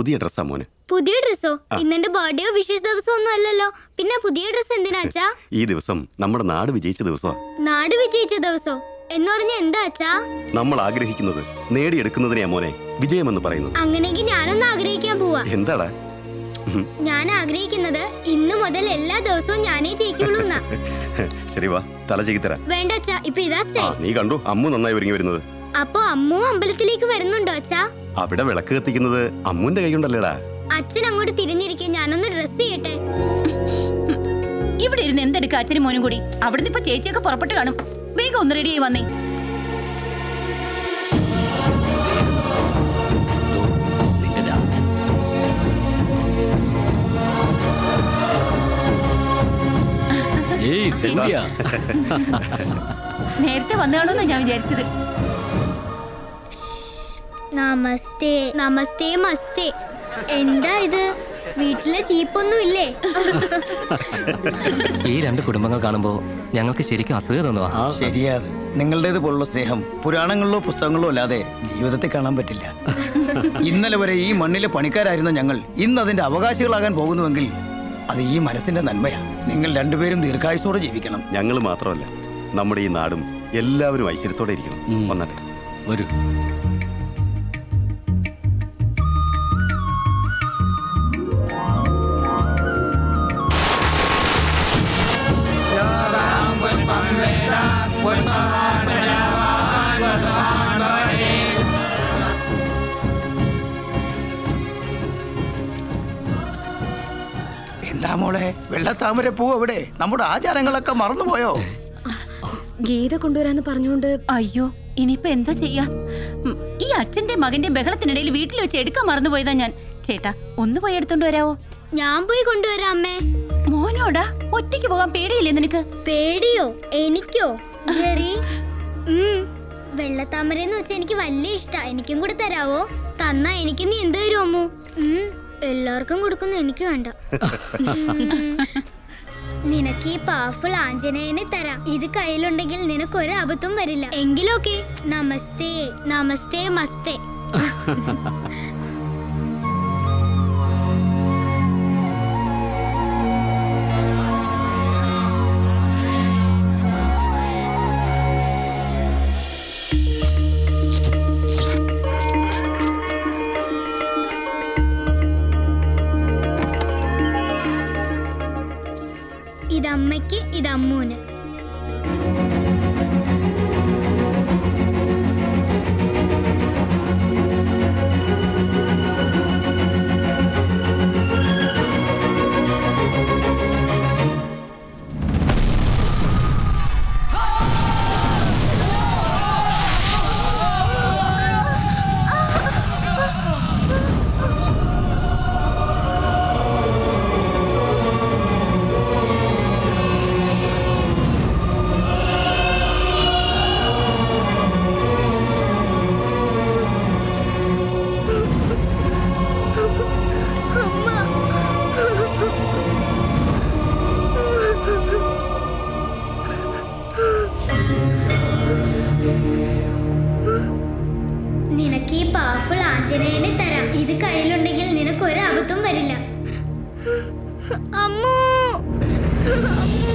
പുതിയ ഡ്രസ്സാ മോന് പുതിയ ഡ്രസ്സോ ഇന്നെന്റെ ബർത്ത്ഡേയോ വിശേഷ ദിവസമോ ഒന്നും അല്ലല്ലോ പിന്നെ പുതിയ ഡ്രസ് എന്തിനാ അച്ഛാ ഈ ദിവസം നമ്മുടെ നാട് വിജയിച്ച ദിവസമാ നാട് വിജയിച്ച ദിവസോ എന്ന് പറഞ്ഞ എന്താ അച്ഛാ നമ്മൾ ആഗ്രഹിക്കുന്നത് നേടിയെടുക്കുന്നതിനെയാ മോനെ വിജയമെന്ന് പറയുന്നത് അങ്ങനെയെങ്കിൽ ഞാനൊന്ന് ആഗ്രഹിക്കാൻ പോവാ എന്താടാ ഉം. ഞാൻ ആഗ്രഹിക്കുന്നത് ഇന്നു മുതൽ എല്ലാ ദിവസവും ഞാനേ ജയിക്കുള്ളൂ എന്നാ ശരി വാ തല ചെയ്തരാ വേണ്ട അച്ഛാ ഇപ്പൊ ഇതാ ആ സ്റ്റൈൽ നീ കണ്ടു അമ്മു നന്നായി ഒരുങ്ങി വരുന്നത് അപ്പൊ അമ്മു അമ്പലത്തിലേക്ക് വരുന്നുണ്ടോ അച്ഛാ അവിടെ വിളക്ക് കത്തിക്കുന്നത് അമ്മുന്റെ കൈ കൊണ്ടല്ലേടാ അച്ഛൻ അങ്ങോട്ട് തിരിഞ്ഞിരിക്കും ഞാനൊന്ന് ഡ്രസ് ചെയ്യട്ടെ ഇവിടെ ഇരുന്ന് എന്തെടുക്ക അച്ഛനും മോനും കൂടി അവിടുന്ന് ഇപ്പൊ ചേച്ചിയൊക്കെ പുറപ്പെട്ട് കാണും വേഗം ഒന്ന് റെഡി ആയി വന്നേ ഏയ് സെന്റിയ നേരത്തെ വന്നു കാണുമെന്നാ ഞാൻ വിചാരിച്ചത് നമസ്തേ നമസ്തേ മസ്തേ എന്താ ഇത് വീട്ടിലെ ചീപ്പൊന്നും ഇല്ലേ ഈ രണ്ട് കുടുംബങ്ങൾ കാണുമ്പോൾ ഞങ്ങൾക്ക് ശരിക്കും അസൂയ തോന്നുവാ ശരിയാത് നിങ്ങളുടേത് പോലുള്ള സ്നേഹം പുരാണങ്ങളിലോ പുസ്തകങ്ങളിലോ അല്ലാതെ ജീവിതത്തിൽ കാണാൻ പറ്റില്ല ഇന്നലെ വരെ ഈ മണ്ണിലെ പണിക്കാരായിരുന്ന ഞങ്ങൾ ഇന്ന് അതിന്റെ അവകാശികളാകാൻ പോകുന്നുവെങ്കിൽ അത് ഈ മനസ്സിന്റെ നന്മയാ നിങ്ങൾ രണ്ടുപേരും ദീർഘായുസോടെ ജീവിക്കണം ഞങ്ങൾ മാത്രമല്ല നമ്മുടെ ഈ നാടും എല്ലാവരും ഐശ്വര്യത്തോടെ ഇരിക്കണം വന്നട്ടെ വരൂ എന്താ മോളെ വെള്ളത്താമര പൂ എവിടെ നമ്മുടെ ആചാരങ്ങളൊക്കെ മറന്നുപോയോ ഗീത കൊണ്ടുവരാന്ന് പറഞ്ഞുകൊണ്ട് അയ്യോ ഇനിയിപ്പോ എന്താ ചെയ്യാ ഉം, ഈ അച്ഛന്റെ മകന്റെ ബഹളത്തിനിടയിൽ വീട്ടിൽ വെച്ച് എടുക്കാൻ മറന്നുപോയതാ ഞാൻ ചേട്ടാ ഒന്ന് പോയി എടുത്തോണ്ട് വരാവോ ഞാൻ പോയി കൊണ്ടുവരാം അമ്മേ മോനോടാ ഒറ്റയ്ക്ക് പോകാൻ പേടിയില്ലേ നിനക്ക് പേടിയോ എനിക്കോ ജെറി ഉം വെള്ളത്താമരന്ന് വെച്ചാൽ എനിക്ക് വലിയ ഇഷ്ടാ എനിക്കും കൂടെ തരാവോ തന്നാ എനിക്ക് നീ എന്ത് തരും അമ്മു ഉം, എല്ലാവർക്കും കൊടുക്കുന്നു എനിക്ക് വേണ്ട നിനക്ക് ഈ പവർഫുൾ ആഞ്ജനേയനെ തരാം ഇത് കയ്യിലുണ്ടെങ്കിൽ നിനക്ക് ഒരു അബദ്ധം വരില്ല എങ്കിലൊക്കെ നമസ്തേ നമസ്തേ മസ്തേ ഇതമ്മയ്ക്ക് ഇതമ്മൂന് നിനക്ക് ഈ പവർഫുൾ ആഞ്ജനേയനെ തരാം ഇത് കയ്യിലുണ്ടെങ്കിൽ നിനക്ക് ഒരു അബദ്ധം വരില്ല Ammu Ammu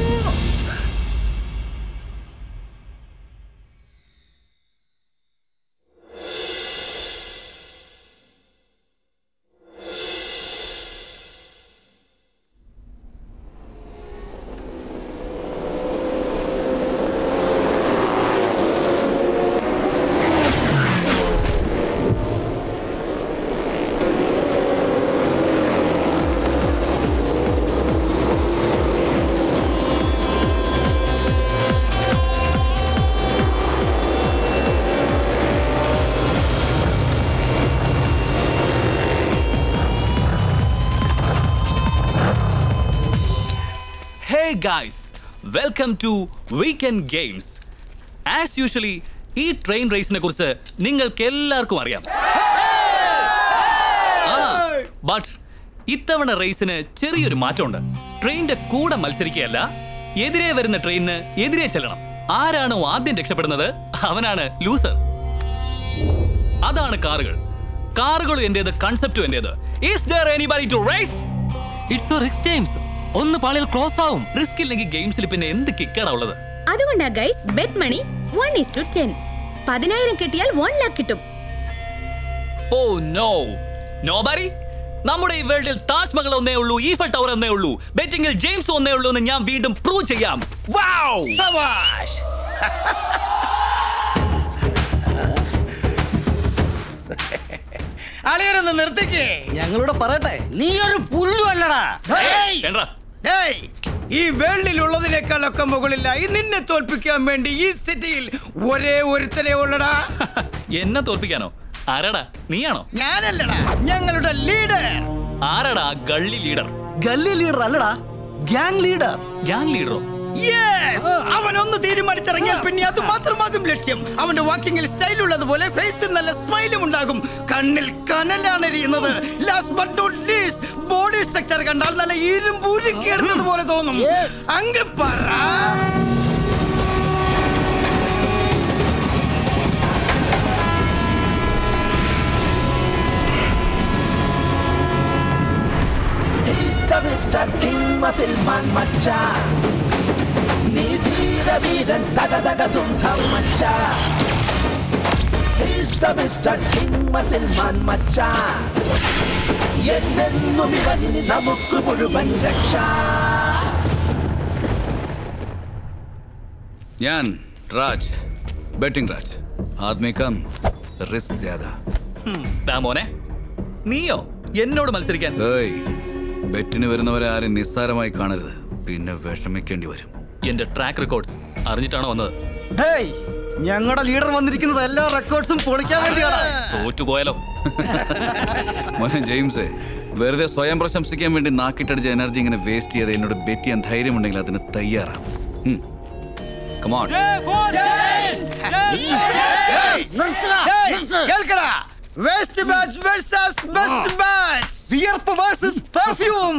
hey guys welcome to weekend games as usually ഈ ട്രെയിൻ റേസിനെ കുറിച്ച് നിങ്ങൾക്ക് എല്ലാവർക്കും അറിയാം ബട്ട് ഇത്തവണ റേസിന് ചെറിയൊരു മാറ്റമുണ്ട് ട്രെയിനിന്റെ കൂടെ മത്സരിക്കുകയല്ല എതിരെ വരുന്ന ട്രെയിനിന് എതിരെ ചെല്ലണം ആരാണോ ആദ്യം രക്ഷപ്പെടുന്നത് അവനാണ് ലൂസർ അതാണ് കാറുകൾ കാറുകളും എന്റേത് കൺസെപ്റ്റും എന്റേത് is there anybody to race it's risks times ഒന്ന് പാളിയിൽ ക്ലോസ് ആവും റിസ്ക് ഇല്ലെങ്കിൽ ഗെയിംസിൽ പിന്നെ എന്ത് കിക്കാടാ ഉള്ളത് അതുകൊണ്ടാ guys bet money one is to ten പതിനായിരം കിട്ടിയാൽ വൺ ലാക്ക് കിട്ടും ഓ നോ നോബാരി നമ്മുടെ ഈ വേൾഡിൽ താജ്മഹൽ ഒന്നേ ഉള്ളൂ ഈഫൽ ടവർ ഒന്നേ ഉള്ളൂ ബെറ്റിംഗിൽ ജെയിംസ് ഒന്നേ ഉള്ളൂ എന്ന് ഞാൻ വീണ്ടും പ്രൂവ് ചെയ്യാം വൗ സവാഷ് അളിയരൊന്ന് നിർത്തിക്കേ ഞങ്ങളോട് പറയട്ടെ നീ ഒരു പുല്ലു അല്ലടാ എന്താ ഡേയ്, ഈ വേൾഡിലുള്ളതിനേക്കാളൊക്കെ മുകളിലായി നിന്നെ തോൽപ്പിക്കാൻ വേണ്ടി ഈ സിറ്റിയിൽ ഒരേ ഒരുത്തനെ ഉള്ളടാ എന്നെ തോൽപ്പിക്കാനോ ആരാടാ നീയാണോ ഞാനല്ലടാ ഞങ്ങളുടെ ലീഡർ ആരാടാ ആ ഗള്ളി ലീഡർ ഗല്ലി ലീഡർ അല്ലടാ ഗ്യാങ് ലീഡർ ഗ്യാങ് ലീഡറോ യെസ് അവൻ ഒന്ന് തീരുമാനിച്ചിറങ്ങിയാൽ പിന്നെ അത് മാത്രമാകും ലക്ഷ്യം അവന്റെ വാക്കിങ്ങിൽ സ്റ്റൈൽ ഉള്ളതുപോലെ ഫേസിൽ നല്ല സ്മൈലും ഉണ്ടാകും കണ്ണിൽ കനലാണ് എരിയുന്നത് last but not least body structure കണ്ടാൽ നല്ല ഇരുമ്പ് ഉരുക്കിയെടുത്തത് പോലെ തോന്നും അങ്ങ് പറ ഞാൻ രാജ് ബെറ്റിംഗ് രാജ് ആദ്മി കം റിസ്ക് ജ്യാദാ ദാ മോനെ നീയോ എന്നോട് മത്സരിക്കാൻ ഏയ് ബെറ്റിന് വരുന്നവരെ ആരും നിസ്സാരമായി കാണരുത് പിന്നെ വിഷമിക്കേണ്ടി വരും എന്റെ ട്രാക്ക് റെക്കോർഡ്സ് അറിഞ്ഞിട്ടാണോ വന്നത് ഹേയ് ഞങ്ങളുടെ ലീഡർ വന്നിരിക്കുന്നത് എല്ലാ റെക്കോർഡ്സും പൊളിക്കാൻ വേണ്ടിയാണ് തോറ്റുപോയാലോ മോനെ ജെയിംസേ വെറുതെ സ്വയം പ്രശംസിക്കാൻ വേണ്ടി നാക്കിട്ടടിച്ച എനർജി ഇങ്ങനെ വേസ്റ്റ് ചെയ്ത് എന്നോട് ബെറ്റ് ചെയ്യാൻ ധൈര്യമുണ്ടെങ്കിൽ അതിന് തയ്യാറാവും കമോൺ കേൾക്കടാ west batch versus best batch വിയർപ്പ് വേഴ്സസ് പെർഫ്യൂം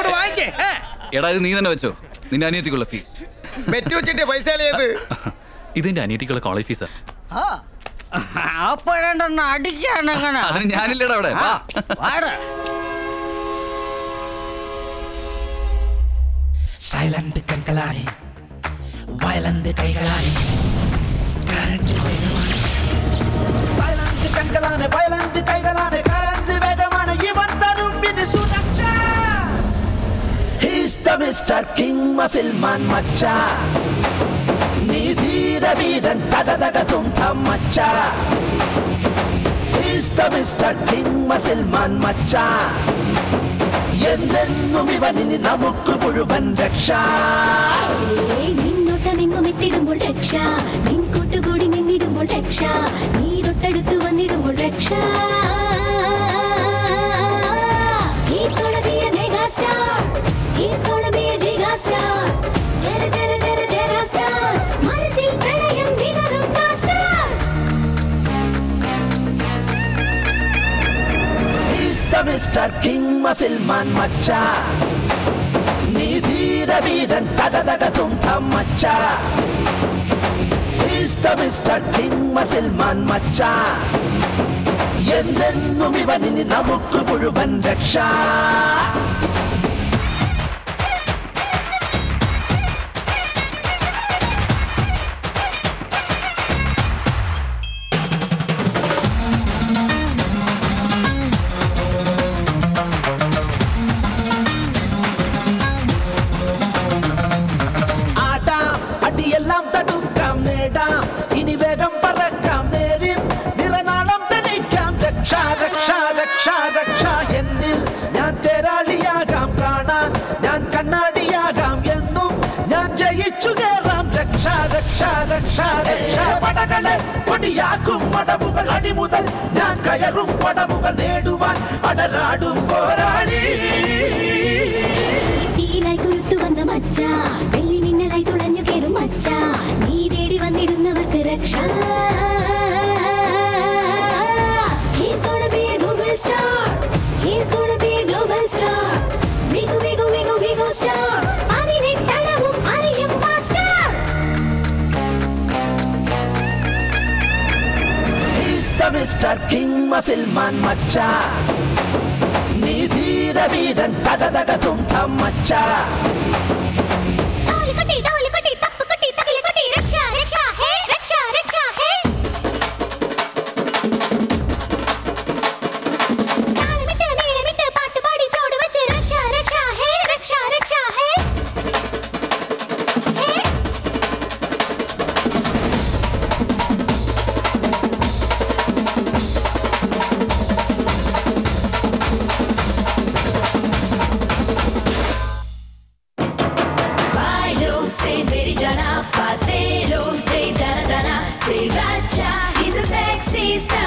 എടാ ഇത് നീ തന്നെ വെച്ചോ നിന്റെ അനിയത്തിക്കുള്ള ഫീസ് ബെറ്റ് വെച്ചിട്ട് പൈസ കളയത് ഇതിന്റെ അനിയത്തിക്കുള്ള കോളേജ് ഫീസാ അപ്പോഴെണ്ണെന്ന് അടിക്കാനെങ്ങനെ അതിന് ഞാനില്ലടാ അവിടെ വാ. സൈലന്റ് കൺകളാണി വയലന്റ് കൈകളാണി കറണ്ട് വേഗമാണ് സൈലന്റ് കൺകളാണ് വയലന്റ് കൈകളാണ് കറണ്ട് വേഗമാണ് ഇവൻ തരും ഇത് സുരക്ഷ He's the Mr. King Musulman മച്ച നീ ധീര വീരൻ തകതക തും തം മച്ച He's the Mr. King Musulman മച്ച എന്നെന്നും ഇവനിനി നമുക്ക് മുഴുവൻ രക്ഷ നിന്നൊട്ടമെങ്ങും എത്തിടുമ്പോൾ രക്ഷ നിൻ കൂട്ടുകൂടി നിന്നിടുമ്പോൾ രക്ഷ നീ തൊട്ടടുത്ത് വന്നിടുമ്പോൾ രക്ഷ He's gonna be a mega star. He's gonna be a giga star. Terra, terra, terra, terra star. മനസ്സിൽ പ്രണയം വിതറും blaster. He's the Mr. King Musulman മച്ച നീ ധീര വീരൻ തകതക തും തം മച്ച He's the Mr. King Musulman മച്ച എന്നെന്നും ഇവനിനി നമുക്ക് മുഴുവൻ രക്ഷ ആടാം അടിയെല്ലാം തടുക്കാം നേടാം ഇനി വേഗം പറക്കാം നേരിൽ നിറനാളം തനിക്കാം രക്ഷ രക്ഷ രക്ഷ രക്ഷ എന്നിൽ ഞാൻ തേരാളിയാകാം കാണാൻ ഞാൻ കണ്ണാടിയാകാം എന്നും ഞാൻ ജയിച്ചു കയറാം രക്ഷ രക്ഷ രക്ഷ രക്ഷ പടകളെ പൊടിയാക്കും പടവുകൾ അടിമുതൽ ഞാൻ കയറും പടവുകൾ നേടുവാൻ അടരാടും പോരാളി തീയിലായി കുരുത്തു വന്ന മച്ച വെള്ളി മിന്നലായി തുളഞ്ഞു കയറും മച്ച നീ തേടി വന്നിടുന്നവർക്ക് രക്ഷ He's gonna be a Google star. He's gonna be a global star. Bigu, bigu, bigu, bigu star. അതിനിട്ടഴകും അറിയും master. He's the Mr. King Musulman മച്ച നീ ധീര വീരൻ തകതക തും തം മച്ച ഡോലിക്കുട്ടി, ഡോലിക്കുട്ടി, തപ്പുക്കുട്ടി, തകിലുക്കുട്ടി, രക്ഷ, രക്ഷ, ഹേ, രക്ഷ, രക്ഷ, ഹേ. താളമിട്ട്, മേളമിട്ട്, പാട്ടുപാടി, ചുവട് വച്ച്, രക്ഷ, രക്ഷ, ഹേ, രക്ഷ, രക്ഷ, ഹേ. ഹേ. Bailo, say meri jana, patero, de dana dana, say racha, he's a sexy star.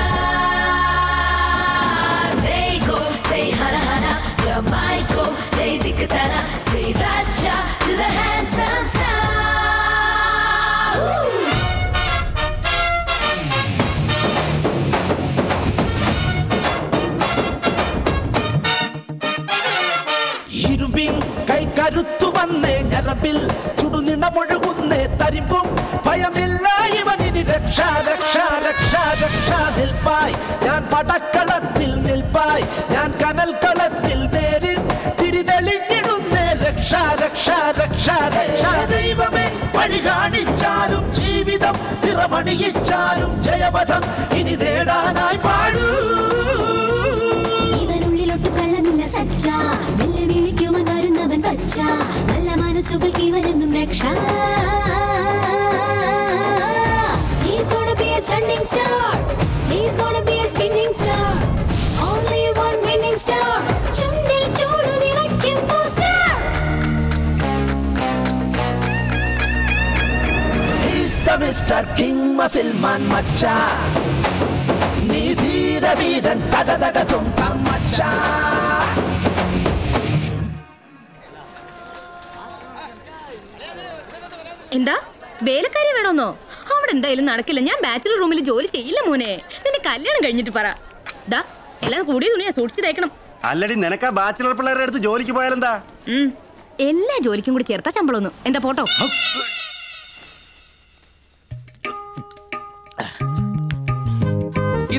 Mego, say hana hana, Jamaico, they dikatana, say racha to the handsome star. Ooh. ഇരുമ്പിൻ കൈ കരുത്തു വന്നേ ഞരമ്പിൽ ചുടുനിണമൊഴുകുന്നേ തരിമ്പും ഭയമില്ല ഇവനിനി രക്ഷ രക്ഷ രക്ഷ രക്ഷ നിൽപ്പായി ഞാൻ പടക്കളത്തിൽ നിൽപ്പായി ഞാൻ കനൽക്കളത്തിൽ നേരിൽ തിരിതെളിഞ്ഞിടുന്നേ രക്ഷ രക്ഷ രക്ഷ രക്ഷ ദൈവമേ വഴി കാണിച്ചാലും ജീവിതം നിറമണിയിച്ചാലും ജയപഥം ഇനി നേടാനായി പാടൂ ഇവനുള്ളിലൊട്ടു കള്ളമില്ല സച്ച വെല്ലുവിളിക്കുവാൻ വരുന്നവൻ പച്ച നല്ല മനസ്സുകൾക്ക് ഇവനെന്നും രക്ഷ He's gonna be a stunning star. He's gonna be a spinning star. Only one winning star. ചുണ്ടിൽ ചൂടു നിറയ്ക്കും booster. He's the Mr. King Musulman മച്ച നീ ധീര വീരൻ തകതക തും തം മച്ച എന്താ വേലക്കാരി വേണമെന്നോ അവിടെ എന്തായാലും നടക്കില്ല ഞാൻ ബാച്ചിലർ റൂമിൽ ജോലി ചെയ്യില്ല മോനെ നിന്റെ കല്യാണം കഴിഞ്ഞിട്ട് പറ ദാ എല്ലാം കൂടിയ തുണിയാ സൂക്ഷിച്ചു തേക്കണം അല്ലടി നിനക്കാ ബാച്ചിലർ പിള്ളേരുടെ അടുത്ത് ജോലിക്ക് പോയാലെന്താ ഉം. എല്ലാ ജോലിക്കും കൂടി ചേർത്താ ശമ്പളമൊന്നും എന്താ പോട്ടോ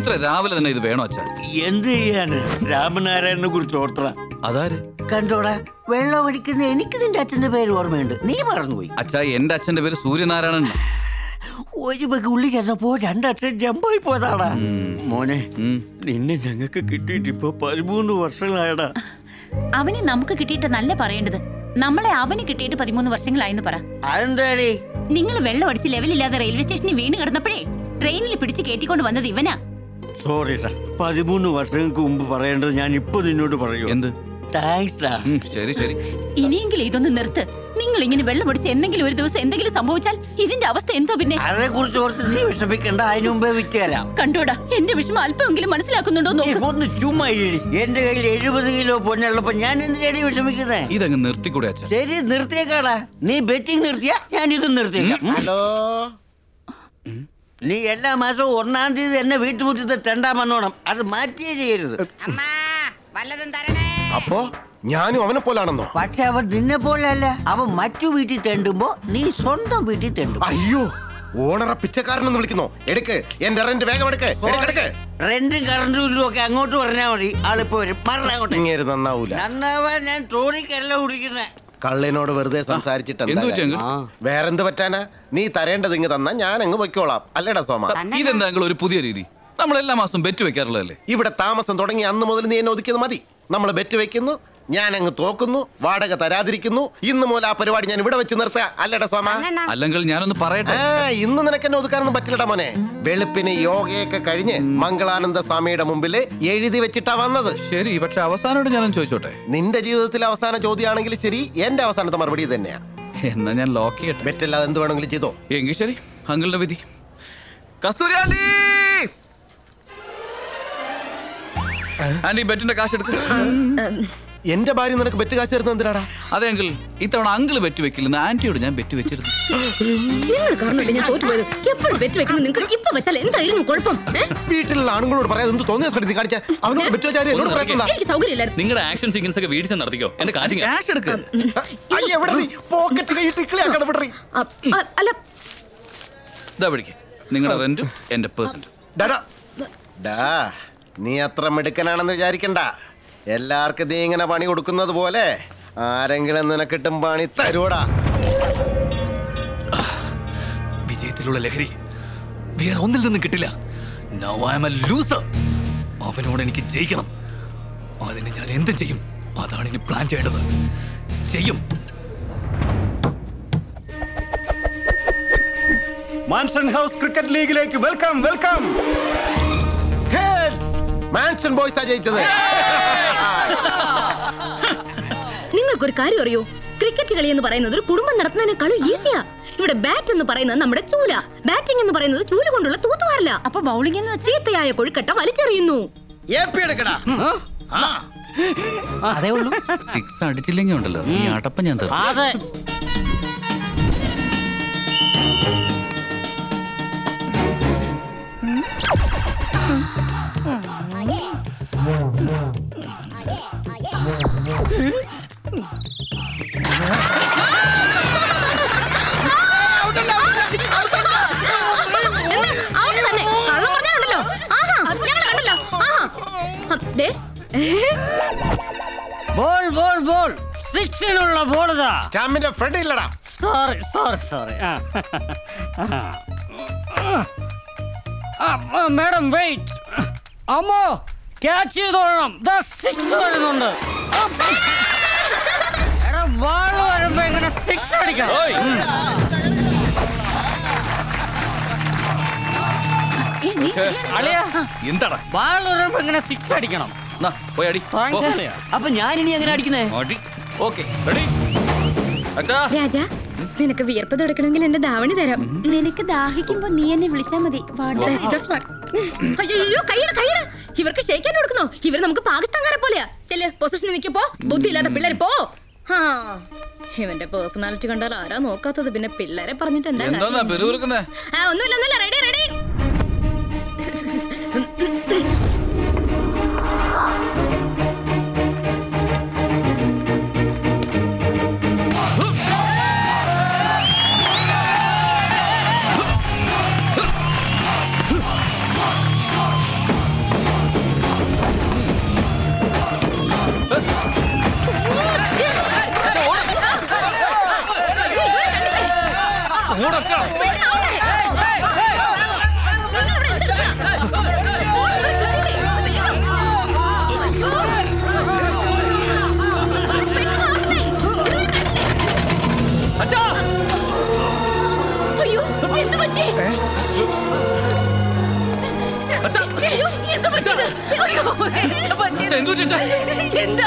ഇത്ര രാവിലെ തന്നെ ഇത് വേണോ അച്ഛാ എന്ത് ചെയ്യാന് രാമനാരായണനെ കുറിച്ച് ഓർത്തറ അതാര് കണ്ടോടാ വെള്ളം അടിക്കുന്ന എനിക്ക് നിന്റെ അച്ഛന്റെ പേര് ഓർമ്മയുണ്ട് നീ മറന്നുപോയി അച്ഛാ എന്റെ അച്ഛന്റെ പേര് സൂര്യനാരായണൻ എന്നാ. ഒരു ബഗ് ഉള്ളി ചെന്നപ്പോ രണ്ടച്ഛൻ ജമ്പായി പോയതാടാ മോനെ നിന്നെ ഞങ്ങൾക്ക് കിട്ടിയിട്ട് ഇപ്പൊ പതിമൂന്ന് വർഷങ്ങളായടാ അവനെ നമുക്ക് കിട്ടിയിട്ട് നല്ല പറയേണ്ടത് നമ്മളെ അവന് കിട്ടിയിട്ട് പതിമൂന്ന് വർഷങ്ങളായെന്ന് പറ അതെന്താടി നിങ്ങൾ വെള്ളം അടിച്ച് ലെവലില്ലാതെ റെയിൽവേ സ്റ്റേഷനിൽ വീണ് കിടന്നപ്പോഴേ ട്രെയിനിൽ പിടിച്ച് കയറ്റിക്കൊണ്ട് വന്നത് ഇവനാ സോറിടാ പതിമൂന്ന് വർഷങ്ങൾക്ക് മുമ്പ് പറയേണ്ടത് ഞാൻ ഇപ്പൊ നിന്നോട് പറയൂ എന്ത് താങ്ക്സ് ഡാ ശരി ശരി ഇനിയെങ്കിലും ഇതൊന്ന് നിർത്ത് നിങ്ങൾ ഇങ്ങനെ വെള്ളം അടിച്ച് എന്തെങ്കിലും ഒരു ദിവസം എന്തെങ്കിലും സംഭവിച്ചാൽ ഇതിന്റെ അവസ്ഥ എന്തോ പിന്നെ അതിനെ കുറിച്ച് ഓർത്ത് നീ വിഷമിക്കണ്ട അതിനു മുമ്പേ വിറ്റ് തരാം കണ്ടോടാ എന്റെ വിഷമം അല്പമെങ്കിലും മനസ്സിലാക്കുന്നുണ്ടോ നോക്ക് ഒന്ന് ചുമ്മാ ഇരി. എന്റെ കയ്യിൽ എഴുപത് കിലോ പൊന്നുള്ളപ്പോ ഞാൻ എന്തിനാണ് വിഷമിക്കുന്നേ ഇതങ്ങ് നിർത്തിക്കൂടെ അച്ഛാ ശരി നിർത്തിയേക്കാടാ നീ ബെറ്റിംഗ് നിർത്തിയാ ഞാൻ ഇത് നിർത്തിയേക്കാം ഹലോ നീ എല്ലാ മാസവും ഒന്നാം തീയതി എന്നെ വീട്ടുമുറ്റത്ത് തെണ്ടാൻ വന്നോണം അത് മാറ്റിയേ ചെയ്യരുത് അപ്പോ ഞാനും അവനെ പോലാണെന്നോ പക്ഷെ അവൻ നിന്നെ പോലല്ല അവൻ മറ്റു വീട്ടിൽ തെണ്ടുമ്പോ നീ സ്വന്തം വീട്ടിൽ തെണ്ടും അയ്യോ ഓണറെ പിച്ചക്കാരനെന്ന് വിളിക്കുന്നോ എടുക്ക് എന്റെ റെന്റ് വേഗം എടുക്ക് എടുക്ക്, എടുക്ക് റെന്റും കറണ്ടും ഇല്ലും ഒക്കെ അങ്ങോട്ട് പറഞ്ഞാൽ മതി ആളിപ്പോ വരും പറഞ്ഞ അങ്ങോട്ട് ഇങ്ങേര് നന്നാവൂല നന്നാവാൻ ഞാൻ ടോണിക്കല്ല കുടിക്കുന്നേ കള്ളിനോട് വെറുതെ സംസാരിച്ചിട്ട് എന്താ എന്ത് പറ്റി കാര്യം? അങ്ങ്? വേറെന്ത് പറ്റാനാ നീ തരേണ്ടത് ഇങ്ങ് തന്നാ ഞാൻ അങ്ങ് പൊയ്ക്കോളാം അല്ലേടാ സോമ ഇതെന്താ അങ്കിൾ ഒരു പുതിയ രീതി നമ്മൾ എല്ലാ മാസവും ബെറ്റ് വെക്കാറുള്ളതല്ലേ ഇവിടെ താമസം തുടങ്ങി അന്ന് മുതൽ നീ എന്നെ ഒതുക്കിയത് മതി നമ്മൾ ബെറ്റ് വെക്കുന്നു ഞാൻ അങ്ങ് തോക്കുന്നു വാടക തരാതിരിക്കുന്നു ഇന്ന് മുതൽ ആ പരിപാടി ഞാൻ ഇവിടെ വെച്ച് നിർത്തുക അല്ലേടാ സോമ അല്ലെങ്കിൽ ഞാനൊന്ന് പറയട്ടെ ആ ഇന്ന് നിനക്ക് എന്നെ ഒതുക്കാനൊന്നും പറ്റില്ലടാ മോനെ വെളുപ്പിന് യോഗയൊക്കെ കഴിഞ്ഞ് മംഗളാനന്ദ സ്വാമിയുടെ മുമ്പിൽ എഴുതി വെച്ചിട്ടാ വന്നത് ശരി പക്ഷെ അവസാനമായിട്ട് ഞാനൊന്ന് ചോദിച്ചോട്ടെ നിന്റെ ജീവിതത്തിലെ അവസാന ചോദ്യമാണെങ്കിൽ ശരി എന്റെ അവസാനത്തെ മറുപടി ഇത് തന്നെയാ എന്നാ ഞാൻ ലോക്ക് ചെയ്യട്ടെ ബെറ്റല്ലാതെ എന്ത് വേണമെങ്കിലും ചെയ്തോ എങ്കിൽ ശരി അങ്കിളുടെ വിധി കസ്തൂരി ആന്റി ആന്റി ബെറ്റിന്റെ കാശ് എടുത്ത് എന്റെ ഭാര്യ നിനക്ക് ബെറ്റ് കാശ് തരുന്നത് എന്തിനാടാ അതെ അങ്കിൾ ഇത്തവണ അങ്കിള് ബെറ്റ് വെക്കില്ലെന്ന് ആന്റിയോട് ഞാൻ ബെറ്റ് വെച്ചിരുന്നു നിങ്ങൾ കാരണമല്ലേ ഞാൻ തോറ്റുപോയത് എപ്പോഴും ബെറ്റ് വെക്കുന്നത് നിങ്ങൾക്ക് ഇപ്പൊ വെച്ചാൽ എന്തായിരുന്നു കുഴപ്പം ഏ? വീട്ടിലുള്ള ആണുങ്ങളോട് പറയാതെ എന്ത് തോന്നിയ സ്ഥലത്ത് നീ കാണിച്ച അവനോട് ബെറ്റ് വെച്ചാൽ എന്നോട് പറയണ്ട എനിക്ക് സൗകര്യമില്ലായിരുന്നു നിങ്ങളുടെ ആക്ഷൻ സീക്വൻസ് ഒക്കെ വീഡിയോസ് നടത്തിക്കോ എന്റെ കാശ് ക്യാഷ് എടുക്ക് അയ്യ എവിടെ നീ പോക്കറ്റ് കൈയിട്ട് ഇക്കളിയാക്കട വിടറി അ- അ- അല്ല ഇതാ പിടിക്ക് നിങ്ങളുടെ റെന്റും എന്റെ പേഴ്സൻറ്റ് ഡാ ഡാ നീ അത്ര മിടുക്കനാണെന്ന് വിചാരിക്കണ്ട എല്ലാവർക്കും നീ ഇങ്ങനെ പണി കൊടുക്കുന്നത് പോലെ ആരെങ്കിലും നിനക്കിട്ടും പണി തരൂടാ വിജയത്തിലുള്ള ലഹരി വേറെ ഒന്നിൽ നിന്നും കിട്ടില്ല now I am a loser അവനോട് എനിക്ക് ജയിക്കണം അതിന് ഞാൻ എന്തും ചെയ്യും അതാണ് ഇനി പ്ലാൻ ചെയ്യേണ്ടത് ചെയ്യും മാൻഷൻ ഹൗസ് ക്രിക്കറ്റ് ലീഗിലേക്ക് വെൽക്കം വെൽക്കം മാൻഷൻ ബോയ്സാ ജയിച്ചത് നിങ്ങൾക്കൊരു കാര്യം അറിയോ ക്രിക്കറ്റ് കളി എന്ന് പറയുന്നത് ഒരു കുടുംബം നടത്തുന്നതിനേക്കാളും ഈസിയാ ഇവിടെ ബാറ്റ് എന്ന് പറയുന്നത് നമ്മുടെ ചൂല ബാറ്റിംഗ് എന്ന് പറയുന്നത് ചൂല കൊണ്ടുള്ള തൂത്തുവാറില്ല അപ്പൊ ബൗളിംഗ് എന്ന് ചീത്തയായ കൊഴുക്കട്ട വലിച്ചെറിയുന്നു അതേ ഉള്ളൂ സിക്സ് അടിച്ചില്ലെങ്കിൽ ഉണ്ടല്ലോ ഈ അടപ്പ ഞാൻ തരും അതെ അവിടെ തന്നെ കള്ളം പറഞ്ഞാലുണ്ടല്ലോ ആഹാ ഞങ്ങൾ കണ്ടല്ലോ ആഹാ ഹ, ദേ ബോൾ ബോൾ ബോൾ സിക്സിനുള്ള ബോൾ ഇതാ സ്റ്റാമ്പിന്റെ ഫ്രണ്ട് ഇല്ലടാ sorry sorry sorry madam wait അമ്മോ ക്യാച്ച് ചെയ്തോളണം ദാ സിക്സ് വരുന്നുണ്ട് ബാൾ വരുമ്പോ ഇങ്ങനെ സിക്സ് അടിക്കണം ഉം. അളിയാ എന്താടാ ബാൾ വരുമ്പോ ഇങ്ങനെ സിക്സ് അടിക്കണം നാ, പോയി അടി Thanks, അളിയാ. അപ്പൊ ഞാൻ ഇനി എങ്ങനെ അടിക്കുന്നേ അടി ഓക്കെ റെഡി അച്ഛാ രാജാ നിനക്ക് വിയർപ്പ് തുടക്കണമെങ്കിൽ എന്റെ ധാവണി തരാം നിനക്ക് ദാഹിക്കുമ്പോ നീ എന്നെ വിളിച്ചാ മതി വാടാ. Best of luck. അയ്യോ കൈയുടെ കൈയുടെ ഇവർക്ക് ഷേക്കാൻ കൊടുക്കുന്നോ ഇവർ നമുക്ക് പാകിസ്ഥാൻകാരെ പോലെയാ ചെല്ല് പൊസിഷനിൽ നിൽക്കപ്പോ ബുദ്ധിയില്ലാത്ത പിള്ളേർ പോ ഹാ ഇവന്റെ പേഴ്സണാലിറ്റി കണ്ടാൽ ആരാ നോക്കാത്തത് പിന്നെ പിള്ളേരെ പറഞ്ഞിട്ട് എന്താ എന്താന്നാ കാര്യം? പെരുവിറുക്കുന്നേ ആ, ഒന്നുമില്ല ഒന്നുമില്ല റെഡി റെഡി പറ്റിയത് എന്താ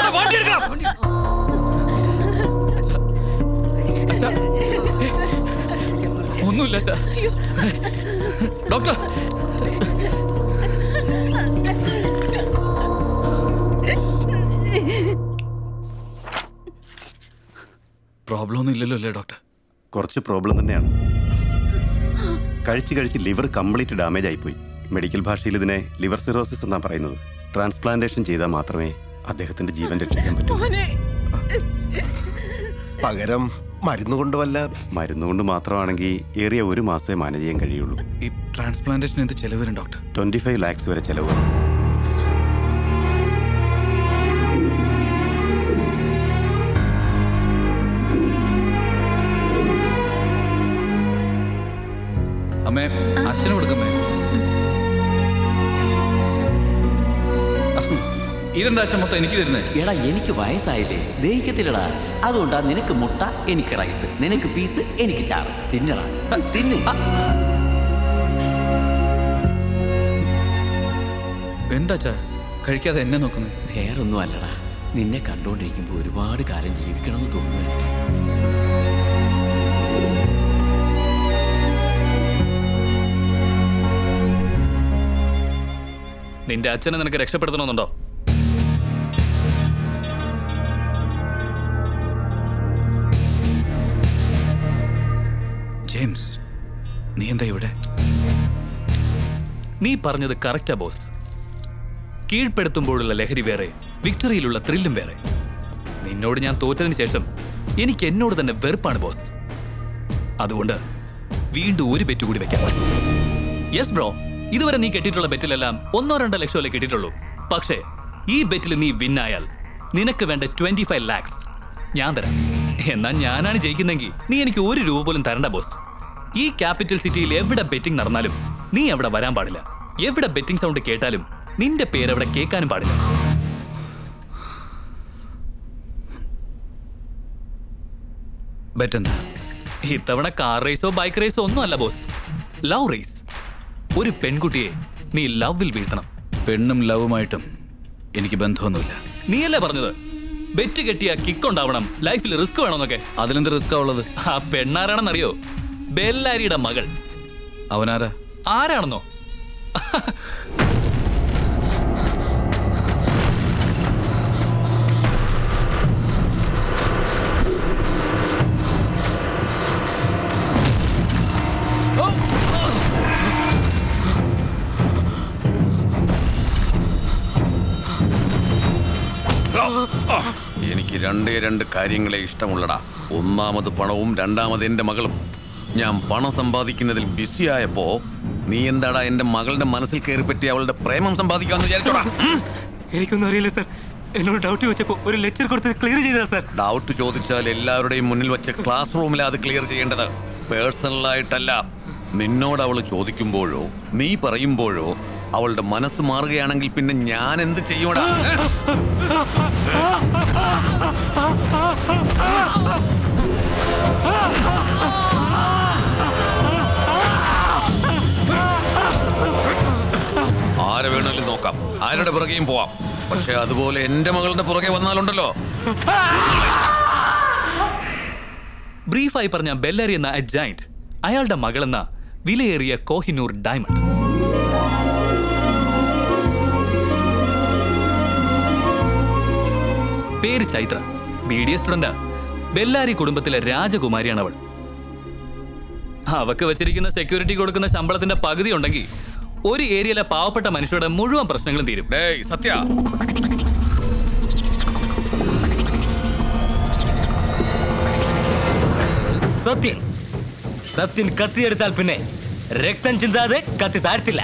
ഒന്നുമില്ല അച്ഛാ ഡോക്ടർ പ്രോബ്ലം ഒന്നും ഇല്ലല്ലോ അല്ലേ ഡോക്ടർ കുറച്ച് പ്രോബ്ലം തന്നെയാണ് കഴിച്ച് കഴിച്ച് ലിവർ കംപ്ലീറ്റ് ഡാമേജ് ആയിപ്പോയി മെഡിക്കൽ ഭാഷയിൽ ഇതിനെ ലിവർ സിറോസിസ് എന്നാണ് പറയുന്നത് ട്രാൻസ്പ്ലാന്റേഷൻ ചെയ്താൽ മാത്രമേ അദ്ദേഹത്തിന്റെ ജീവൻ രക്ഷിക്കാൻ പറ്റൂ പകരം മരുന്ന് കൊണ്ട് വല്ല മരുന്നുകൊണ്ട് മാത്രമാണെങ്കിൽ ഏറിയ ഒരു മാസമേ മാനേജ് ചെയ്യാൻ കഴിയുള്ളൂ ഈ ട്രാൻസ്പ്ലാന്റേഷൻ എന്ത് ചെലവ് വരും ഡോക്ടർ ട്വന്റി ഫൈവ് ലാക്സ് വരെ ചെലവ് വരും. അമ്മേ അച്ഛന് കൊടുക്കമ്മേ ഇതെന്താ അച്ഛൻ മൊത്തം എനിക്ക് തരുന്നേ എടാ എനിക്ക് വയസ്സായില്ലേ ദഹിക്കത്തില്ലടാ അതുകൊണ്ടാ നിനക്ക് മുട്ട എനിക്ക് റൈസ് നിനക്ക് പീസ് എനിക്ക് ചാറ് തിന്നടാ ആ, തിന്ന് ആ. എന്താ അച്ഛാ കഴിക്കാതെ എന്നെ നോക്കുന്നത് വേറൊന്നും അല്ലടാ നിന്നെ കണ്ടുകൊണ്ടിരിക്കുമ്പോൾ ഒരുപാട് കാലം ജീവിക്കണമെന്ന് തോന്നുന്നു എനിക്ക് നിന്റെ അച്ഛനെ നിനക്ക് രക്ഷപ്പെടുത്തണമെന്നുണ്ടോ ജെയിംസ് നീ എന്താ ഇവിടെ നീ പറഞ്ഞത് കറക്റ്റാ ബോസ് കീഴ്പ്പെടുത്തുമ്പോഴുള്ള ലഹരി വേറെ വിക്ടറിയിലുള്ള ത്രില്ലും വേറെ നിന്നോട് ഞാൻ തോറ്റതിന് ശേഷം എനിക്ക് എന്നോട് തന്നെ വെറുപ്പാണ് ബോസ് അതുകൊണ്ട് വീണ്ടും ഒരു ബെറ്റ് കൂടി വെക്കാം യെസ് ബ്രോ ഇതുവരെ നീ കെട്ടിയിട്ടുള്ള ബെറ്റിലെല്ലാം ഒന്നോ രണ്ടോ ലക്ഷമല്ലേ കെട്ടിയിട്ടുള്ളൂ പക്ഷേ ഈ ബെറ്റിൽ നീ വിന്നായാൽ നിനക്ക് വേണ്ട ട്വന്റി ഫൈവ് ലാക്സ് ഞാൻ തരാം എന്നാൽ ഞാനാണ് ജയിക്കുന്നെങ്കിൽ നീ എനിക്ക് ഒരു രൂപ പോലും തരണ്ട ബോസ് ഈ ക്യാപിറ്റൽ സിറ്റിയിൽ എവിടെ ബെറ്റിംഗ് നടന്നാലും നീ അവിടെ വരാൻ പാടില്ല എവിടെ ബെറ്റിംഗ് സൗണ്ട് കേട്ടാലും നിന്റെ പേര് അവിടെ കേൾക്കാനും പാടില്ല ബെറ്റ് എന്താ ഇത്തവണ കാർ റേസോ ബൈക്ക് റേസോ ഒന്നും അല്ല ബോസ് ലവ് റേസ് ഒരു പെൺകുട്ടിയെ നീ ലവിൽ വീഴ്ത്തണം പെണ്ണും ലവുമായിട്ടും എനിക്ക് ബന്ധമൊന്നുമില്ല നീയല്ലേ പറഞ്ഞത് ബെറ്റ് കെട്ടിയ കിക്ക് ഉണ്ടാവണം ലൈഫിൽ റിസ്ക് വേണമെന്നൊക്കെ അതിലെന്ത് റിസ്ക് ഉള്ളത് ആ പെണ്ണാരാണെന്നറിയോ ബെല്ലാരിയുടെ മകൾ അവനാരാ ആരാണെന്നോ എനിക്ക് രണ്ടേ രണ്ട് കാര്യങ്ങളെ ഇഷ്ടമുള്ളടാ ഒന്നാമത് പണവും രണ്ടാമത് എന്റെ മകളും ഞാൻ പണം സമ്പാദിക്കുന്നതിൽ ബിസിയായപ്പോ നീ എന്താടാ എന്റെ മകളുടെ മനസ്സിൽ കയറി പറ്റി അവളുടെ പ്രേമം സമ്പാദിക്കാന്ന് വിചാരിച്ചോടാ എനിക്കൊന്നും അറിയില്ല സാർ എന്നോട് ഡൗട്ട് ചോദിച്ചപ്പോൾ ഒരു ലെക്ചർ കൊടുത്ത് ക്ലിയർ ചെയ്തതാ സാർ ഡൗട്ട് ചോദിച്ചാൽ എല്ലാവരുടെയും മുന്നിൽ വെച്ച് ക്ലാസ് റൂമിലാണ് അത് ക്ലിയർ ചെയ്യേണ്ടത് പേഴ്സണലായിട്ടല്ല നിന്നോട് അവൾ ചോദിക്കുമ്പോഴോ നീ പറയുമ്പോഴോ അവളുടെ മനസ്സ് മാറുകയാണെങ്കിൽ പിന്നെ ഞാൻ എന്ത് ചെയ്യൂടാ ആരെ വേണമെങ്കിലും നോക്കാം ആരുടെ പുറകെയും പോവാം പക്ഷെ അതുപോലെ എന്റെ മകളുടെ പുറകെ വന്നാലുണ്ടല്ലോ ബ്രീഫായി പറഞ്ഞ ബെല്ലാരി എന്ന ജൈന്റ് അയാളുടെ മകളെന്ന വിലയേറിയ കോഹിനൂർ ഡയമണ്ട് പേര് Chaithra B D S student Bellary കുടുംബത്തിലെ രാജകുമാരിയാണ് അവൾ അവക്ക് വെച്ചിരിക്കുന്ന സെക്യൂരിറ്റി കൊടുക്കുന്ന ശമ്പളത്തിന്റെ പകുതി ഉണ്ടെങ്കിൽ ഒരു ഏരിയയിലെ പാവപ്പെട്ട മനുഷ്യരുടെ മുഴുവൻ പ്രശ്നങ്ങളും തീരും സത്യ സത്യൻ സത്യൻ കത്തിയെടുത്താൽ പിന്നെ രക്തം ചിന്താതെ കത്തി താഴ്ത്തില്ല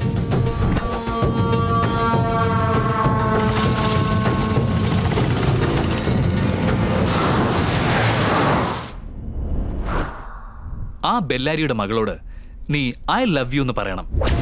ആ ബെല്ലാരിയുടെ മകളോട് നീ ഐ ലവ് യു എന്ന് പറയണം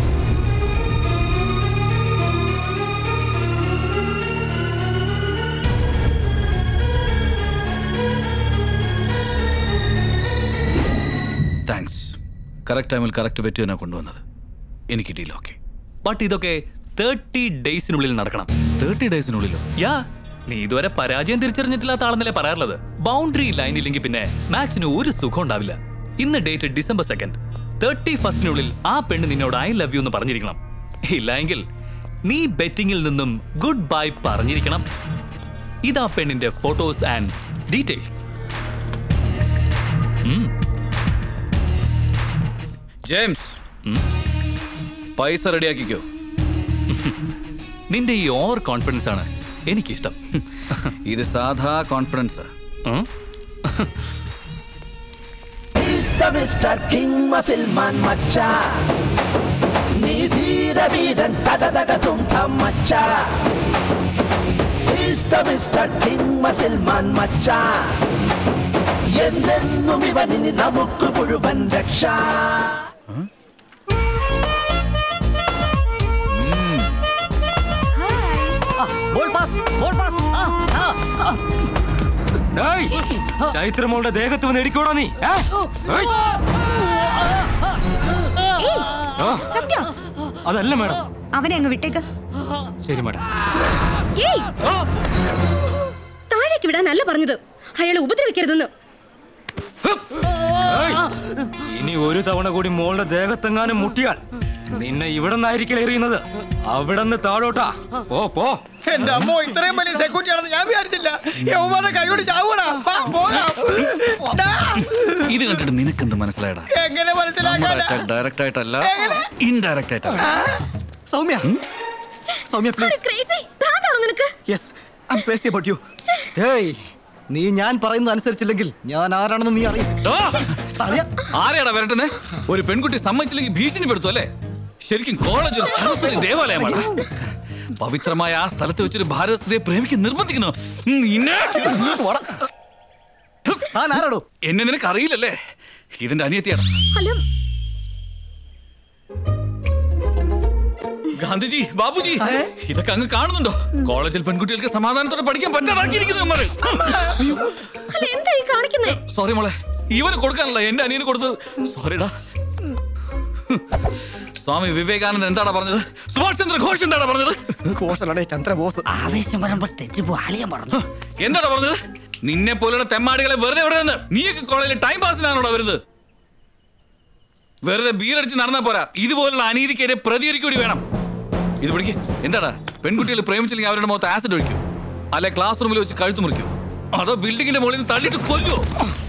താങ്ക്സ് കറക്റ്റ് ടൈമിൽ കറക്റ്റ് ബെറ്റ് തന്നെ കൊണ്ടുവന്നത് എനിക്ക് ഡീൽ ഓക്കെ ബട്ട് ഇതൊക്കെ തേർട്ടി ഡേയ്സിനുള്ളിൽ നടക്കണം തേർട്ടി ഡേയ്സിനുള്ളിലോ യാ നീ ഇതുവരെ പരാജയം തിരിച്ചറിഞ്ഞിട്ടില്ലാത്ത ആളെന്നല്ലേ പറയാറുള്ളത് ബൗണ്ടറി ലൈൻ ഇല്ലെങ്കിൽ പിന്നെ മാച്ചിന് ഒരു സുഖം ഉണ്ടാവില്ല ഇന്ന് ഡേറ്റ് ഡിസംബർ സെക്കൻഡ് തേർട്ടി ഫസ്റ്റിനുള്ളിൽ ആ പെണ്ണ് നിന്നോട് ഐ ലവ് യു എന്ന് പറഞ്ഞിരിക്കണം ഇല്ല എങ്കിൽ നീ ബെറ്റിംഗിൽ നിന്നും ഗുഡ് ബൈ പറഞ്ഞിരിക്കണം ഇതാ പെണ്ണിന്റെ ഫോട്ടോസ് ആൻഡ് ഡീറ്റെയിൽസ് ജെയിംസ് പൈസ റെഡിയാക്കിക്കോ നിന്റെ ഈ ഓവർ കോൺഫിഡൻസ് ആണ് എനിക്കിഷ്ടം ഇത് സാധാ confidence He's the Mr. King Muscle-Man Macha നീ ധീര വീരൻ തക തക തും തം മച്ച He's the Mr. King Muscle-Man Macha എന്നെന്നും ഇവനിനി നമുക്ക് മുഴുവൻ രക്ഷ ബോൾ പാസ് ബോൾ പാസ് ചൈത്രമോളുടെ ദേഹത്ത് വന്ന് ഇടിക്കൂടാ നീ ഏ? ഏയ്. ആ, സത്യ അതല്ല മാഡം അവനെ അങ്ങ് വിട്ടേക്ക് ശരി മാഡം ഏയ് താഴേക്ക് വിടാനല്ല പറഞ്ഞത് അയാളെ ഉപദ്രവിക്കരുതെന്ന് ഏയ്. ഇനി ഒരു തവണ കൂടി മോളുടെ ദേഹത്തെങ്ങാനും മുട്ടിയാൽ നിന്നെ ഇവിടെ നിന്നായിരിക്കും എറിയുന്നത് അവിടെ നിന്ന് താഴോട്ടാ പോ പോ എന്റെ അമ്മോ ഇത്രയും വലിയ സെക്യൂരിറ്റി ആണെന്ന് ഞാൻ വിചാരിച്ചില്ല യവന്മാരുടെ കൈകൊണ്ട് ചാവൂടാ വാ, പോകാം ഡാ, ഇത് കണ്ടിട്ട് നിനക്കെന്ത് മനസ്സിലായടാ എങ്ങനെ മനസ്സിലാക്കാൻ ഡയറക്റ്റ് ആയിട്ടല്ല ഇൻഡയറക്റ്റ് ആയിട്ടാണ് സൗമ്യ സൗമ്യ പ്ലീസ് ക്രേസി ഭ്രാന്താണോ നിനക്ക് yes I crazy about you hey നീ ഞാൻ പറയുന്നത് അനുസരിച്ചില്ലെങ്കിൽ ഞാൻ ആരാണെന്ന് നീ അറിയും അറിയാം ആരെയാടാ വരട്ടുന്നേ ഒരു പെൺകുട്ടി സമ്മതിച്ചില്ലെങ്കിൽ ഭീഷണിപ്പെടുത്തു അല്ലേ ശരിക്കും കോളേജ് ഒരു സരസ്വതി ദേവാലയമാണ് പവിത്രമായ ആ സ്ഥലത്ത് വെച്ചൊരു ഭാരത സ്ത്രീയെ പ്രേമിക്കാൻ നിർബന്ധിക്കുന്നു നിന്നെ താൻ ആരാടോ എന്നെ നിനക്ക് അറിയില്ലല്ലേ ഇതിന്റെ അനിയത്തിയാണ് അല്ല ഗാന്ധിജി ബാബുജി ഇതൊക്കെ അങ്ങ് കാണുന്നുണ്ടോ കോളേജിൽ പെൺകുട്ടികൾക്ക് സമാധാനത്തോടെ പഠിക്കാൻ പറ്റാതാക്കിയിരിക്കുന്നു ഇവന്മാര്. അല്ല എന്താ ഈ കാണിക്കുന്നേ സോറി മോളെ ഇവന് കൊടുക്കാനല്ല എന്റെ അനിയന് കൊടുത്തത് സോറിടാ സ്വാമി വിവേകാനന്ദൻ എന്താടാ പറഞ്ഞത് സുഭാഷ് ചന്ദ്ര ഘോഷ് എന്താടാ പറഞ്ഞത് ഘോഷനാണേ ചന്ദ്രബോസ് ആവേശം വരുമ്പോൾ തെറ്റിപ്പോ അളിയൻ പറഞ്ഞു എന്താടാ പറഞ്ഞത് നിന്നെ പോലുള്ള തെമ്മാടികളെ വെറുതെ വിടരുന്ന് നീയൊക്കെ കോളേജിൽ ടൈം പാസിനാണോടാ വരുന്നത് വെറുതെ ബീറടിച്ച് നടന്നാ പോരാ ഇതുപോലുള്ള അനീതിക്കെതിരെ പ്രതികരിക്കൂടി വേണം ഇത് പിടിക്ക് എന്താടാ പെൺകുട്ടികൾ പ്രേമിച്ചില്ലെങ്കിൽ അവരുടെ മുഖത്ത് ആസിഡ് ഒഴിക്കൂ അല്ലെ ക്ലാസ് റൂമിൽ വെച്ച് കഴുത്ത് മുറിക്കൂ അതോ ബിൽഡിങ്ങിന്റെ മുകളിൽ നിന്ന് തള്ളിയിട്ട് കൊല്ലോ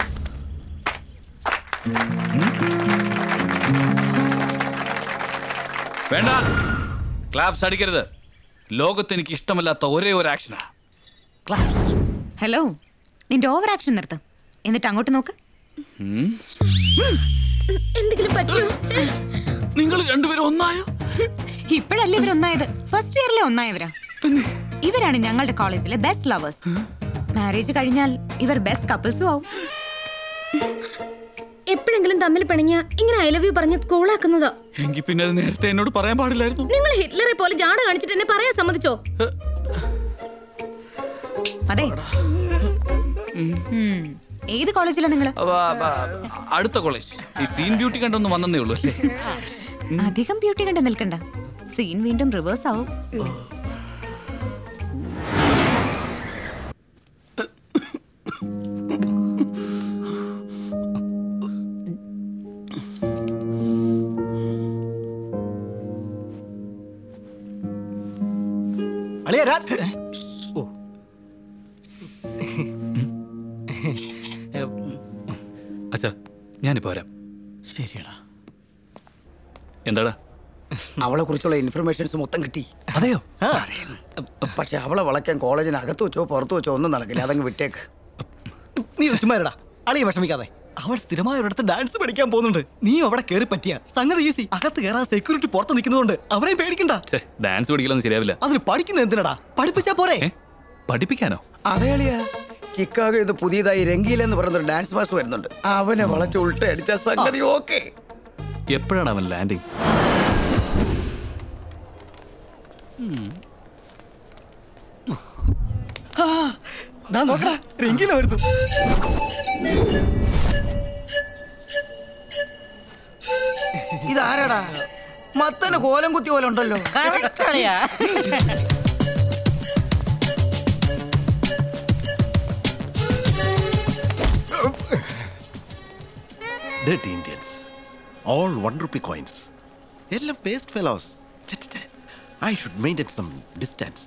വേണ്ട ക്ലാപ്സ് അടിക്കരുത് ലോകത്ത് എനിക്ക് ഇഷ്ടമല്ലാത്ത ഒരേ ഒരു ആക്ഷനാ ഹലോ നിന്റെ ഓവർ ആക്ഷൻ നിർത്ത് എന്നിട്ട് അങ്ങോട്ട് നോക്ക് എന്തെങ്കിലും പറ്റിയോ നിങ്ങൾ രണ്ടുപേരും ഒന്നായോ ഇപ്പോഴല്ലേ ഇവരൊന്നായത് ഫസ്റ്റ് ഇയറിലെ ഒന്നായവരാ ഇവരാണ് ഞങ്ങളുടെ കോളേജിലെ ബെസ്റ്റ് ലവേഴ്സ് മാരേജ് കഴിഞ്ഞാൽ ഇവർ ബെസ്റ്റ് കപ്പിൾസും ആവും എപ്പോഴെങ്കിലും തമ്മിൽ പിണങ്ങിയ ഇങ്ങനെ ഐ ലവ് യു പറഞ്ഞ് കൂളാക്കുന്നതാ എങ്കിൽ പിന്നെ അത് നേരത്തെ എന്നോട് പറയാൻ പാടില്ലായിരുന്നു നിങ്ങൾ ഹിറ്റ്ലറെ പോലെ ജാട കാണിച്ചിട്ട് എന്നെ പറയാൻ സമ്മതിച്ചോ അതെ ഉം. ഏത് കോളേജിലാ നിങ്ങള് അവ- അവ- അടുത്ത കോളേജ് ഈ സീൻ ബ്യൂട്ടി കണ്ടൊന്നും വന്നേ ഉള്ളൂ അല്ലേ അധികം ബ്യൂട്ടി കണ്ട് നിൽക്കണ്ട സീൻ വീണ്ടും റിവേഴ്സ് ആവും അളിയ രാജ് ഓ അച്ഛാ ഞാനിപ്പോ വരാം ശരിയടാ എന്താടാ അവളെ കുറിച്ചുള്ള ഇൻഫർമേഷൻസ് മൊത്തം കിട്ടി അതെയോ ആ. പക്ഷെ അവളെ വളയ്ക്കാൻ കോളേജിന് അകത്ത് വെച്ചോ പുറത്ത് വെച്ചോ ഒന്നും നടക്കില്ല അതങ്ങ് വിട്ടേക്ക് നീ ചുമ്മാരടാ അളിയെ വിഷമിക്കാതെ അവൾ സ്ഥിരമായ ഒരിടത്ത് ഡാൻസ് പഠിക്കാൻ പോകുന്നുണ്ട് നീ അവിടെ കയറി പറ്റിയ സംഗതി ഈസി അകത്ത് കയറാൻ സെക്യൂരിറ്റി പുറത്ത് നിൽക്കുന്നതുകൊണ്ട് അവരെയും പേടിക്കണ്ട ഛേ, ഡാൻസ് പഠിക്കലൊന്നും ശരിയാവില്ല അതിന് പഠിക്കുന്ന എന്തിനടാ പഠിപ്പിച്ചാ പോരെ പഠിപ്പിക്കാനോ അതേ അളിയാ ചിക്കാഗോ ഇത് പുതിയതായി രംഗീല എന്ന് പറയുന്ന ഒരു ഡാൻസ് മാസ്റ്റർ വരുന്നുണ്ട് അവനെ വളച്ച് ഉൾട്ട അടിച്ച സംഗതി ഓക്കെ എപ്പോഴാണ് അവൻ ലാൻഡിങ് നോക്കടാ രംഗീല വരുന്നു ഇതാരാടാ മത്തന് കോലം കുത്തി പോലെ ഉണ്ടല്ലോ dirty Indians all one rupee coins എല്ലാം waste fellows I should maintain some distance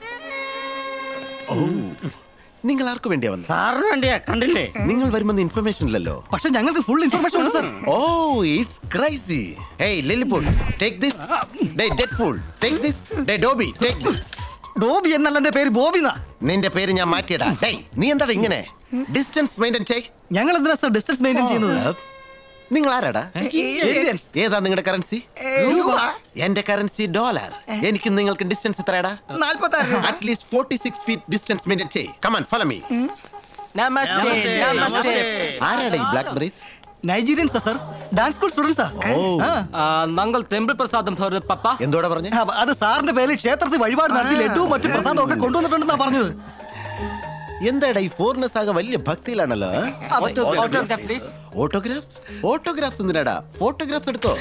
oh നിങ്ങൾ ആർക്ക് വേണ്ടിയാ വന്നത് സാറിന് വേണ്ടിയാ കണ്ടില്ലേ നിങ്ങൾ വരുമെന്ന് ഇൻഫർമേഷൻ ഇല്ലല്ലോ പക്ഷെ ഞങ്ങൾക്ക് ഫുൾ ഇൻഫർമേഷൻ ഉണ്ട് sir oh it's crazy hey Lilliput take this day dead full take this day Dobby take this Dobby എന്നല്ല എന്റെ പേര് ബോബിന്നാ നിന്റെ പേര് ഞാൻ മാറ്റിയടാ ഡേയ് നീ എന്താണ് ഇങ്ങനെ ഡിസ്റ്റൻസ് മെയിൻറ്റെയിൻ ചെയ് ഞങ്ങൾ എന്തിനാ സർ ഡിസ്റ്റൻസ് മെയിൻറ്റെയിൻ ചെയ്യുന്നത് നിങ്ങൾ ആരാടാ Indians. ഏതാ നിങ്ങളുടെ കറൻസി രൂപ. എന്റെ കറൻസി ഡോളർ എനിക്കും നിങ്ങൾക്ക് ഡിസ്റ്റൻസ് എത്രയാടാ നാല്പത്താറ് at least forty six feet distance maintain ചെയ് കമാൻ ഫോളോ മീ നമസ്തേ നമസ്തേ ആരാടാ ഈ ബ്ലാക്ക് ബെറീസ് നൈജീരിയൻസാ സർ ഡാൻസ് സ്കൂൾ സ്റ്റുഡൻസാ നങ്ങൾ തെമ്പിൾ പ്രസാദം പപ്പ എന്തോടാ പറഞ്ഞു അത് സാറിന്റെ പേരിൽ ക്ഷേത്രത്തിൽ വഴിപാട് നടത്തി ലഡുവും മറ്റു പ്രസാദവും ഒക്കെ കൊണ്ടുവന്നിട്ടുണ്ടെന്നാ പറഞ്ഞത് എന്താടാ ഈ ഫോറിനേഴ്സ് ആകെ വലിയ ഭക്തിയിലാണല്ലോ Autograph, please. ഓട്ടോഗ്രാഫ്സ് ഓട്ടോഗ്രാഫ്സ് എന്തിനാടാ ഫോട്ടോഗ്രാഫ്സ് എടുത്തോ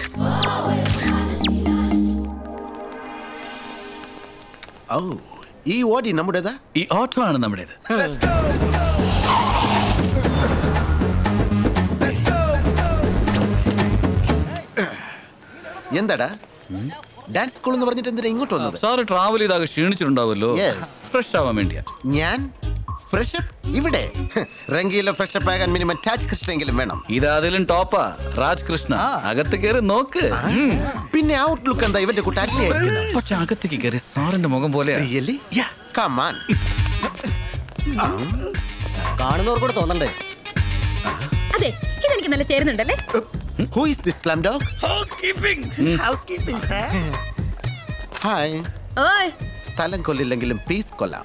ഓ ഈ ഓടി നമ്മുടേതാ ഈ ഓട്ടോ ആണ് നമ്മുടേത് എന്താടാ ഡാൻസ് സ്കൂൾ എന്ന് പറഞ്ഞിട്ട് എന്തിനാ ഇങ്ങോട്ട് വന്നത് സാറ് ട്രാവൽ ചെയ്താകെ ക്ഷീണിച്ചിട്ടുണ്ടാവുമല്ലോ Yes. ഫ്രഷ് ആവാൻ വേണ്ടിയാ ഞാൻ ഫ്രഷപ്പ് ഇവിടെ റംഗിയിലെ ഫ്രഷപ്പ് ആകാൻ മിനിമം ടാച്ച് കൃഷ്ണെങ്കിലും വേണം ഇതാതിലും ടോപ്പാ രാജ് കൃഷ്ണ അകത്ത് കയറി നോക്ക് ഉം. പിന്നെ ഔട്ട്ലുക്ക് എന്താ ഇവന്റെ കുട്ടാക്കി പക്ഷെ അകത്തേക്ക് കയറി സാറിന്റെ മുഖം പോലെ കമാൻ കാണുന്നവർക്കൂടെ തോന്നണ്ടേ അതെ ഇതെനിക്ക് നല്ല ചേരുന്നുണ്ടല്ലേ who is this slum dog house keeping sir hi ഓയ് സ്ഥലം കൊല്ലില്ലെങ്കിലും പീസ് കൊല്ലാം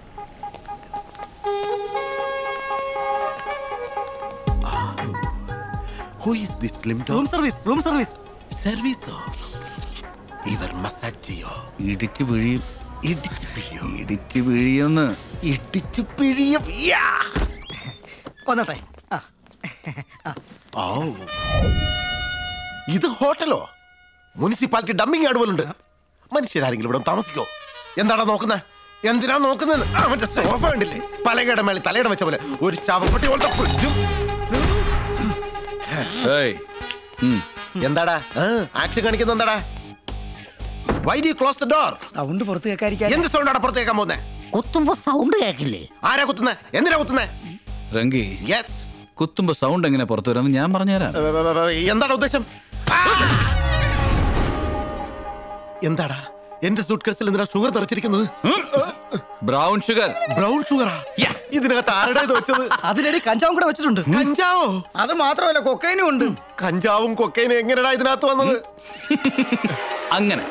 who is this slim room dog service room service സർവീസോ ഇവർ മസാജ് ചെയ്യോ ഇടിച്ചു പിഴിയും ഇടിച്ച് പിഴിയോ ഇടിച്ചു പിഴിയൊന്ന് ഇടിച്ച് പിഴിയും യാ. വന്നട്ടെ ആ ഓ ഇത് ഹോട്ടലോ മുനിസിപ്പാലിറ്റി ഡമ്മിങ് യാർഡ് പോലുണ്ട് മനുഷ്യരാരെങ്കിലും ഇവിടെ താമസിക്കോ എന്താടാ നോക്കുന്നത് എന്തിനാ നോക്കുന്നത് അവന്റെ സോഫ കണ്ടില്ലേ പലകയുടെ മേലെ തലയുടെ വെച്ച പോലെ ഒരു ശവപ്പെട്ടി പോലത്തെ ഫ്രിഡ്ജും ഏയ് ഉം. എന്താടാ ആക്ഷൻ കാണിക്കുന്ന എന്താടാ why do close the door sound പുറത്ത് കേൾക്കാതിരിക്കാൻ എന്ത് സൗണ്ടാണ് പുറത്തേക്കാൻ പോകുന്നത് കുത്തുമ്പോ സൗണ്ട് കേക്കില്ലേ ആരാ കുത്തുന്നത് എന്തിനാ കുത്തുന്നത് രംഗി യെസ് കുത്തുമ്പോ സൗണ്ട് എങ്ങനെ പുറത്തു വരുമെന്ന് ഞാൻ പറഞ്ഞുതരാം എന്താണ് ഉദ്ദേശം ആ! എന്താടാ എന്റെ സൂട്ട് കേസിൽ എന്തിനാ ഷുഗർ തെറിച്ചിരിക്കുന്നത് ബ്രൗൺ ഷുഗർ ബ്രൗൺ ഷുഗറാ ഇതിനകത്ത് ആരുടെ ഇത് വെച്ചത് അതിനിടെ കഞ്ചാവും കൂടെ വെച്ചിട്ടുണ്ട് കഞ്ചാവോ അത് മാത്രമല്ല കൊക്കൈനും ഉണ്ട് കഞ്ചാവും കൊക്കൈനും എങ്ങനെയാ ഇതിനകത്ത് വന്നത് അങ്ങനെ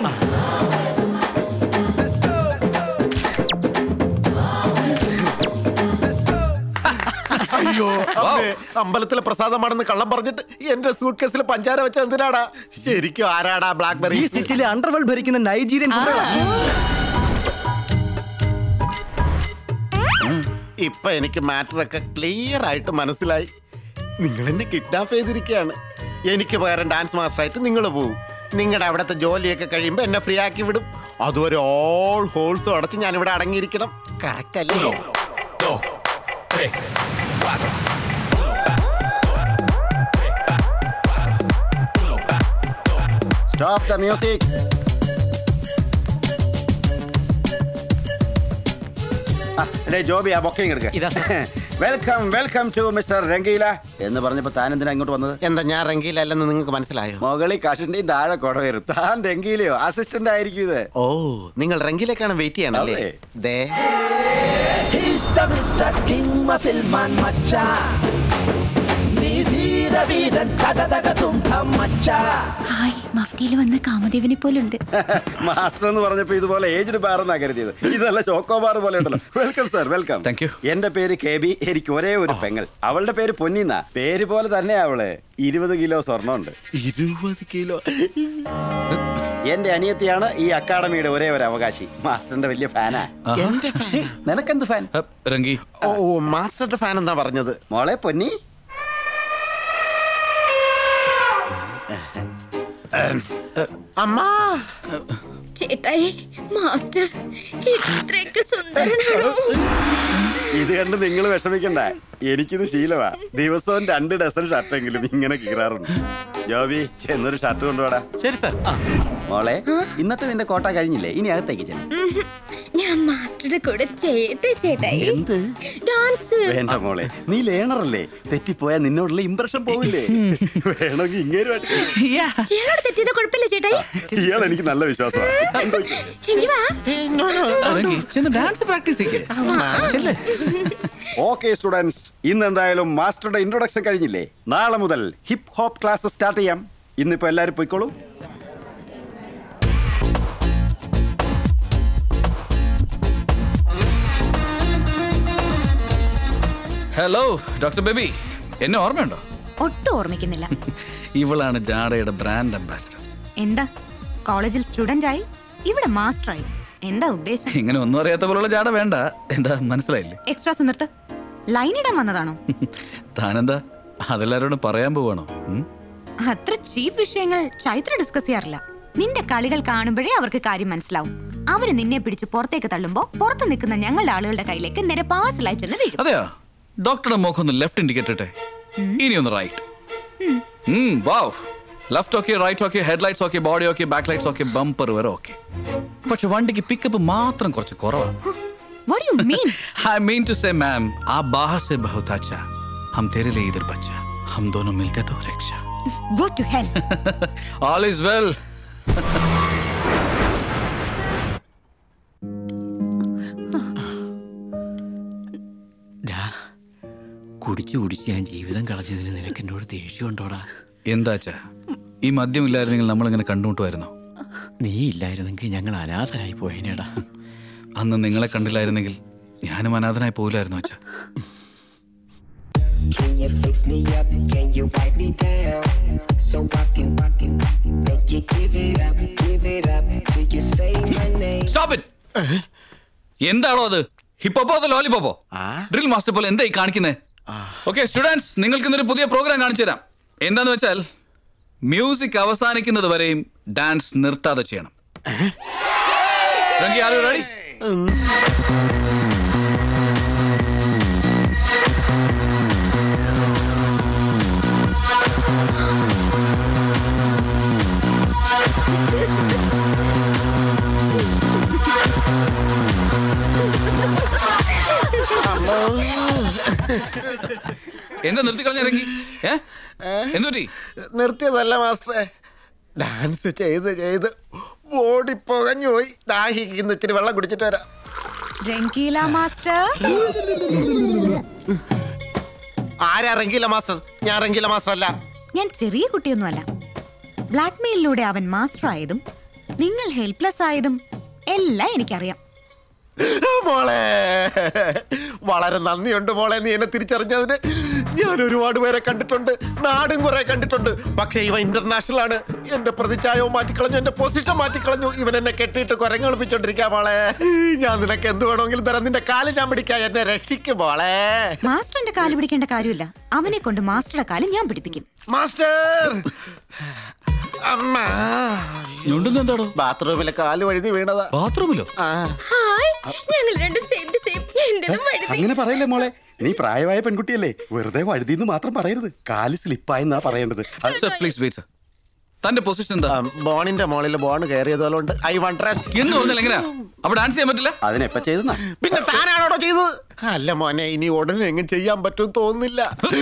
അയ്യോ അമ്മേ, അമ്പലത്തിലെ പ്രസാദമാണെന്ന് കള്ളം പറഞ്ഞിട്ട് എന്റെ സൂട്ട് കേസിൽ പഞ്ചാര വെച്ച എന്തിനാടാ ശരിക്കും ആരാടാ ബ്ലാക്ക്ബെറി ഈ സിറ്റിയിലെ അണ്ടർവേൾഡ് ഭരിക്കുന്ന നൈജീരിയൻ ഇപ്പൊ എനിക്ക് മാറ്റർ ഒക്കെ ക്ലിയർ ആയിട്ട് മനസ്സിലായി നിങ്ങൾ എന്നെ കിഡ്നാപ്പ് ചെയ്തിരിക്കുകയാണ് എനിക്ക് പകരം ഡാൻസ് മാസ്റ്റർ ആയിട്ട് നിങ്ങൾ പോവും നിങ്ങളുടെ അവിടുത്തെ ജോലിയൊക്കെ കഴിയുമ്പോൾ എന്നെ ഫ്രീ ആക്കി വിടും അതുവരെ ഓൾ ഹോൾസും അടച്ച് ഞാൻ ഇവിടെ അടങ്ങിയിരിക്കണം കറക്റ്റ് അല്ലേ സ്റ്റോപ്പ് ദ മ്യൂസിക് ജോബി ആ ബൊക്കയും എടുക്ക welcome welcome to mister Rangeela എന്ന് പറഞ്ഞപ്പോ താൻ എന്തിനാ ഇങ്ങോട്ട് വന്നത് എന്താ ഞാൻ രംഗീലല്ലെന്ന് നിങ്ങൾക്ക് മനസ്സിലായോ മുകളിൽ കഷണ്ടിയും താഴെ കൊടവരും താൻ രംഗീലയോ അസിസ്റ്റന്റ് ആയിരിക്കും ഇത് ഓ നിങ്ങൾ രംഗീലേക്കാണ് വെയിറ്റ് ചെയ്യണല്ലേ അതെ. ദേ He's the Mr. King Masilman Macha. നീ ധീര വീരൻ തക തക തും ധം മച്ചാ ഹായ് മഫ്റ്റിയിൽ വന്ന കാമദേവനെ പോലുണ്ട് മാസ്റ്റർ എന്ന് പറഞ്ഞപ്പോ ഇതുപോലെ ഏജ്ഡ് ബാർ എന്നാ കരുതിയത് ഇതല്ല ചോക്കോ ബാർ പോലെ ഉണ്ടല്ലോ welcome sir welcome thank you എന്റെ പേര് കെ ബി എനിക്ക് ഒരേ ഒരു പെങ്ങൾ അവളുടെ പേര് പൊന്നിന്ന പേര് പോലെ തന്നെ അവള് ഇരുപത് കിലോ സ്വർണ്ണമുണ്ട് ഇരുപത് കിലോ എന്റെ അനിയത്തിയാണ് ഈ അക്കാഡമിയുടെ ഒരേ ഒരു അവകാശി മാസ്റ്ററിന്റെ വലിയ ഫാനാ എന്റെ ഫാൻ നിനക്കെന്ത് ഫാൻ രംഗി ഓ മാസ്റ്ററുടെ ഫാൻ എന്നാ പറഞ്ഞത് മോളെ പൊന്നി അമ്മ ചേട്ടായി മാസ്റ്റർ ഇത്രയ്ക്ക് സുന്ദരനാണോ ഇത് കണ്ട് നിങ്ങൾ വിഷമിക്കണ്ട എനിക്കിത് ശീലമാ ദിവസവും രണ്ട് ഡസൻ ഷർട്ടെങ്കിലും ഇങ്ങനെ കീറാറുണ്ട് ജോബി ചെന്നൊരു ഷർട്ട് കൊണ്ടുപോടാ ശരി സാർ മോളെ ഇന്നത്തെ നിന്റെ കോട്ട കഴിഞ്ഞില്ലേ ഇനി അകത്തേക്ക് ചെല്ലാം ഉം. ഞാൻ മാസ്റ്ററുടെ കൂടെ ചെയ്യട്ടെ ചേട്ടായി എന്ത്? ഡാൻസ് വേണ്ട മോളെ നീ ലേണറല്ലേ തെറ്റിപ്പോയാ നിന്നോടുള്ള ഇംപ്രഷൻ പോവില്ലേ വേണമെങ്കിൽ ഇങ്ങേരുമായിട്ട് ഇയാളോട് തെറ്റിയത് കുഴപ്പമില്ല ചേട്ടായി ഇയാൾ എനിക്ക് നല്ല വിശ്വാസമാണ് എങ്കി വാ ഡാൻസ് പ്രാക്ടീസ് ഓക്കെ സ്റ്റുഡൻസ് ഇന്ന് എന്തായാലും മാസ്റ്ററുടെ ഇൻട്രൊഡക്ഷൻ കഴിഞ്ഞില്ലേ നാളെ മുതൽ ഹിപ്പ് ഹോപ്പ് ക്ലാസ് സ്റ്റാർട്ട് ചെയ്യാം ഇന്നിപ്പോ എല്ലാരും പോയിക്കോളൂ ഹലോ ഡോക്ടർ ബേബി എന്നെ ഓർമ്മയുണ്ടോ ഒട്ടും ഓർമ്മിക്കുന്നില്ല ഇവളാണ് ജാഡയുടെ ബ്രാൻഡ് അംബാസിഡർ എന്താ കോളേജിൽ സ്റ്റുഡന്റ് ആയി ഇവിടെ മാസ്റ്റർ ആയി എന്താ ഉദ്ദേശം ഇങ്ങനെ ഒന്നും അറിയാത്ത പോലുള്ള ജാട വേണ്ട എന്താ മനസ്സിലായില്ലേ എക്സ്ട്രാസ് നിർത്ത് ലൈൻ ഇടാൻ വന്നതാണോ താനെന്താ അതെല്ലാരോടും പറയാൻ പോവാണോ ഉം? അത്ര ചീപ്പ് വിഷയങ്ങൾ ചൈത്ര ഡിസ്കസ് ചെയ്യാറില്ല നിന്റെ കളികൾ കാണുമ്പോഴേ അവർക്ക് കാര്യം മനസ്സിലാവും അവര് നിന്നെ പിടിച്ച് പുറത്തേക്ക് തള്ളുമ്പോ പുറത്ത് നിൽക്കുന്ന ഞങ്ങളുടെ ആളുകളുടെ കയ്യിലേക്ക് നേരെ പാസിലായി ചെന്ന് വീഴും അതെയോ ഡോക്ടറുടെ മുഖം ഒന്ന് ലെഫ്റ്റ് ഇൻഡിക്കേറ്റ് ഇട്ടെ ഇനി ഒന്ന് right wow left okay right okay head lights okay body okay back lights okay bumper വരെ ഓക്കെ പക്ഷെ വണ്ടിക്ക് പിക്കപ്പ് മാത്രം കുറച്ച് കുറവാണ് What do you mean? I mean to say, ma'am, आप बाहर से बहुत अच्छा हम तेरे लिए इधर बच्चा हम दोनों मिलते तो रक्षा Go to hell. All is well. ഡാ, കുടിച്ചു കുടിച്ച് ഞാൻ ജീവിതം കളഞ്ഞതിന് നിനക്ക് എന്നോട് ദേഷ്യം ഉണ്ടോടാ എന്താച്ചാ ഈ മദ്യം ഇല്ലായിരുന്നെങ്കിൽ നമ്മൾ ഇങ്ങനെ കണ്ടുമുട്ടുമായിരുന്നോ നീ ഇല്ലായിരുന്നെങ്കിൽ ഞങ്ങൾ അനാഥരായി പോയേനേടാ അന്ന് നിങ്ങളെ കണ്ടില്ലായിരുന്നെങ്കിൽ ഞാനും അനാഥനായി പോകില്ലായിരുന്നു അച്ഛാ Can you fix me up? Can you wipe me down? So I can, I can make you give it up, give it up till you say my name. Stop it എന്താണോ അത് ഹിപ്പോപ്പോ അതോ ലോലിപ്പോപ്പോ ഡ്രിൽ മാസ്റ്റർ പോലെ എന്താ ഈ കാണിക്കുന്നത് okay students നിങ്ങൾക്ക് ഇന്നൊരു പുതിയ പ്രോഗ്രാം കാണിച്ചു തരാം എന്താന്ന് വെച്ചാൽ മ്യൂസിക് അവസാനിക്കുന്നത് വരെയും ഡാൻസ് നിർത്താതെ ചെയ്യണം റെഡി എന്താ നിർത്തി കളഞ്ഞിറങ്ങി ഏ എന്തുപറ്റി നിർത്തിയതല്ല മാസ്റ്ററെ ഡാൻസ് ചെയ്ത് ചെയ്ത് ബോഡി പുകഞ്ഞു പോയി ദാഹിക്കുന്ന ഇച്ചിരി വെള്ളം കുടിച്ചിട്ട് വരാം രംഗീല മാസ്റ്റർ ആരാ റംഗീല മാസ്റ്റർ ഞാൻ റംഗീല മാസ്റ്റർ അല്ല ഞാൻ ചെറിയ കുട്ടിയൊന്നുമല്ല ബ്ലാക്ക് മെയിലിലൂടെ അവൻ മാസ്റ്റർ ആയതും നിങ്ങൾ ഹെൽപ്ലെസ് ആയതും എല്ലാം എനിക്കറിയാം മോളെ വളരെ നന്ദിയുണ്ട് മോളെ നീ എന്നെ തിരിച്ചറിഞ്ഞതിന് ഞാൻ ഒരുപാട് പേരെ കണ്ടിട്ടുണ്ട് നാടും കുറെ കണ്ടിട്ടുണ്ട് പക്ഷെ ഇവ ഇന്റർനാഷണൽ ആണ് എന്റെ പ്രതിച്ഛായവും മാറ്റിക്കളഞ്ഞു എന്റെ പൊസിഷൻ മാറ്റിക്കളഞ്ഞു ഇവൻ എന്നെ കെട്ടിയിട്ട് കുരങ്ങളിപ്പിച്ചോണ്ടിരിക്കാ മോളെ ഞാൻ നിനക്ക് എന്ത് വേണമെങ്കിലും തരാം നിന്റെ കാല് ഞാൻ പിടിക്കാം എന്നെ രക്ഷിക്കും മോളെ മാസ്റ്ററിന്റെ കാല് പിടിക്കേണ്ട കാര്യമില്ല അവനെ കൊണ്ട് മാസ്റ്ററുടെ കാല് ഞാൻ പിടിപ്പിക്കും മാസ്റ്റർ അമ്മ എന്താടോ ബാത്റൂമിലെ കാല് വഴുതി വീണതാ ബാത്റൂമിലോ ഹായ് ഞങ്ങൾ രണ്ടും സെയിം ടു സെയിം എന്റേതും വഴുതി അങ്ങനെ പറയല്ലേ മോളെ നീ പ്രായമായ പെൺകുട്ടിയല്ലേ വെറുതെ വഴുതിന്ന് മാത്രം പറയരുത് കാല് സ്ലിപ്പായെന്നാ പറയേണ്ടത് സർ പ്ലീസ് വെയിറ്റ് സർ തന്റെ പൊസിഷൻ എന്താ ബോണിന്റെ മോളിൽ ബോൺ കയറിയതുകൊണ്ട് ഐ വൺ എന്ന് പറഞ്ഞാൽ എങ്ങനെയാ അപ്പൊ ഡാൻസ് ചെയ്യാൻ പറ്റില്ല അതിനെപ്പ ചെയ്തെന്നാ പിന്നെ താനാണോടോ ചെയ്തത് അല്ല മോനെ ഇനി ഉടനെ എങ്ങനെ ചെയ്യാൻ പറ്റും തോന്നുന്നില്ല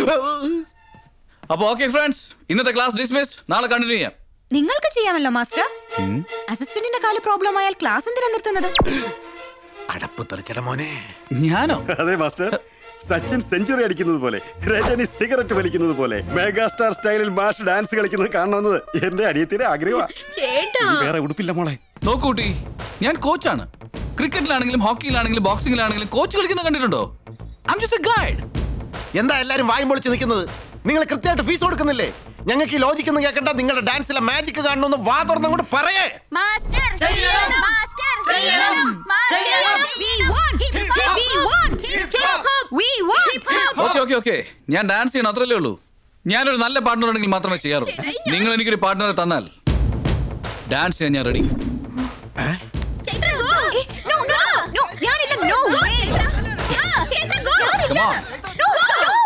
അപ്പൊ ഓക്കെ ഫ്രണ്ട്സ് ഇന്നത്തെ ക്ലാസ് ഡിസ്മിസ്ഡ് നാളെ കണ്ടിന്യൂ ചെയ്യാം നിങ്ങൾക്ക് ചെയ്യാമല്ലോ മാസ്റ്റർ അസിസ്റ്റന്റിന്റെ കാല് പ്രോബ്ലം ആയാൽ ക്ലാസ് എന്തിനാ നിർത്തുന്നത് അടപ്പ് തെറിച്ചട മോനെ ഞാനോ അതെ മാസ്റ്റർ സച്ചിൻ സെഞ്ചുറി അടിക്കുന്നത് പോലെ രജനി സിഗരറ്റ് വലിക്കുന്നത് പോലെ മെഗാസ്റ്റാർ സ്റ്റൈലിൽ മാഷ് ഡാൻസ് കളിക്കുന്നത് കാണണമെന്നത് എന്റെ അനിയത്തിന്റെ ആഗ്രഹമാണ് ചേട്ടാ വേറെ ഉടുപ്പില്ല മോളെ നോക്കൂട്ടി ഞാൻ കോച്ചാണ് ക്രിക്കറ്റിലാണെങ്കിലും ഹോക്കിയിലാണെങ്കിലും ബോക്സിംഗിലാണെങ്കിലും കോച്ച് കളിക്കുന്നത് കണ്ടിട്ടുണ്ടോ ഐം ജസ്റ്റ് എ ഗൈഡ് എന്താ എല്ലാരും വായും പൊളിച്ച് നിൽക്കുന്നത് നിങ്ങൾ കൃത്യമായിട്ട് ഫീസ് കൊടുക്കുന്നില്ലേ ഞങ്ങൾക്ക് ഈ ലോജിക്ക് ഒന്നും കേൾക്കണ്ട നിങ്ങളുടെ ഡാൻസിലെ മാജിക് കാണണമെന്ന് വാ തുറന്നും കൂടെ പറയേ മാസ്റ്റർ ചെയ്യണം മാസ്റ്റർ ചെയ്യണം master we want hip hop we want hip hop we want hip hop okay okay okay ഞാൻ ഡാൻസ് ചെയ്യണം അത്രല്ലേ ഉള്ളൂ ഞാനൊരു നല്ല പാർട്ണർ ഉണ്ടെങ്കിൽ മാത്രമേ ചെയ്യാറുള്ളൂ നിങ്ങൾ എനിക്കൊരു പാർട്ണറെ തന്നാൽ ഡാൻസ് ചെയ്യാൻ ഞാൻ റെഡി no no no ഞാനില്ല no way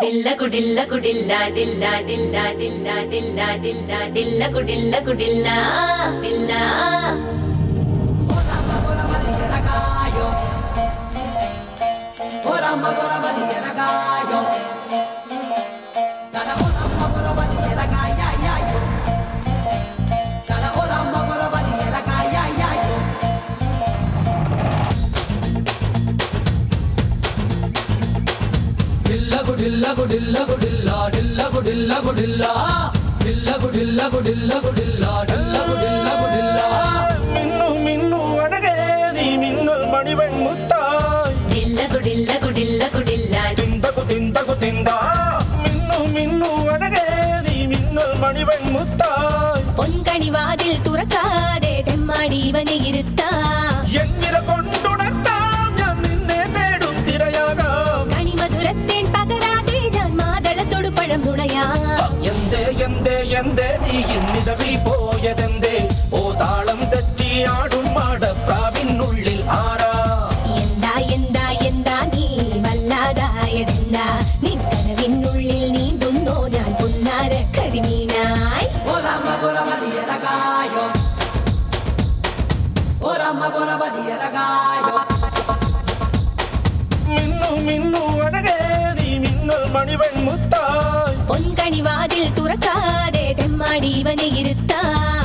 ഡില്ല കുടില്ല കുടില്ല ഡില്ല ഡില്ല ഡില്ല ഡില്ല ഡില്ല ഡില്ല കുടില്ല കുടില്ല ഡില്ല ഡില്ല കുടില്ല കുടില്ല കുടില്ല ഡില്ല കുടില്ല കുടില്ല ഡില്ല കുടില്ല കുടില്ല കുടില്ല ഡില്ല കുടില്ല കുടില്ല മിന്നു മിന്നു അഴകേ നീ മിന്നൽ മണിവൻ മുത്തായി ഡില്ല കുടില്ല കുടില്ല കുടില്ല തിന്തകു തിന്തകു തിന്താ മിന്നു മിന്നു അഴകേ നീ മിന്നൽ മണിവൻ മുത്തായി പൊൻകണിവാതിൽ തുറക്കാതെ തെമ്മാടി ഇവനെ ഇരുത്താം എന്നിര കൊണ്ടുണർത്താം ഞാൻ നിന്നെ തേടും തിരയാകാം കണിമധുരത്തേൻ പകരാതെ ഞാൻ മാതളത്തോട് പഴം നുണയാം എന്തേ എന്തേ എന്തേ നീ ഇന്നിടവിൽ പോയതെന്തേ ഓ താളം തെറ്റിയാടും മാടപ്രാവിനുള്ളിൽ ആരാ എന്താ എന്താ എന്താ നീ വല്ലാതായതെന്താ നിൻ കനവിനുള്ളിൽ നീന്തുന്നോ ഞാൻ പുന്നാര കരിമീനായി Oramma gora badia ragaio Oramma gora badia ragaio മിന്നു മിന്നു അഴകേ നീ മിന്നൽ മണിവൻ മുത്തായി പൊൻകണിവാതിൽ തുറക്കാതെ തെമ്മാടി ഇവനെ ഇരുത്താം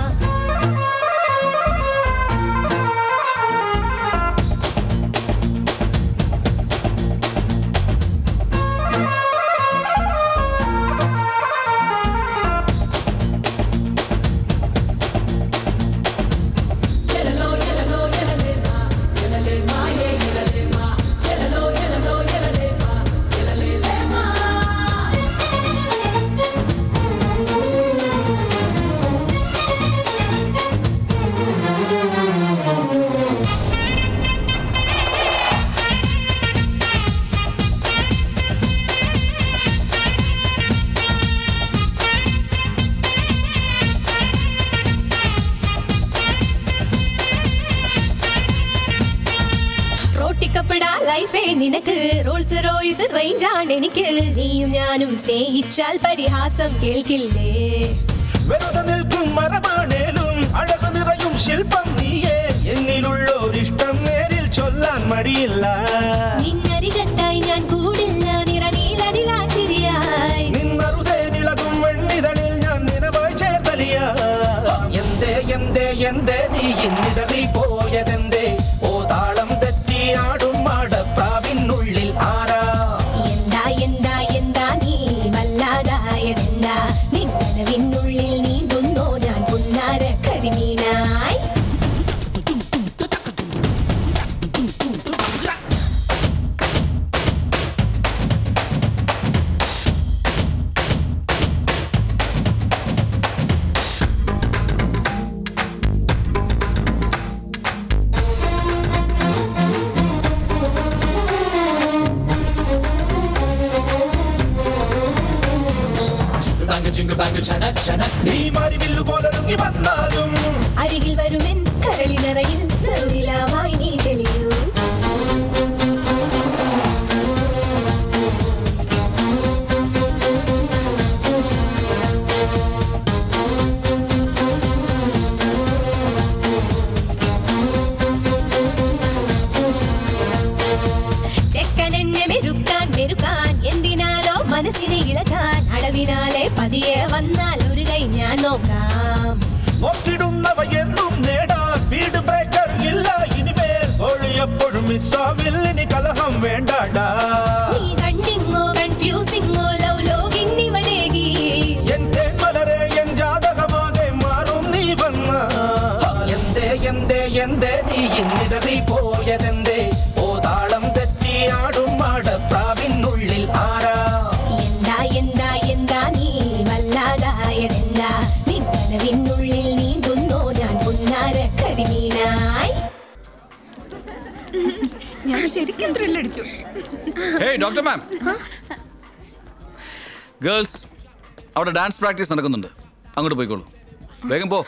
റോട്ടിക്കപ്പെട ലൈഫേ നിനക്ക് റോൾസ് റോയ്സ് റേഞ്ച് ആണ് എനിക്ക് നീയും ഞാനും സ്നേഹിച്ചാൽ പരിഹാസം കേൾക്കില്ലേ വെറുതെ നിൽക്കും മരമാണേലും അഴകു നിറയും ശില്പം നീയേ എന്നിലുള്ളോരിഷ്ടം നേരിൽ ചൊല്ലാൻ മടിയില്ല നിന്നരികത്തായി ഞാൻ കൂടില്ല നിറനീല നിലാചിരിയായി നിന്നറുതേ നിളകും വെണ്ണിതളിൽ ഞാൻ നിലവായി ചേർത്തലിയ എന്തേ എന്തേ എന്തേ നീ ഇന്നിടവിൽ പോയതെന്തേ ഓ താളം തെറ്റിയാടും മാടപ്രാവിനുള്ളിൽ ആരാ എന്താ എന്താ എന്താ നീ വല്ലാതായതെന്താ നിൻ കനവിനുള്ളിൽ നീന്തുന്നോ ഞാൻ പുന്നാര കരിമീനായി Bang jingle bang chanak chanak നീ മരിവില്ലു പോലൊരുങ്ങി വന്നാലും അരികിൽ വരുമെൻ കരളി നിറയിൽ നെറുനിലാവായി നീ തെളിയൂ ചെക്കൻ എന്നെ മെരുക്കാൻ മെരുക്കാൻ എന്തിനാലോ മനസ്സിനെ ഇളകാൻ അളവിനാലെ പതിയെ വന്നാൽ ഒരു കൈ ഞാൻ നോക്കാം നോക്കിടുന്നവ എന്നും നേടാ സ്പീഡ് ബ്രേക്കർ ഇല്ല ഇനിമേൽ ഒഴി എപ്പോഴും മിസ്സാവിൽ ഇനി കലഹം വേണ്ടാടാ നീ കണ്ടിങ്ങോ കൺഫ്യൂസിങ്ങോ ലവ് ലോകിങ് ഇവനേകി എൻ തേന്മലരെ എൻ ജാതകമാകെ മാറും നീ വന്ന എന്തേ എന്തേ എന്തേ നീ ഇന്നിടറി പോയതെന്തേ ഓ താളം തെറ്റിയാടും മാടപ്രാവിനുള്ളിൽ ആരാ എന്താ എന്താ എന്താ നീ വല്ലാതായതെന്താ നിൻ കനവിനുള്ളിൽ നീന്തുന്നോ ഞാൻ പുന്നാര കരിമീനായി ഞാൻ ശരിക്കും ത്രില്ലടിച്ചു ഹേയ് ഡോക്ടർ മാം ഗേൾസ് അവിടെ ഡാൻസ് പ്രാക്ടീസ് നടക്കുന്നുണ്ട് അങ്ങോട്ട് പോയിക്കോളൂ വേഗം പോ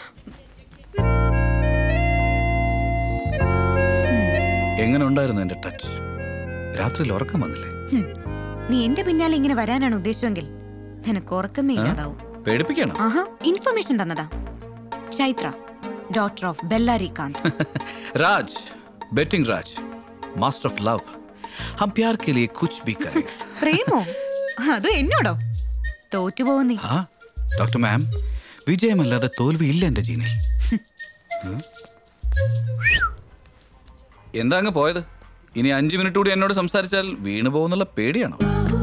എങ്ങനെ ഉണ്ടായിരുന്നു എന്റെ ടച്ച് രാത്രിയിൽ ഉറക്കം വന്നില്ലേ നീ എന്റെ പിന്നാലെ ഇങ്ങനെ വരാനാണ് ഉദ്ദേശമെങ്കിൽ നിനക്ക് ഉറക്കമേ ഇല്ലാതാവും പേടിപ്പിക്കണം ആഹാ ഇൻഫർമേഷൻ തന്നതാ Chaithra daughter of Bellary Kanth Raj betting Raj master of love हम प्यार के लिए कुछ भी करें പ്രേമോ അത് എന്നോടോ തോറ്റുപോകും നീ हाँ ഡോക്ടർ മാം വിജയമല്ലാതെ തോൽവി ഇല്ല എന്റെ ജീനിൽ ഉം. എന്താ അങ്ങ് പോയത് ഇനി അഞ്ചു മിനിറ്റ് കൂടി എന്നോട് സംസാരിച്ചാൽ വീണു പോകുന്നുള്ള പേടിയാണോ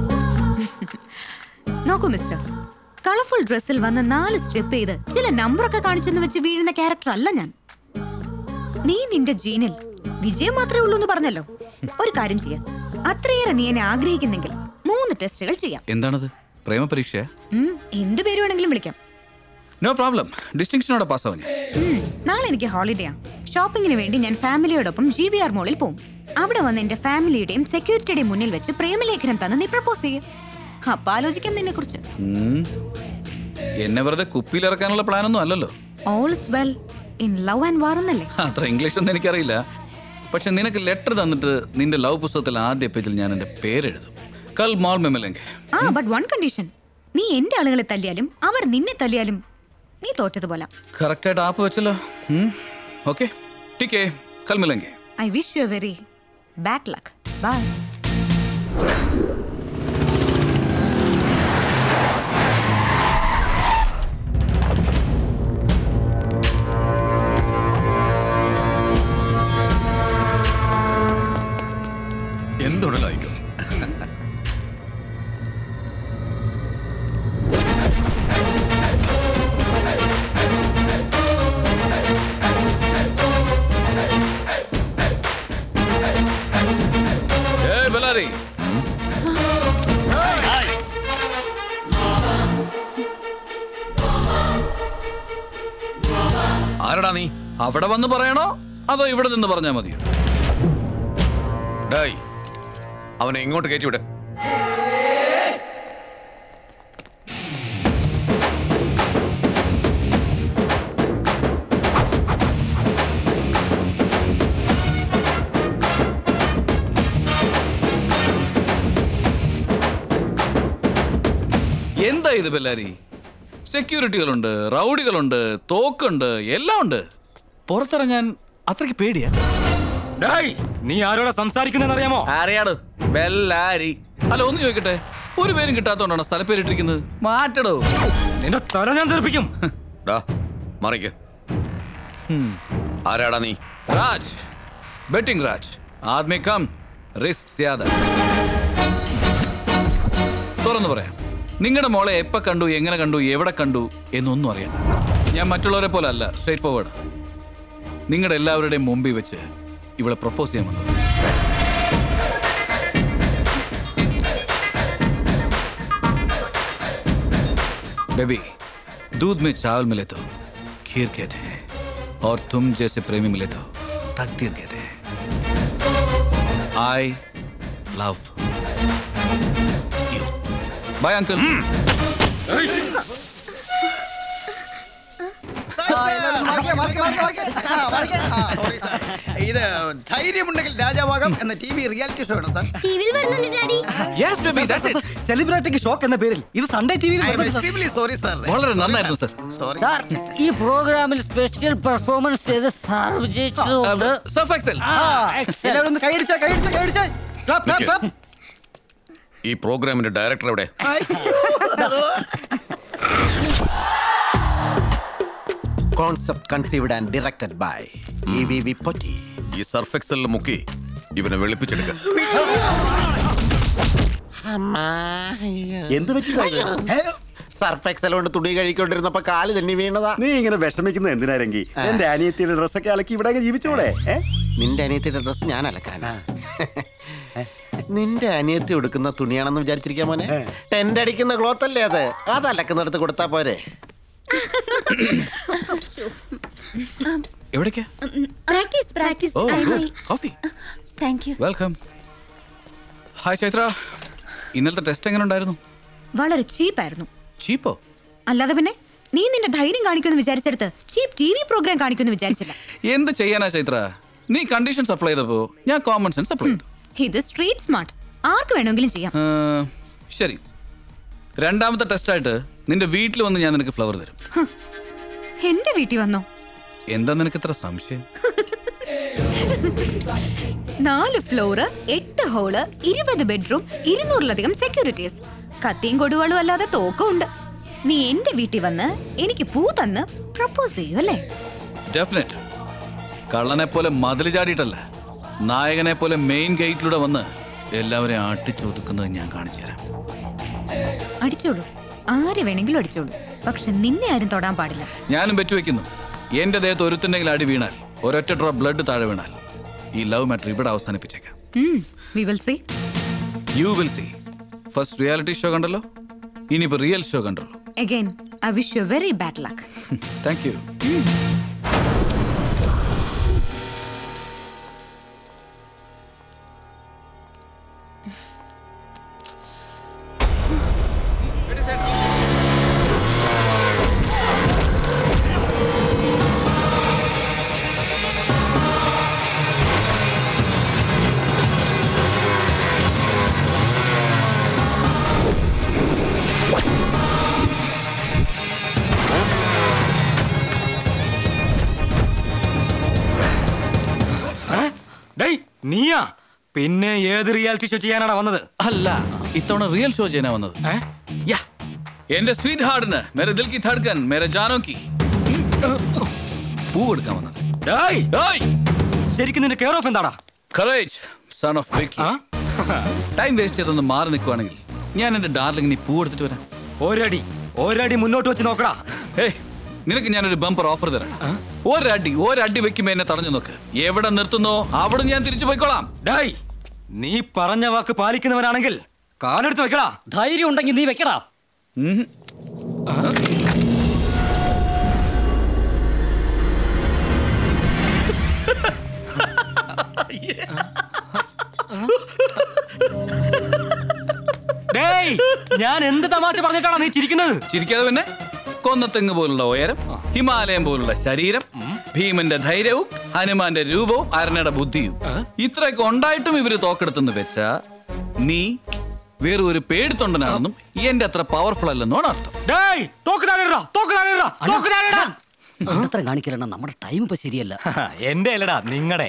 നോക്കൂ മിസ്റ്റർ കളർഫുൾ ഡ്രസ്സിൽ വന്ന് നാല് സ്റ്റെപ്പ് ചെയ്ത് ചില നമ്പറൊക്കെ കാണിച്ചെന്ന് വെച്ച് വീഴുന്ന ക്യാരക്ടർ അല്ല ഞാൻ നീ നിന്റെ ജീനിൽ വിജയം മാത്രമേ ഉള്ളൂ എന്ന് പറഞ്ഞല്ലോ ഒരു കാര്യം ചെയ്യാം അത്രയേറെ നീ എന്നെ ആഗ്രഹിക്കുന്നെങ്കിൽ മൂന്ന് ടെസ്റ്റുകൾ ചെയ്യാം എന്താണത് പ്രേമ പരീക്ഷ ഉം, എന്ത് പേര് വേണമെങ്കിലും വിളിക്കാം നോ പ്രോബ്ലം ഡിസ്റ്റിങ്ഷനോടെ പാസ്സാവും ഞാൻ ഉം, നാളെ എനിക്ക് ഹോളിഡേ ആണ് ഷോപ്പിങ്ങിന് വേണ്ടി ഞാൻ ഫാമിലിയോടൊപ്പം ജി വി ആർ മോളിൽ പോകും അവിടെ വന്ന് എന്റെ ഫാമിലിയുടെയും സെക്യൂരിറ്റിയുടെയും മുന്നിൽ വെച്ച് പ്രേമലേഖനം തന്ന് നീ പ്രപ്പോസ് ചെയ്യും അപ്പൊ ആലോചിക്കാം നിന്നെ കുറിച്ച് ഉം. എന്നെ വെറുതെ കുപ്പിയിലിറക്കാനുള്ള പ്ലാനൊന്നും അല്ലല്ലോ all is well in love and war എന്നല്ലേ അത്ര ഇംഗ്ലീഷ് ഒന്നും എനിക്കറിയില്ല പക്ഷെ നിനക്ക് ലെറ്റർ തന്നിട്ട് നിന്റെ ലവ് പുസ്തകത്തിൽ ആദ്യ പേജിൽ ഞാൻ എന്റെ പേരെഴുതും കൽ മാൾ മെമ്മലെങ്കെ ആ ബട്ട് വൺ കണ്ടീഷൻ നീ എന്റെ ആളുകളെ തല്ലിയാലും അവർ നിന്നെ തല്ലിയാലും നീ തോറ്റതുപോലെ കറക്റ്റായിട്ട് ആപ്പ് വെച്ചല്ലോ ഓക്കെ ടീക്കേ കൽ മിലെങ്കെ I wish you very bad luck bye എന്തുടലായിക്കോ ഏയ് ബലാരി ആരടാ നീ അവിടെ വന്ന് പറയണോ അതോ ഇവിടെ നിന്ന് പറഞ്ഞാൽ മതിയോ ഡേയ് അവനെ ഇങ്ങോട്ട് കയറ്റിവിട് എന്താ ഇത് ബെല്ലാരി സെക്യൂരിറ്റികളുണ്ട് റൗഡികളുണ്ട് തോക്കുണ്ട് എല്ലാം ഉണ്ട് പുറത്തിറങ്ങാൻ അത്രയ്ക്ക് പേടിയാ നീ ആരോടാ സംസാരിക്കുന്നതെന്ന് അറിയാമോ അറിയാട് ബെല്ലാരി അല്ല ഒന്ന് ചോദിക്കട്ടെ ഒരു പേരും കിട്ടാത്തോണ്ടാണ് സ്ഥലപ്പേരിട്ടിരിക്കുന്നത് മാറ്റടോ നിന്റെ തല ഞാൻ തെറിപ്പിക്കും ഡാ മറിക്ക് ആരാടാ നീ രാജ് ബെറ്റിംഗ് രാജ് ആദ്മി കം റിസ്ക് സ്യാദ തുറന്നു പറയാം നിങ്ങളുടെ മോളെ എപ്പോ കണ്ടു എങ്ങനെ കണ്ടു എവിടെ കണ്ടു എന്നൊന്നും അറിയണം ഞാൻ മറ്റുള്ളവരെ പോലെ അല്ല സ്ട്രേറ്റ് ഫോർവേഡ് നിങ്ങളുടെ എല്ലാവരുടെയും മുമ്പിൽ വെച്ച് ഇവിടെ പ്രപ്പോസ് ചെയ്യാൻ വന്നത് बेबी दूध में चावल मिले तो खीर कहते हैं और तुम जैसे प्रेमी मिले तो तकदीर कहते हैं I love you bye uncle ഇത് ധൈര്യമുണ്ടെങ്കിൽ രാജാവാകാം എന്ന ടി വി റിയാലിറ്റി ഷോ ആണ് സാർ ടിവിയിൽ വരുന്നുണ്ട് daddy yes baby that's it സെലിബ്രിറ്റിക്ക് ഷോക്ക് എന്ന പേരിൽ ഇത് സൺഡേ ടിവിയിൽ സോറി സാർ വളരെ നന്നായിരുന്നു സർ സോറി സാർ ഈ പ്രോഗ്രാമിൽ സ്പെഷ്യൽ പെർഫോമൻസ് ചെയ്ത് സാർ വിജയിച്ചതുകൊണ്ട് സർഫ് എക്സൽ എല്ലാവരും ഒന്ന് കൈയടിച്ചാ കൈയടിച്ചാ കൈയടിച്ചാ ക്ലാപ്പ് ക്ലാപ്പ് ക്ലാപ്പ് ഈ പ്രോഗ്രാമിന്റെ ഡയറക്ടർ എവിടെ concept conceived and directed by E V V Potti ഈ സർഫ് എക്സലിൽ മുക്കി ഇവനെ വെളുപ്പിച്ചെടുക്ക എന്ത് പറ്റി സർഫ് എക്സൽ കൊണ്ട് തുണി കഴിക്കൊണ്ടിരുന്നപ്പോ കാല് തന്നെ വീണതാ നീ ഇങ്ങനെ വിഷമിക്കുന്നത് എന്തിനാരെങ്കി എന്റെ അനിയത്തിയുടെ ഡ്രസ്സൊക്കെ അലക്കി ഇവിടെ അങ്ങ് ജീവിച്ചൂടെ ഏ? നിന്റെ അനിയത്തിയുടെ ഡ്രസ് ഞാൻ അലക്കാനാ നിന്റെ അനിയത്തി ഉടുക്കുന്ന തുണിയാണെന്ന് വിചാരിച്ചിരിക്കാൻ മോനെ ടെന്റ് അടിക്കുന്ന ക്ലോത്ത് അല്ലേ അത് അത് അലക്കുന്നിടത്ത് കൊടുത്താ പോരെ എവിടേക്കാ practice practice oh good coffee thank you welcome hi Chaithra ഇന്നലത്തെ ടെസ്റ്റ് എങ്ങനെ ഉണ്ടായിരുന്നു വളരെ ചീപ്പായിരുന്നു ചീപ്പോ അല്ലാതെ പിന്നെ നീ നിന്റെ ധൈര്യം കാണിക്കുമെന്ന് വിചാരിച്ചെടുത്ത് ചീപ്പ് ടി വി പ്രോഗ്രാം കാണിക്കുമെന്ന് വിചാരിച്ചില്ല എന്ത് ചെയ്യാനാ ചൈത്ര നീ കണ്ടീഷൻസ് അപ്ലൈ ചെയ്തപ്പോ ഞാൻ കോമൺ സെൻസ് അപ്ലൈ ചെയ്തു ഇത് സ്ട്രീറ്റ് സ്മാർട്ട് ആർക്ക് വേണമെങ്കിലും ചെയ്യാം ആ, ശരി രണ്ടാമത്തെ ടെസ്റ്റായിട്ട് നിന്റെ വീട്ടിൽ വന്ന് ഞാൻ നിനക്ക് ഫ്ലവർ തരും എന്റെ വീട്ടിൽ വന്നോ എന്താ നിനക്ക് ഇത്ര സംശയം നാല് ഫ്ലോറ് എട്ട് ഹോള് ഇരുപത് ബെഡ്റൂം ഇരുന്നൂറിലധികം സെക്യൂരിറ്റീസ് കത്തിയും കൊടുവാളും അല്ലാതെ തോക്കും ഉണ്ട് നീ എന്റെ വീട്ടിൽ വന്ന് എനിക്ക് പൂ തന്ന് പ്രപ്പോസ് ചെയ്യൂ അല്ലേ ഡെഫിനറ്റ് കള്ളനെ പോലെ മതിൽ ചാടിയിട്ടല്ല നായകനെ പോലെ മെയിൻ ഗേറ്റിലൂടെ വന്ന് എല്ലാവരെയും ആട്ടിച്ചൊതുക്കുന്നത് ഞാൻ കാണിച്ചു തരാം അടിച്ചോളൂ ആരെ വേണമെങ്കിലും അടിച്ചോളൂ പക്ഷെ നിന്നെ ആരും തൊടാൻ പാടില്ല ഞാനും വെക്കുന്നു എന്റെ ദേഹത്ത് ഒരുത്തുണ്ടെങ്കിൽ അടി വീണാൽ ഒരൊറ്റ ഡ്രോപ്പ് ബ്ലഡ് താഴെ വീണാൽ ഈ ലവ് മാറ്റർ ഇവിടെ അവസാനിപ്പിച്ചേക്കാം we will see you will see first reality show കണ്ടല്ലോ ഇനിയിപ്പോ റിയൽ ഷോ കണ്ടല്ലോ again I wish you very bad luck thank you ഡേയ് നീയാ പിന്നെ ഏത് റിയാലിറ്റി ഷോ ചെയ്യാനാണ് വന്നത് അല്ല ഇത്തവണ റിയൽ ഷോ ചെയ്യാനാ വന്നത് യാ എന്റെ സ്വീറ്റ് ഹാർട്ടിന് മേരെ ദിൽ കി ധഡ്കൻ മേരെ ജാനോ കി പൂ കൊടുക്കാൻ വന്നത് ശരിക്കും നിന്റെ കെയർ ഓഫ് എന്താടാ courage son of Vicky time waste ചെയ്തൊന്ന് മാറി നിൽക്കുവാണെങ്കിൽ ഞാൻ എന്റെ ഡാർലിംഗിന് പൂ എടുത്തിട്ട് വരാം ഒരടി ഒരടി മുന്നോട്ട് വെച്ച് നോക്കടാ ഏയ് നിനക്ക് ഞാനൊരു ബമ്പർ ഓഫർ തരാം ഒരടി ഒരടി വെക്കുമ്പോ എന്നെ തടഞ്ഞു നോക്ക് എവിടെ നിർത്തുന്നോ അവിടെ ഞാൻ തിരിച്ചു പോയിക്കോളാം ഡായ് നീ പറഞ്ഞ വാക്ക് പാലിക്കുന്നവനാണെങ്കിൽ കാലെടുത്ത് വെക്കടാ ധൈര്യം ഉണ്ടെങ്കിൽ നീ വെക്കടാ ഡേയ് ഞാൻ എന്ത് തമാശ പറഞ്ഞിട്ടാണ് നീ ചിരിക്കുന്നത് ചിരിക്കാതെ പിന്നെ കൊന്നത്തെങ്ങ് പോലുള്ള ഉയരം ഹിമാലയം പോലുള്ള ശരീരം ഭീമന്റെ ധൈര്യവും ഹനുമാന്റെ രൂപവും അരണയുടെ ബുദ്ധിയും ഇത്രയൊക്കെ ഉണ്ടായിട്ടും ഇവര് തോക്കെടുത്തെന്ന് വെച്ചാ നീ വേറെ ഒരു പേടിത്തൊണ്ടനാണെന്നും എന്റെ അത്ര പവർഫുൾ അല്ലെന്നാണ് അർത്ഥം ഡേയ് തോക്ക് താഴെടാ തോക്ക് താഴെടാ തോക്ക് താഴെടാ അത്ര കാണിക്കലണ്ണ നമ്മുടെ ടൈം ഇപ്പൊ ശരിയല്ല എന്റെ അല്ലടാ നിങ്ങടെ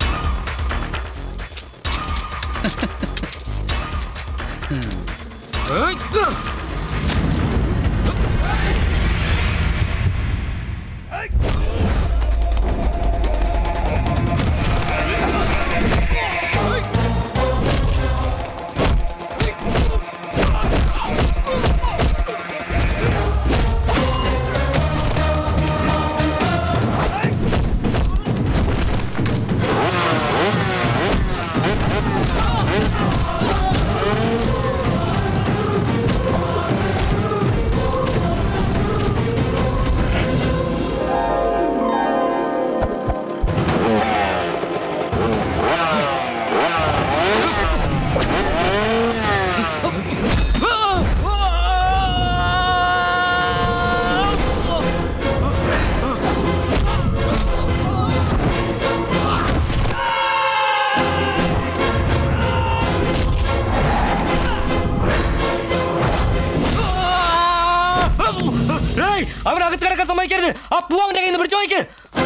ഡേയ് അവനകത്ത് കിടക്കാൻ സമ്മതിക്കരുത് ആ പൂ അവന്റെ കയ്യിൽ നിന്ന് പിടിച്ചു നോക്ക്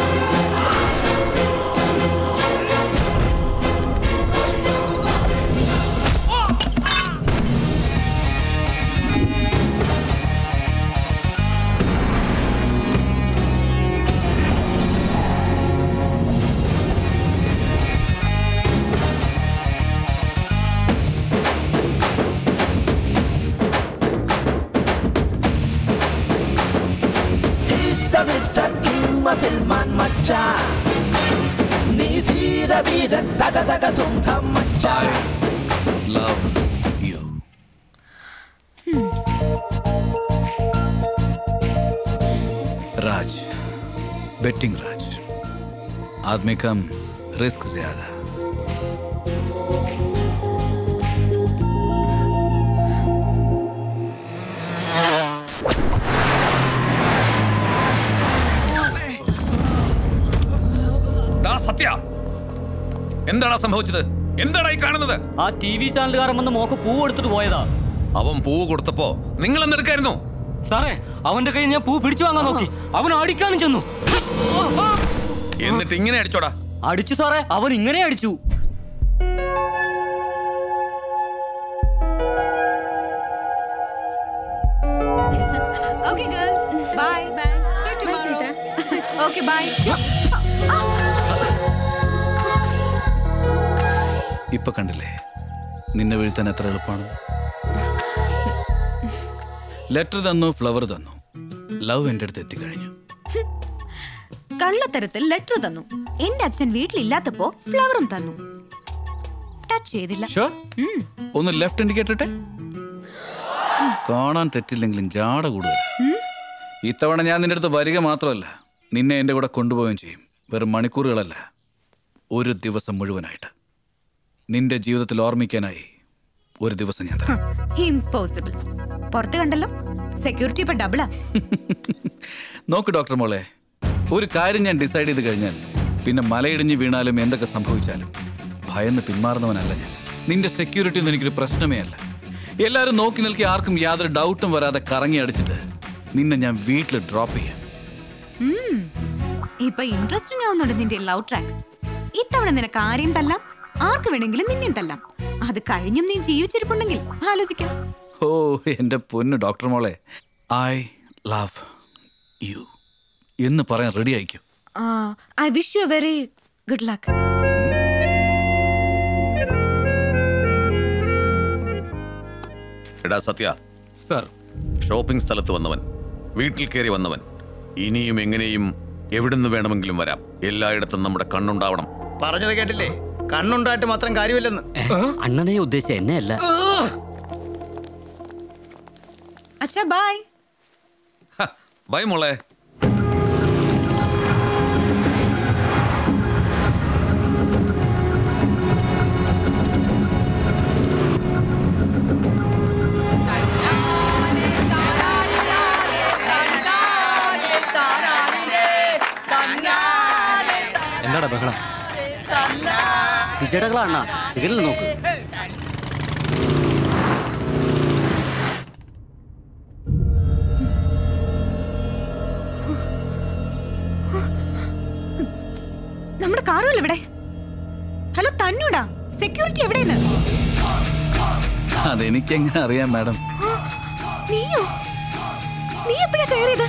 He's the Mr. King Muscle മച്ചാ നീ ധീര വീരൻ തക തക തും തം മച്ചാ love you Raj betting Raj आदमी कम रिस्क ज्यादा ഡാ സത്യ എന്താണ് സംഭവിച്ചത് എന്താടാ ഈ കാണുന്നത് ആ ടി വി ചാനലുകാരൻ വന്ന് മോക്ക് പൂ എടുത്തിട്ട് പോയതാ അവൻ പൂവ് കൊടുത്തപ്പോ നിങ്ങൾ എന്തെടുക്കായിരുന്നു സാറേ അവന്റെ കയ്യിൽ ഞാൻ പൂ പിടിച്ചു വാങ്ങാൻ നോക്കി അവൻ അടിക്കാനും ചെന്നു എന്നിട്ട് ഇങ്ങനെ അടിച്ചോടാ അടിച്ചു സാറേ അവൻ ഇങ്ങനെ അടിച്ചു Okay, girls. Bye. Bye. See you tomorrow. okay, bye. ഇപ്പൊ കണ്ടില്ലേ നിന്നെ വീഴ്ത്താൻ എത്ര എളുപ്പമാണ് ലെറ്റർ തന്നു ഫ്ലവർ തന്നു ലവ് എൻ്റെ അടുത്ത് എത്തിക്കഴിഞ്ഞു കള്ളത്തരത്തിൽ ലെറ്റർ തന്നു എന്റെ അച്ഛൻ വീട്ടിലില്ലാത്തപ്പോ ഫ്ലവറും തന്നു ടച്ച് ചെയ്തില്ല Sure? ഉം. ഒന്ന് ലെഫ്റ്റ് ഇൻഡിക്കേറ്റർ ഇട്ടെ കാണാൻ തെറ്റില്ലെങ്കിലും ജാട കൂടുതൽ ഇത്തവണ ഞാൻ നിന്റെ അടുത്ത് വരിക മാത്രമല്ല നിന്നെ എൻ്റെ കൂടെ കൊണ്ടുപോവുകയും ചെയ്യും വെറും മണിക്കൂറുകളല്ല ഒരു ദിവസം മുഴുവനായിട്ട് നിന്റെ ജീവിതത്തിൽ ഓർമ്മിക്കാനായി ഒരു ദിവസം ഞാൻ തരാം ഇമ്പോസിബിൾ പുറത്ത് കണ്ടല്ലോ സെക്യൂരിറ്റി ഇപ്പൊ ഡബിളാ നോക്ക് ഡോക്ടർ മോളെ ഒരു കാര്യം ഞാൻ ഡിസൈഡ് ചെയ്ത് കഴിഞ്ഞാൽ പിന്നെ മലയിടിഞ്ഞ് വീണാലും എന്തൊക്കെ സംഭവിച്ചാലും ഭയന്ന് പിന്മാറുന്നവനല്ല ഞാൻ നിന്റെ സെക്യൂരിറ്റി ഒന്നും എനിക്കൊരു പ്രശ്നമേ അല്ല എല്ലാവരും നോക്കി നിൽക്കി ആർക്കും യാതൊരു ഡൗട്ടും വരാതെ കറങ്ങി അടിച്ചിട്ട് നിന്നെ ഞാൻ വീട്ടിൽ ഡ്രോപ്പ് ചെയ്യാം ഉം. ഇപ്പൊ ഇൻട്രസ്റ്റിംഗ് ആവുന്നുണ്ട് നിന്റെ ലവ് ട്രാക്ക് ഇത്തവണ നിനക്ക് ആരെയും തല്ലാം ആർക്ക് വേണമെങ്കിലും നിന്നെയും തല്ലാം അത് കഴിഞ്ഞും നീ ജീവിച്ചിരിപ്പുണ്ടെങ്കിൽ ആലോചിക്കാം ഓ എൻ്റെ പൊന്നു ഡോക്ടർ മോളെ ഐ ലവ് യു എന്ന് പറയാൻ റെഡി ആയിക്കും I wish you very good luck എടാ സത്യ സർ ഷോപ്പിംഗ് സ്ഥലത്ത് വന്നവൻ വീട്ടിൽ കയറി വന്നവൻ ഇനിയും എങ്ങനെയും എവിടുന്ന് വേണമെങ്കിലും വരാം എല്ലായിടത്തും നമ്മുടെ കണ്ണുണ്ടാവണം പറഞ്ഞത് കേട്ടില്ലേ കണ്ണുണ്ടായിട്ട് മാത്രം കാര്യമില്ലെന്ന് അണ്ണനെ ഉദ്ദേശിച്ച എന്നെയല്ല അച്ഛാ ബൈ ബൈ മോളെ എന്താടാ ബഹളം വിജയടകളാ അണ്ണ സിഗരൽ നോക്ക് നമ്മുടെ കാറുകൾ എവിടെ ഹലോ തന്നൂടാ സെക്യൂരിറ്റി എവിടെയാണ് അതെനിക്കെങ്ങനെ അറിയാം മാഡം നീയോ നീ എപ്പോഴാ കയറിയത്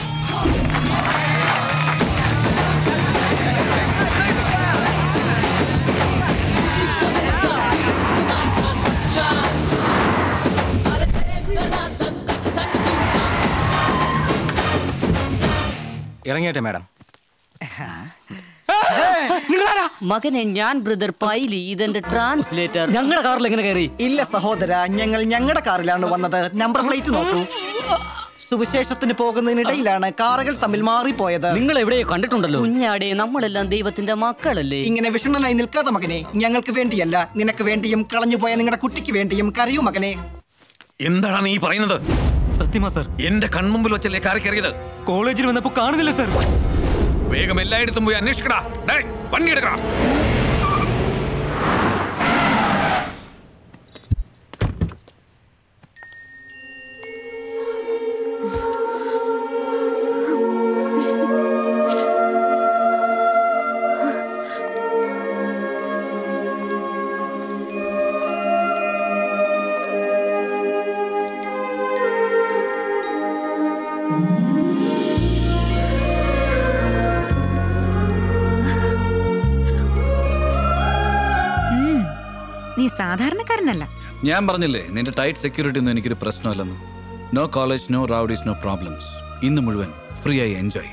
ഇറങ്ങിയട്ടെ മാഡം മകനെ ഞാൻ ബ്രദർ പൈലി ഇതെന്റെ ട്രാൻസ്ലേറ്റർ ഞങ്ങളുടെ കാറിൽ എങ്ങനെ കയറി ഇല്ല സഹോദര ഞങ്ങൾ ഞങ്ങളുടെ കാറിലാണ് വന്നത് നമ്പർ പ്ലേറ്റ് നോക്കൂ സുവിശേഷത്തിന് പോകുന്നതിനിടയിലാണ് കാറുകൾ തമ്മിൽ മാറിപ്പോയത് നിങ്ങൾ എവിടെയോ കണ്ടിട്ടുണ്ടല്ലോ കുഞ്ഞാടെ നമ്മളെല്ലാം ദൈവത്തിന്റെ മക്കളല്ലേ ഇങ്ങനെ വിഷണ്ണനായി നിൽക്കാതെ മകനെ ഞങ്ങൾക്ക് വേണ്ടിയല്ല നിനക്ക് വേണ്ടിയും കളഞ്ഞുപോയ നിങ്ങളുടെ കുട്ടിക്ക് വേണ്ടിയും കരയൂ മകനെ എന്താണ് നീ പറയുന്നത് സത്യമാ സർ എന്റെ കൺമുമ്പിൽ വെച്ചല്ലേ കാറി കയറിയത് കോളേജിൽ വന്നപ്പോ കാണുന്നില്ല സർ വേഗം എല്ലായിടത്തും പോയി അന്വേഷിക്കടാ ഡേയ്, വണ്ടി എടുക്കടാ ഉം. നീ സാധാരണക്കാരനല്ല ഞാൻ പറഞ്ഞില്ലേ നിന്റെ ടൈറ്റ് സെക്യൂരിറ്റി ഒന്നും എനിക്കൊരു പ്രശ്നമല്ലെന്ന് no college no rowdies no problems ഇന്ന് മുഴുവൻ ഫ്രീ ആയി എൻജോയ്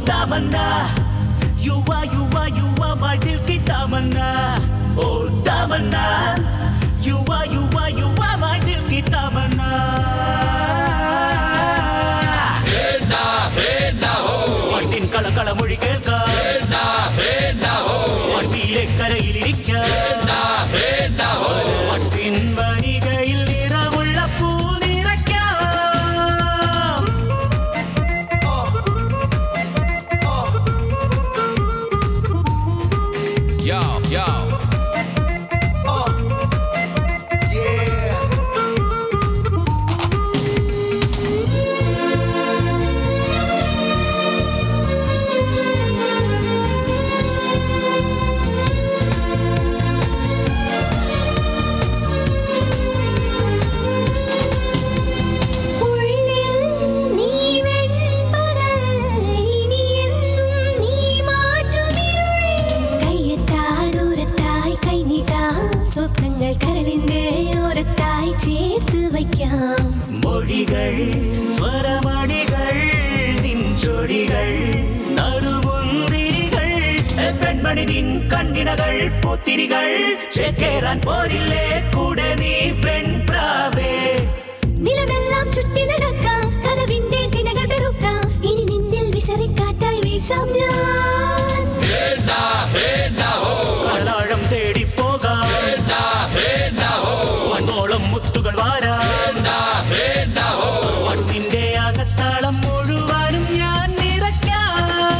തമന്ന യുവ യുവ യുവ my ദിൽ की തമന്ന ഓ തമന്ന യുവ യുവ യുവ my ദിൽ की തമന്ന ഒട്ടിൻ കളകള മൊഴി കേൾക്കാം വീരക്കരയിലിരിക്കാം വനികയിൽ നിറമുള്ള പൂ നിറയ്ക്കാം Yo, yo. ഉള്ളിൽ നീ വെൺപകൽ ഇനിയെന്നും നീ മാറ്റുമിരുൾ കയ്യെത്താനോരത്തായി കൈനീട്ടാം സ്വപ്നങ്ങൾ കരളിന്റെ ഓരത്തായി ചേർത്ത് വയ്ക്കാം മൊഴികൾ സ്വരമണികൾ നിൻ ചൊടികൾ നറുമുന്തിരികൾ എ പെൺമണി നിൻ കണ്ണിണകൾ പൂത്തിരികൾ ചേക്കേറാൻ പോരില്ലേ കൂടെ നീ പെൺപ്രാവേ നിലമെല്ലാം ചുറ്റി നടക്കാം കനവിന്റെ തിനകൾ പെറുക്കാം ഇനി നിന്നിൽ വിശറിക്കാറ്റായി വീശാം ഞാൻ കടലാഴം തേടി പോകാം ഒന്നോളം മുത്തുകൾ വാരാം നിന്റെ അകത്താളം മുഴുവനും ഞാൻ നിറയ്ക്കാം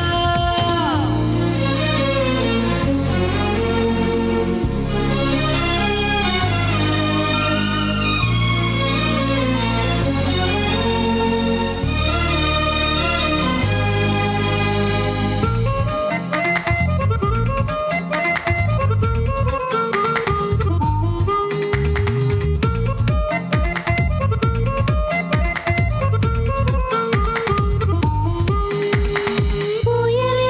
ഉയരെ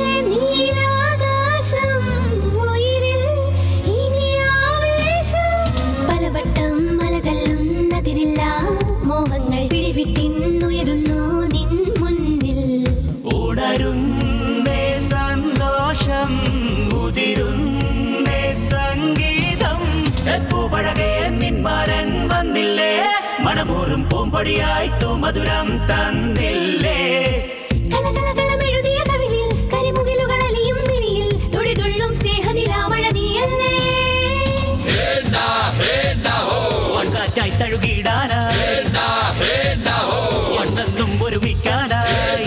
നീലാകാശം ഉയിരിൽ ഇനി ആവേശം പലവട്ടം മലതല്ലുന്നതിരില്ല മോഹങ്ങൾ പിടിവിട്ടിന്നുയരുന്നു നിൻ മുന്നിൽ ഉണരുന്നേ സന്തോഷം ഉതിരുന്നേ സംഗീതം പൂവഴകേ നിന്മാരൻ വന്നില്ലേ മണമൂറും പൂമ്പൊടിയായി മധുരം തന്നില്ലേ കലകലകലമെഴുതിയ കവിളിൽ കരിമുകിലുകൾ അലിയും മിഴിയിൽ തുടിതുള്ളും സ്നേഹനിലാമഴ നീയല്ലേ കാറ്റായി തഴുകിയിടാനായി ഒന്നെന്നും ഒരുമിക്കാനായി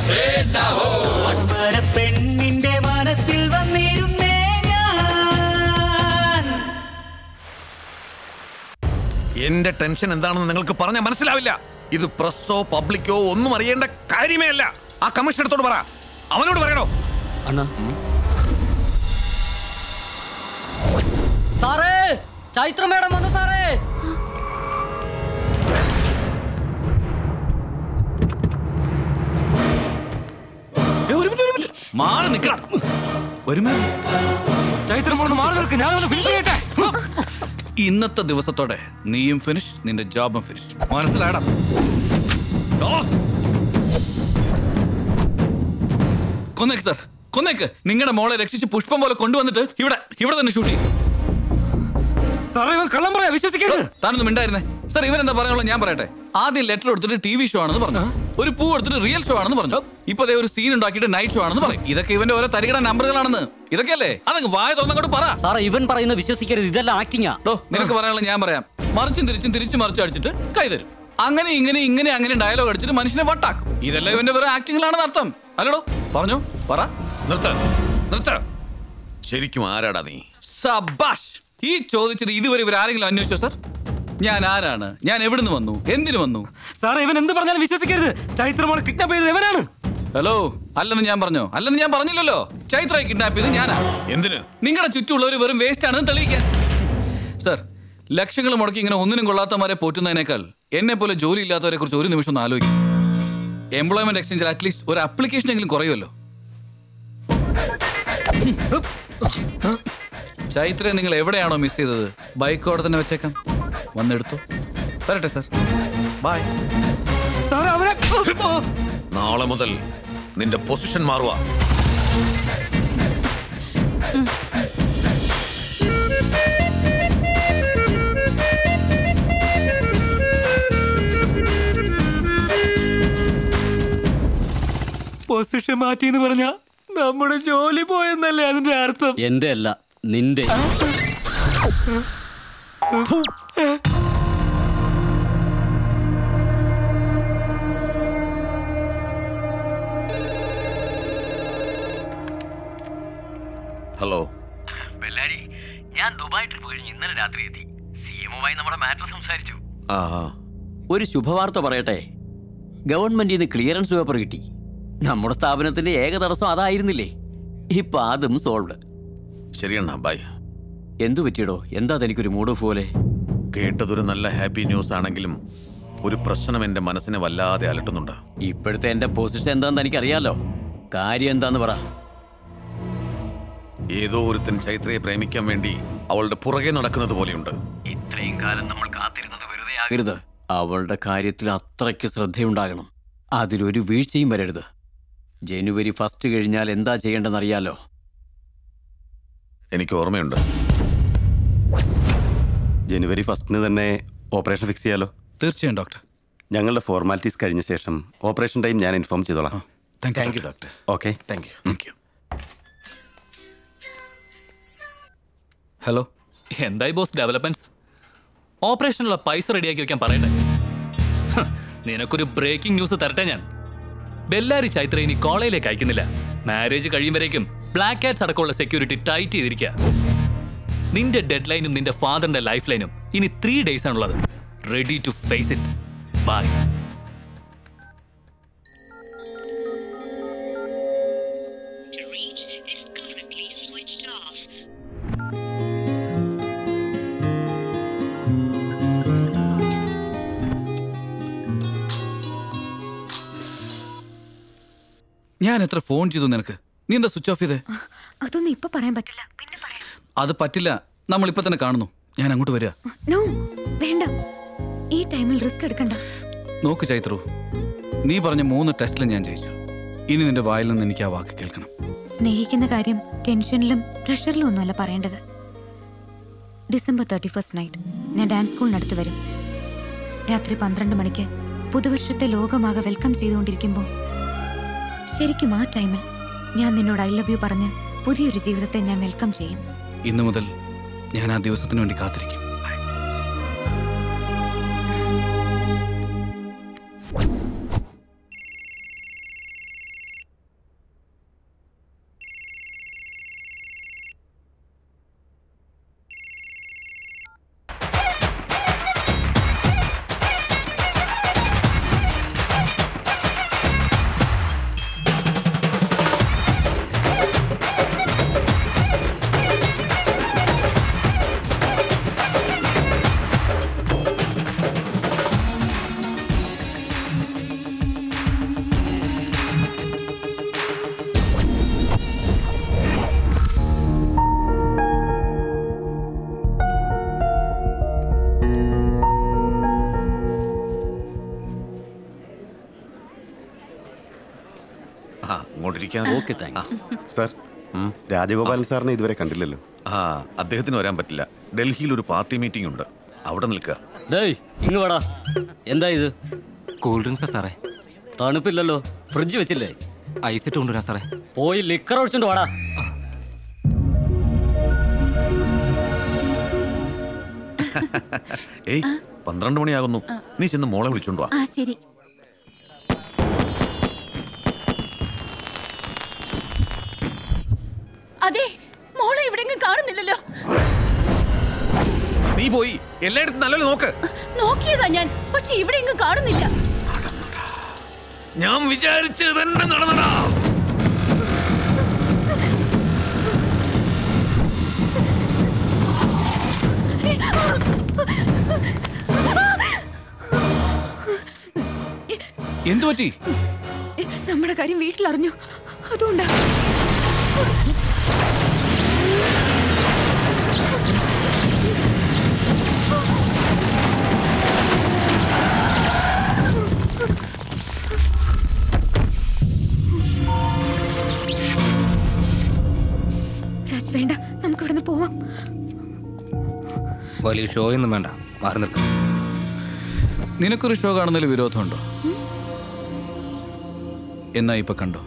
ഒൻപര പെണ്ണിന്റെ മനസ്സിൽ വന്നിരുന്നേ ഞാൻ എന്റെ ടെൻഷൻ എന്താണെന്ന് നിങ്ങൾക്ക് പറഞ്ഞാൽ മനസ്സിലാവില്ല ഇത് പ്രസ്സോ പബ്ലിക്കോ ഒന്നും അറിയേണ്ട കാര്യമേ അല്ല ആ കമ്മീഷണറത്തോട് പറ അവനോട് പറയണോ അണ്ണാ സാറേ ചൈത്ര മേഡം വന്നു സാറേ മാറി നിൽക്കണം ഒരു ചൈത്രമോട് മാറി നിൽക്ക് ഞാനൊന്ന് ഫിനിഷ് ചെയ്യട്ടെ ഇന്നത്തെ ദിവസത്തോടെ നീയും ഫിനിഷ് നിന്റെ ജോബും ഫിനിഷ് മനസ്സിലാടാ ഓ! കൊന്നേക്ക് സാർ കൊന്നേക്ക് നിങ്ങളുടെ മോളെ രക്ഷിച്ച് പുഷ്പം പോലെ കൊണ്ടുവന്നിട്ട് ഇവിടെ ഇവിടെ തന്നെ ഷൂട്ട് ചെയ്യും സാറേ ഇവൻ കള്ളം പറയാ വിശ്വസിക്കരുത് താനൊന്നും മിണ്ടായിരുന്നേ സാർ ഇവൻ എന്താ പറയാനുള്ള ഞാൻ പറയട്ടെ ആദ്യം ലെറ്റർ എടുത്തിട്ട് ടി വി ഷോ ആണെന്ന് പറഞ്ഞു ഒരു പൂ എടുത്തിട്ട് റിയൽ ഷോ ആണെന്ന് പറഞ്ഞു ഇപ്പൊ ദേ ഒരു സീൻ ഉണ്ടാക്കിയിട്ട് നൈറ്റ് ഷോ ആണെന്ന് പറയും ഇതൊക്കെ ഇവന്റെ ഓരോ തരികിട നമ്പറുകളാണെന്ന് ഇതൊക്കെയല്ലേ അതങ്ങ് വായ തുറന്നങ്ങോട്ട് പറ സാറേ ഇവൻ പറയുന്നത് വിശ്വസിക്കരുത് ഇതെല്ലാം ആക്ടിങ്ങാ ഡോ നിനക്ക് പറയാനുള്ള ഞാൻ പറയാം മറിച്ചും തിരിച്ചും തിരിച്ചും മറിച്ചും അടിച്ചിട്ട് കൈ തരും അങ്ങനെ ഇങ്ങനെ ഇങ്ങനെ അങ്ങനെ ഡയലോഗ് അടിച്ചിട്ട് മനുഷ്യനെ വട്ടാക്കും ഇതെല്ലാം ഇവന്റെ വേറെ ആക്ടിങ്ങിലാണെന്ന് അർത്ഥം അല്ലടോ പറഞ്ഞോ പറ നിർത്ത നിർത്ത ശരിക്കും ആരാടാ നീ സബാഷ് ഈ ചോദിച്ചത് ഇതുവരെ ഇവർ ആരെങ്കിലും അന്വേഷിച്ചോ സാർ ഞാൻ ആരാണ് ഞാൻ എവിടുന്ന് വന്നു എന്തിനു വന്നു സാറേ ഇവൻ എന്ത് പറഞ്ഞാലും വിശ്വസിക്കരുത് ചൈത്രമോളെ കിഡ്നാപ്പ് ചെയ്തത് ഇവനാണ് ഹലോ അല്ലെന്ന് ഞാൻ പറഞ്ഞോ അല്ലെന്ന് ഞാൻ പറഞ്ഞില്ലല്ലോ ചൈത്രയെ കിഡ്നാപ്പ് ചെയ്ത് ഞാനാ എന്തിന് നിങ്ങളുടെ ചുറ്റുമുള്ളവർ വെറും വേസ്റ്റ് ആണെന്ന് തെളിയിക്കാൻ സർ ലക്ഷങ്ങൾ മുടക്കി ഇങ്ങനെ ഒന്നിനും കൊള്ളാത്തമാരെ പോറ്റുന്നതിനേക്കാൾ എന്നെ പോലെ ജോലി ഇല്ലാത്തവരെ കുറിച്ച് ഒരു നിമിഷം ഒന്ന് ആലോചിക്കും എംപ്ലോയ്മെന്റ് എക്സ്ചേഞ്ചിൽ അറ്റ്ലീസ്റ്റ് ഒരു അപ്ലിക്കേഷൻ എങ്കിലും കുറയുമല്ലോ ചൈത്രയെ നിങ്ങൾ എവിടെയാണോ മിസ് ചെയ്തത് ബൈക്കോടെ തന്നെ വെച്ചേക്കാം വന്നെടുത്തു വരട്ടെ സാർ ബൈ സാറേ അവനെ നാളെ മുതൽ നിന്റെ പൊസിഷൻ മാറുക പൊസിഷൻ മാറ്റി എന്ന് പറഞ്ഞാ നമ്മുടെ ജോലി പോയെന്നല്ലേ അതിന്റെ അർത്ഥം എന്റെ അല്ല നിന്റെ ഹലോ ബെല്ലാരി ഞാൻ ദുബായ് ട്രിപ്പ് കഴിഞ്ഞ് ഇന്നലെ രാത്രി എത്തി സി എമ്മുമായി നമ്മുടെ മാറ്റർ സംസാരിച്ചു ആ ആ. ഒരു ശുഭവാർത്ത പറയട്ടെ ഗവൺമെന്റിൽ നിന്ന് ക്ലിയറൻസ് പേപ്പർ കിട്ടി നമ്മുടെ സ്ഥാപനത്തിന്റെ ഏക തടസ്സം അതായിരുന്നില്ലേ ഇപ്പൊ അതും സോൾവ് ശരിയണ്ണ ബൈ എന്തു പറ്റിയടോ എന്താ തനിക്കൊരു മൂഡ് ഓഫ് പോലെ കേട്ടതൊരു നല്ല ഹാപ്പി ന്യൂസ് ആണെങ്കിലും ഒരു പ്രശ്നം എന്റെ മനസ്സിനെ വല്ലാതെ അലട്ടുന്നുണ്ട് ഇപ്പോഴത്തെ എന്റെ പൊസിഷൻ എന്താന്ന് എനിക്കറിയാലോ കാര്യം എന്താന്ന് പറ ഏതോ ഒരുത്തൻ ചൈത്രയെ പ്രേമിക്കാൻ വേണ്ടി അവളുടെ പുറകെ നടക്കുന്നത് പോലെയുണ്ട് ഇത്രയും കാലം നമ്മൾ കാത്തിരുന്നത് വെറുതെ ആകരുത് അവളുടെ കാര്യത്തിൽ അത്രയ്ക്ക് ശ്രദ്ധയുണ്ടാകണം അതിലൊരു വീഴ്ചയും വരരുത് ജനുവരി ഫസ്റ്റ് കഴിഞ്ഞാൽ എന്താ ചെയ്യേണ്ടെന്നറിയാലോ എനിക്ക് ഓർമ്മയുണ്ട് ജനുവരി ഫസ്റ്റിന് തന്നെ ഓപ്പറേഷൻ ഫിക്സ് ചെയ്യാലോ തീർച്ചയായും ഡോക്ടർ ഞങ്ങളുടെ ഫോർമാലിറ്റീസ് കഴിഞ്ഞ ശേഷം ഓപ്പറേഷൻ ടൈം ഞാൻ ഇൻഫോം ചെയ്തോളാം thank you doctor okay thank you thank you hello എന്തായി ബോസ് ഡെവലപ്മെന്റ്സ് ഓപ്പറേഷനുള്ള പൈസ റെഡിയാക്കി വെക്കാൻ പറയട്ടെ ഹ്, നിനക്കൊരു ബ്രേക്കിംഗ് ന്യൂസ് തരട്ടെ ഞാൻ ബെല്ലാരി ചൈത്ര ഇനി കോളേജിലേക്ക് അയക്കുന്നില്ല മാരേജ് കഴിയുമ്പോഴേക്കും ബ്ലാക്ക് കാറ്റ്സ് അടക്കമുള്ള സെക്യൂരിറ്റി ടൈറ്റ് ചെയ്തിരിക്കുക നിന്റെ ഡെഡ് ലൈനും നിന്റെ ഫാദറിന്റെ ലൈഫ് ലൈനും ഇനി ത്രീ ഡേയ്സ് ആണുള്ളത് ready to face it bye ഞാൻ എത്ര ഫോൺ ചെയ്തു നിനക്ക് നീ എന്താ സ്വിച്ച് ഓഫ് ചെയ്തേ അതൊന്നും ഇപ്പൊ പറയാൻ പറ്റില്ല പിന്നെ അത് പറ്റില്ല നമ്മൾ ഇപ്പൊ തന്നെ കാണുന്നു ഞാൻ അങ്ങോട്ട് വരിക നോ വേണ്ട ഈ ടൈമിൽ റിസ്ക് എടുക്കണ്ട നോക്ക് ചൈത്രു നീ പറഞ്ഞ മൂന്ന് ടെസ്റ്റിലും ഞാൻ ജയിച്ചു ഇനി നിന്റെ വായിൽ നിന്ന് എനിക്ക് ആ വാക്ക് കേൾക്കണം സ്നേഹിക്കുന്ന കാര്യം ടെൻഷനിലും പ്രഷറിലും ഒന്നുമല്ല പറയേണ്ടത് ഡിസംബർ തേർട്ടി ഫസ്റ്റ് നൈറ്റ് ഞാൻ ഡാൻസ് സ്കൂളിനടുത്ത് വരും രാത്രി പന്ത്രണ്ട് മണിക്ക് പുതുവർഷത്തെ ലോകമാകെ വെൽക്കം ചെയ്തുകൊണ്ടിരിക്കുമ്പോൾ ശരിക്കും ആ ടൈമിൽ ഞാൻ നിന്നോട് ഐ ലവ് യു പറഞ്ഞ് പുതിയൊരു ജീവിതത്തെ ഞാൻ വെൽക്കം ചെയ്യും ഇന്നു മുതൽ ഞാൻ ആ ദിവസത്തിന് വേണ്ടി കാത്തിരിക്കും ആ ഇങ്ങോട്ടിരിക്കാൻ ഓക്കെ താങ്ക് സാർ രാജഗോപാലൻ സാറിനെ ഇതുവരെ കണ്ടില്ലല്ലോ ആ അദ്ദേഹത്തിന് വരാൻ പറ്റില്ല ഡൽഹിയിൽ ഒരു പാർട്ടി മീറ്റിംഗ് ഉണ്ട് അവിടെ നിൽക്കുക ഡേയ് ഇങ്ങ് വാടാ എന്താ ഇത് കൂൾ ഡ്രിങ്ക്സാ സാറേ തണുപ്പില്ലല്ലോ ഫ്രിഡ്ജ് വെച്ചില്ലേ ഐസ് ഇട്ട് കൊണ്ടുവരാം സാറേ പോയി ലിക്കർ ഒഴിച്ചോണ്ട് വാടാ ഏയ് പന്ത്രണ്ട് മണിയാകുന്നു നീ ചെന്ന് മോളെ വിളിച്ചോണ്ട് വാ ആ ശരി അതെ മോളെ എവിടെയെങ്കിലും കാണുന്നില്ലല്ലോ നീ പോയി എല്ലായിടത്തും നല്ലപോലെ നോക്ക് നോക്കിയതാ ഞാൻ പക്ഷെ ഇവിടെയെങ്കിലും കാണുന്നില്ല ഞാൻ വിചാരിച്ചത് തന്നെ നടന്നടാ എന്തു പറ്റി നമ്മുടെ കാര്യം വീട്ടിലറിഞ്ഞു അതുകൊണ്ടാ രാജ് വേണ്ട നമുക്ക് ഇവിടുന്ന് പോവാം വലിയ ഷോ ഒന്നും വേണ്ട മാറി നിൽക്കാം നിനക്കൊരു ഷോ കാണുന്നതിൽ വിരോധമുണ്ടോ എന്നാ ഇപ്പൊ കണ്ടോ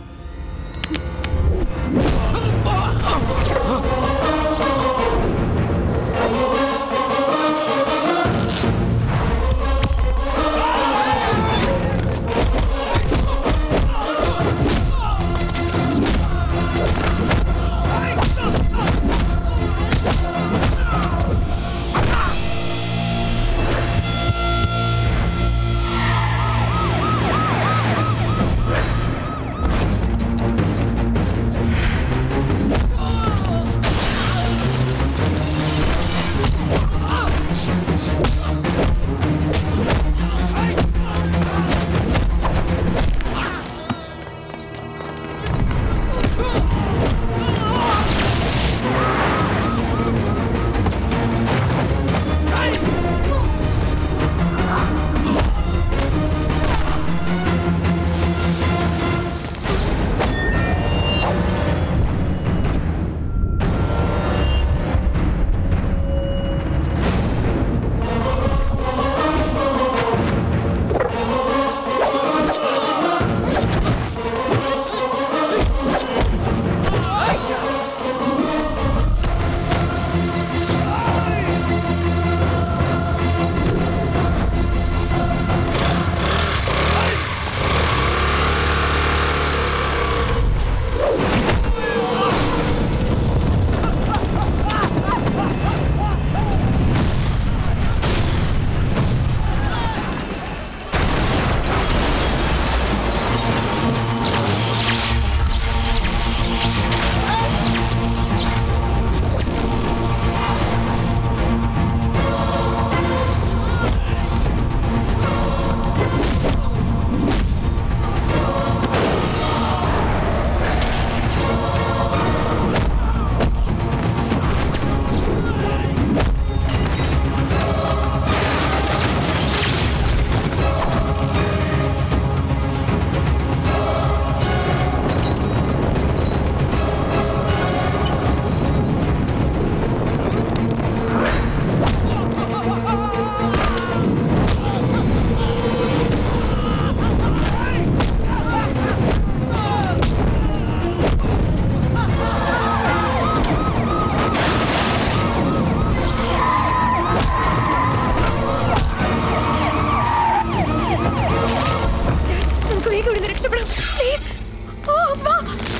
നമുക്ക് വേഗം ഇവിടുന്ന് രക്ഷപ്പെടാം പ്ലീസ് ഓ വാ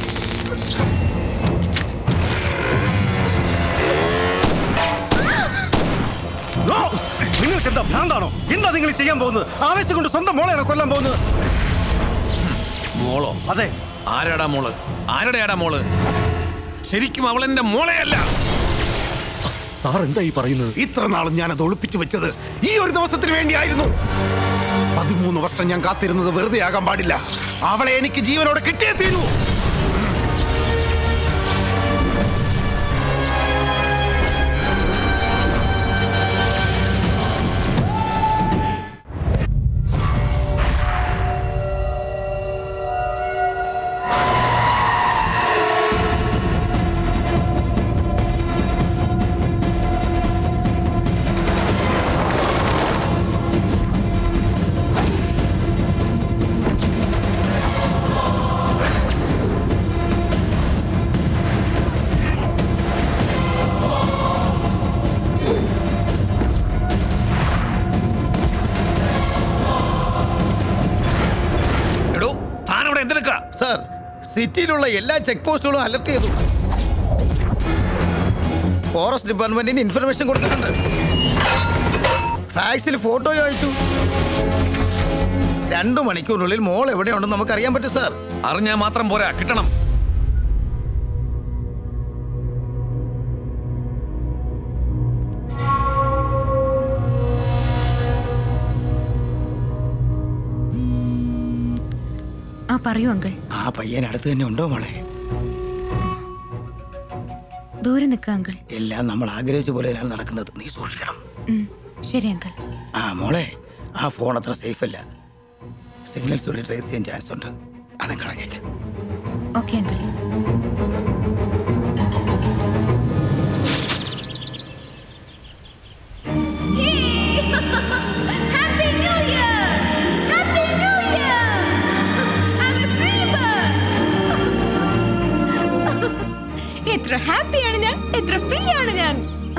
നിങ്ങൾക്ക് എന്താ ഭ്രാന്താണോ എന്താ നിങ്ങൾ ചെയ്യാൻ പോകുന്നത് ആവേശം കൊണ്ട് സ്വന്തം മോളെയാണ് കൊല്ലാൻ പോകുന്നത് മോളോ അതെ ആരാടാ മോള് ആരുടെയാടാ മോള് ശരിക്കും അവൾ എന്റെ മോളെയല്ല സാർ എന്താ ഈ പറയുന്നത് ഇത്ര നാളും ഞാൻ അത് ഒളിപ്പിച്ചു വെച്ചത് ഈ ഒരു ദിവസത്തിന് വേണ്ടിയായിരുന്നു പതിമൂന്ന് വർഷം ഞാൻ കാത്തിരുന്നത് വെറുതെ ആകാൻ പാടില്ല അവളെ എനിക്ക് ജീവനോടെ കിട്ടിയേ തീരൂ എടോ താൻ അവിടെ എന്തെടുക്ക സാർ സിറ്റിയിലുള്ള എല്ലാ ചെക്ക് പോസ്റ്റുകളും അലർട്ട് ചെയ്തു ഫോറസ്റ്റ് ഡിപ്പാർട്ട്മെന്റിന് ഇൻഫർമേഷൻ കൊടുത്തിട്ടുണ്ട് ഫാക്സിൽ ഫോട്ടോ അയച്ചു രണ്ടു മണിക്കൂറിനുള്ളിൽ മോൾ എവിടെയുണ്ടെന്ന് നമുക്ക് അറിയാൻ പറ്റും സാർ അറിഞ്ഞാൽ മാത്രം പോരാ കിട്ടണം ആ പറയൂ അങ്കിൾ ആ പയ്യൻ അടുത്ത് തന്നെ ഉണ്ടോ മോളെ ദൂരെ നിൽക്കുക അങ്കിൾ എല്ലാം നമ്മൾ ആഗ്രഹിച്ച പോലെ തന്നെയാണ് നടക്കുന്നത് നീ സൂക്ഷിക്കണം ഉം, ശരി അങ്കിൾ ആ മോളെ ആ ഫോൺ അത്ര സേഫ് അല്ല സിഗ്നൽസ് കൂടി ട്രേസ് ചെയ്യാൻ ചാൻസ് ഉണ്ട് അതും കളഞ്ഞേക്ക് ഓക്കെ അങ്കിൾ എത്ര ഹാപ്പിയാണ് ഞാൻ എത്ര ഫ്രീ ആണ് ഞാൻ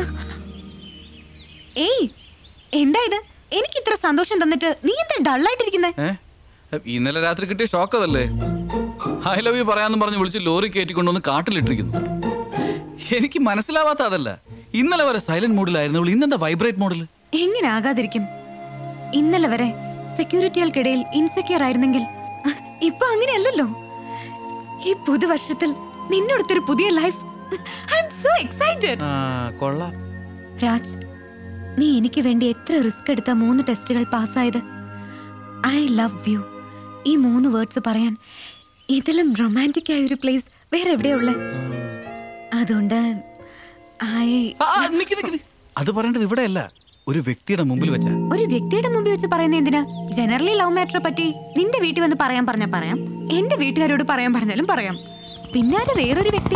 ഏയ് എന്താ ഇത് എനിക്ക് ഇത്ര സന്തോഷം തന്നിട്ട് നീ എന്താ ഡള്ളായിട്ടിരിക്കുന്നേ ഏ ഇന്നലെ രാത്രി കിട്ടിയ ഷോക്ക് അതല്ലേ ഐ ലവ് യു പറയാന്ന് പറഞ്ഞ് വിളിച്ച് ലോറി കയറ്റിക്കൊണ്ടുവന്ന് കാട്ടിലിട്ടിരിക്കുന്നു എനിക്ക് മനസ്സിലാവാത്ത അതല്ല ഇന്നലെ വരെ സൈലന്റ് മോഡിലായിരുന്നു ഇവൾ ഇന്നെന്താ വൈബ്രേറ്റ് മോഡിൽ എങ്ങനെ ആകാതിരിക്കും ഇന്നലെ വരെ സെക്യൂരിറ്റികൾക്കിടയിൽ ഇൻസെക്യൂർ ആയിരുന്നെങ്കിൽ ഇപ്പൊ അങ്ങനെയല്ലല്ലോ ഈ പുതുവർഷത്തിൽ നിന്നോടത്തൊരു പുതിയ life I am so excited കൊള്ളാം രാജ് നീ എനിക്ക് വേണ്ടി എത്ര റിസ്ക് എടുത്ത മൂന്ന് ടെസ്റ്റുകൾ പാസ്സായത് ഐ ലവ് യു ഈ മൂന്ന് വേർഡ്സ് പറയാൻ ഇതിലും റൊമാൻറ്റിക് ആയ ഒരു പ്ലേസ് വേറെ എവിടെയുള്ള അതുകൊണ്ട് ഐ അത് പറയേണ്ടത് ഇവിടെയല്ല ഒരു വ്യക്തിയുടെ മുമ്പിൽ വെച്ച ഒരു വ്യക്തിയുടെ മുമ്പിൽ വെച്ച് പറയുന്ന എന്തിനാ ജനറലി ലവ് മാറ്ററെ പറ്റി നിന്റെ വീട്ടിൽ വന്ന് പറയാൻ പറഞ്ഞാ പറയാം എന്റെ വീട്ടുകാരോട് പറയാൻ പറഞ്ഞാലും പറയാം പിന്നാലെ വേറൊരു വ്യക്തി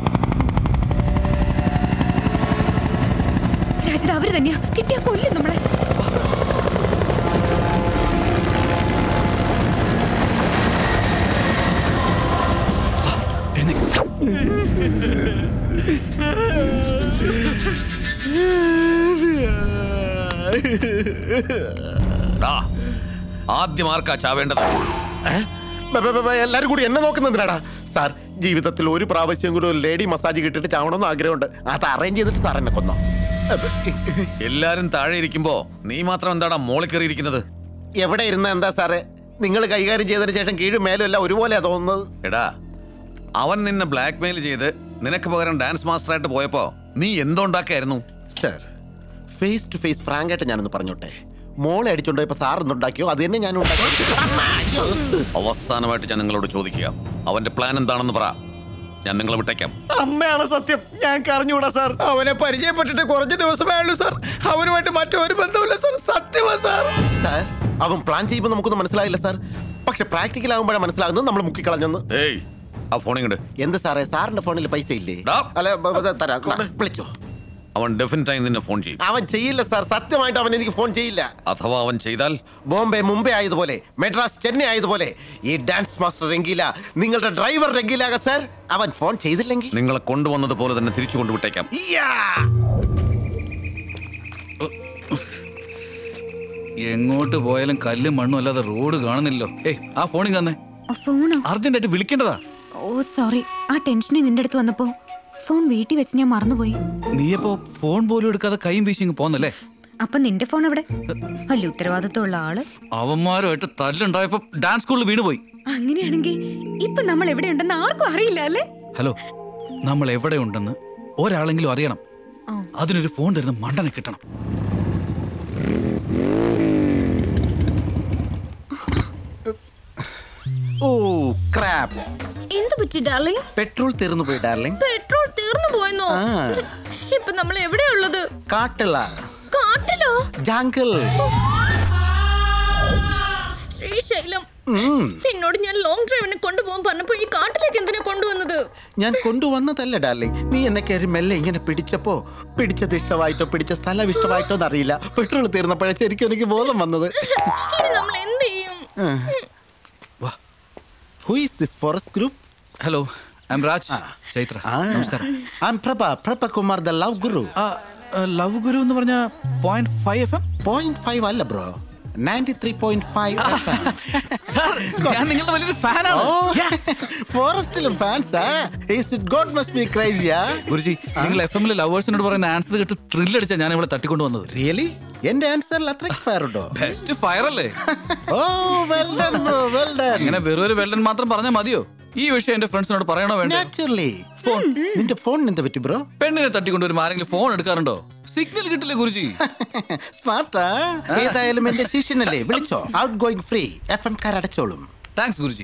രാജിത അവര് തന്നെയാ കിട്ടിയ കൊല്ലും നമ്മളെ ഡാ, ആദ്യം ആർക്കാ ചാവേണ്ടത് എല്ലാരും കൂടി എന്നെ നോക്കുന്നതിനാടാ സാർ ജീവിതത്തിൽ ഒരു പ്രാവശ്യം കൂടി ഒരു ലേഡി മസാജ് കിട്ടിയിട്ട് ചാവണമെന്ന് ആഗ്രഹമുണ്ട് അത് അറേഞ്ച് ചെയ്തിട്ട് സാർ എന്നെ കൊന്നോ എല്ലാരും താഴെ ഇരിക്കുമ്പോ നീ മാത്രം എന്താടാ മോളിൽ കയറിയിരിക്കുന്നത് എവിടെ ഇരുന്ന എന്താ സാറേ നിങ്ങൾ കൈകാര്യം ചെയ്തതിന് ശേഷം കീഴും മേലും എല്ലാം ഒരുപോലെയാ തോന്നുന്നത് എടാ അവൻ നിന്നെ ബ്ലാക്ക് മെയിൽ ചെയ്ത് നിനക്ക് പകരം ഡാൻസ് മാസ്റ്ററായിട്ട് പോയപ്പോ നീ എന്തുണ്ടാക്കായിരുന്നു sir face to face frank ആയിട്ട് ഞാനൊന്ന് പറഞ്ഞോട്ടെ മോളെ അടിച്ചോണ്ടോ ഇപ്പൊ സാർ എന്തുണ്ടാക്കിയോ അത് തന്നെ ഞാൻ ഉണ്ടാക്കി അവസാനമായിട്ട് ഞാൻ നിങ്ങളോട് ചോദിക്കുക അവന്റെ പ്ലാൻ എന്താണെന്ന് പറ ഞാൻ നിങ്ങളെ വിട്ടേക്കാം അമ്മയാണ് സത്യം ഞാൻ കറിഞ്ഞൂടാ സാർ അവനെ പരിചയപ്പെട്ടിട്ട് കുറച്ച് ദിവസമേ ഉള്ളൂ സാർ അവനുമായിട്ട് മറ്റൊരു ബന്ധമില്ല സാർ സത്യമാ സാർ സാർ അവൻ പ്ലാൻ ചെയ്യുമ്പോൾ നമുക്കൊന്നും മനസ്സിലായില്ല സാർ പക്ഷെ പ്രാക്ടിക്കൽ ആകുമ്പോഴാണ് മനസ്സിലാകുന്നത് നമ്മൾ മുക്കിക്കളഞ്ഞെന്ന് ഏയ് ആ ഫോൺ ഇങ്ങോട്ട് എന്ത് സാറേ സാറിന്റെ ഫോണിൽ പൈസ ഇല്ലേ അല്ല ബ- ബ- തരാം ദാ, വിളിച്ചോ അവൻ ഡെഫിനറ്റായി നിന്നെ ഫോൺ ചെയ്യും അവൻ ചെയ്യില്ല സാർ സത്യമായിട്ട് അവൻ എനിക്ക് ഫോൺ ചെയ്യില്ല അഥവാ അവൻ ചെയ്താൽ ബോംബെ മുംബൈ ആയതുപോലെ മെഡ്രാസ് ചെന്നൈ ആയതുപോലെ ഈ ഡാൻസ് മാസ്റ്റർ രംഗീല നിങ്ങളുടെ ഡ്രൈവർ രംഗീലാക സാർ അവൻ ഫോൺ ചെയ്തില്ലെങ്കിൽ നിങ്ങളെ കൊണ്ടുവന്നത് പോലെ തന്നെ തിരിച്ചു കൊണ്ടുവിട്ടേക്കാം എങ്ങോട്ട് പോയാലും കല്ലും മണ്ണും അല്ലാതെ റോഡ് കാണുന്നില്ലല്ലോ ഏയ് ആ ഫോണിൽ തന്നെ ഫോണോ അർജന്റ് ആയിട്ട് വിളിക്കേണ്ടതാ ഓ സോറി ആ ടെൻഷനിൽ നിന്റെ അടുത്ത് വന്നപ്പോ ഫോൺ വീട്ടിൽ വെച്ച് ഞാൻ മറന്നുപോയി നീയപ്പോ ഫോൺ പോലും എടുക്കാതെ കൈയും വീശിങ് പോന്നല്ലേ അപ്പൊ നിന്റെ ഫോൺ എവിടെ വലിയ ഉത്തരവാദിത്തമുള്ള ആള് അവന്മാരുമായിട്ട് തല്ലുണ്ടായപ്പോ ഡാൻസ് സ്കൂളിൽ വീണുപോയി അങ്ങനെയാണെങ്കിൽ ഇപ്പൊ നമ്മൾ എവിടെയുണ്ടെന്ന് ആർക്കും അറിയില്ല അല്ലേ ഹലോ നമ്മൾ എവിടെ ഉണ്ടെന്ന് ഒരാളെങ്കിലും അറിയണം ആ. അതിനൊരു ഫോൺ തരുന്ന മണ്ടനെ കിട്ടണം ഓ ക്രാപ്പ് എന്ത് പറ്റി ഡാർലിംഗ് പെട്രോൾ തീർന്നു പോയി ഡാർലിംഗ് പെട്രോൾ തീർന്നു പോയെന്നോ ആ. ഇപ്പൊ നമ്മൾ എവിടെയുള്ളത് കാട്ടുള്ള കാട്ടിലോ ജാങ്കിൾ ശ്രീശൈലം നിന്നോട് ഞാൻ ലോങ് ഡ്രൈവിന് കൊണ്ടുപോകാൻ പറഞ്ഞപ്പോ ഈ കാട്ടിലേക്ക് എന്തിനാ കൊണ്ടുവന്നത് ഞാൻ കൊണ്ടുവന്നതല്ല ഡാർലിംഗ് നീ എന്നെ കയറി മെല്ലെ ഇങ്ങനെ പിടിച്ചപ്പോ പിടിച്ചത് ഇഷ്ടമായിട്ടോ പിടിച്ച സ്ഥലം ഇഷ്ടമായിട്ടോ എന്നറിയില്ല പെട്രോൾ തീർന്നപ്പോഴേ ശരിക്കും എനിക്ക് ബോധം വന്നത് ഇനി നമ്മൾ എന്ത് ചെയ്യും who is this forest group hello I am Raj Chaithra നമസ്കാരം I am Prabha Prabha Kumar the love guru love guru എന്ന് പറഞ്ഞ point five F M point five അല്ല bro ninety three point five ഞാൻ നിങ്ങളുടെ വലിയൊരു ഫാനാണ് ഫോറസ്റ്റിലും ഫാൻസാ ഗോഡ് മസ്റ്റ് ബി ക്രൈസിയാ ഗുരുജി നിങ്ങൾ എഫ് എമ്മിലെ ലവേഴ്സിനോട് പറയുന്ന ആൻസർ കേട്ട് ത്രില്ല് അടിച്ചാ ഞാൻ ഇവിടെ തട്ടിക്കൊണ്ട് വന്നത് റിയലി എന്റെ ആൻസറിൽ അത്രയ്ക്ക് ഫയർ ഉണ്ടോ ബെസ്റ്റ് ഫയർ അല്ലേ oh well done bro well done അങ്ങനെ വെറും ഒരു വെള്ളൻ മാത്രം പറഞ്ഞാൽ മതിയോ ഈ വിഷയം എന്റെ ഫ്രണ്ട്സിനോട് പറയണോ വേണ്ട നാച്ചുറലി ഫോൺ നിന്റെ ഫോണിന് എന്താ പറ്റി ബ്രോ പെണ്ണിനെ തട്ടിക്കൊണ്ടുവരും ആരെങ്കിലും ഫോൺ എടുക്കാറുണ്ടോ സിഗ്നൽ കിട്ടില്ല ഗുരുജി സ്മാർട്ടാ ഏതായാലും എന്റെ ശിഷ്യനല്ലേ വിളിച്ചോ outgoing free F M car അടച്ചോളും താങ്ക്സ് ഗുരുജി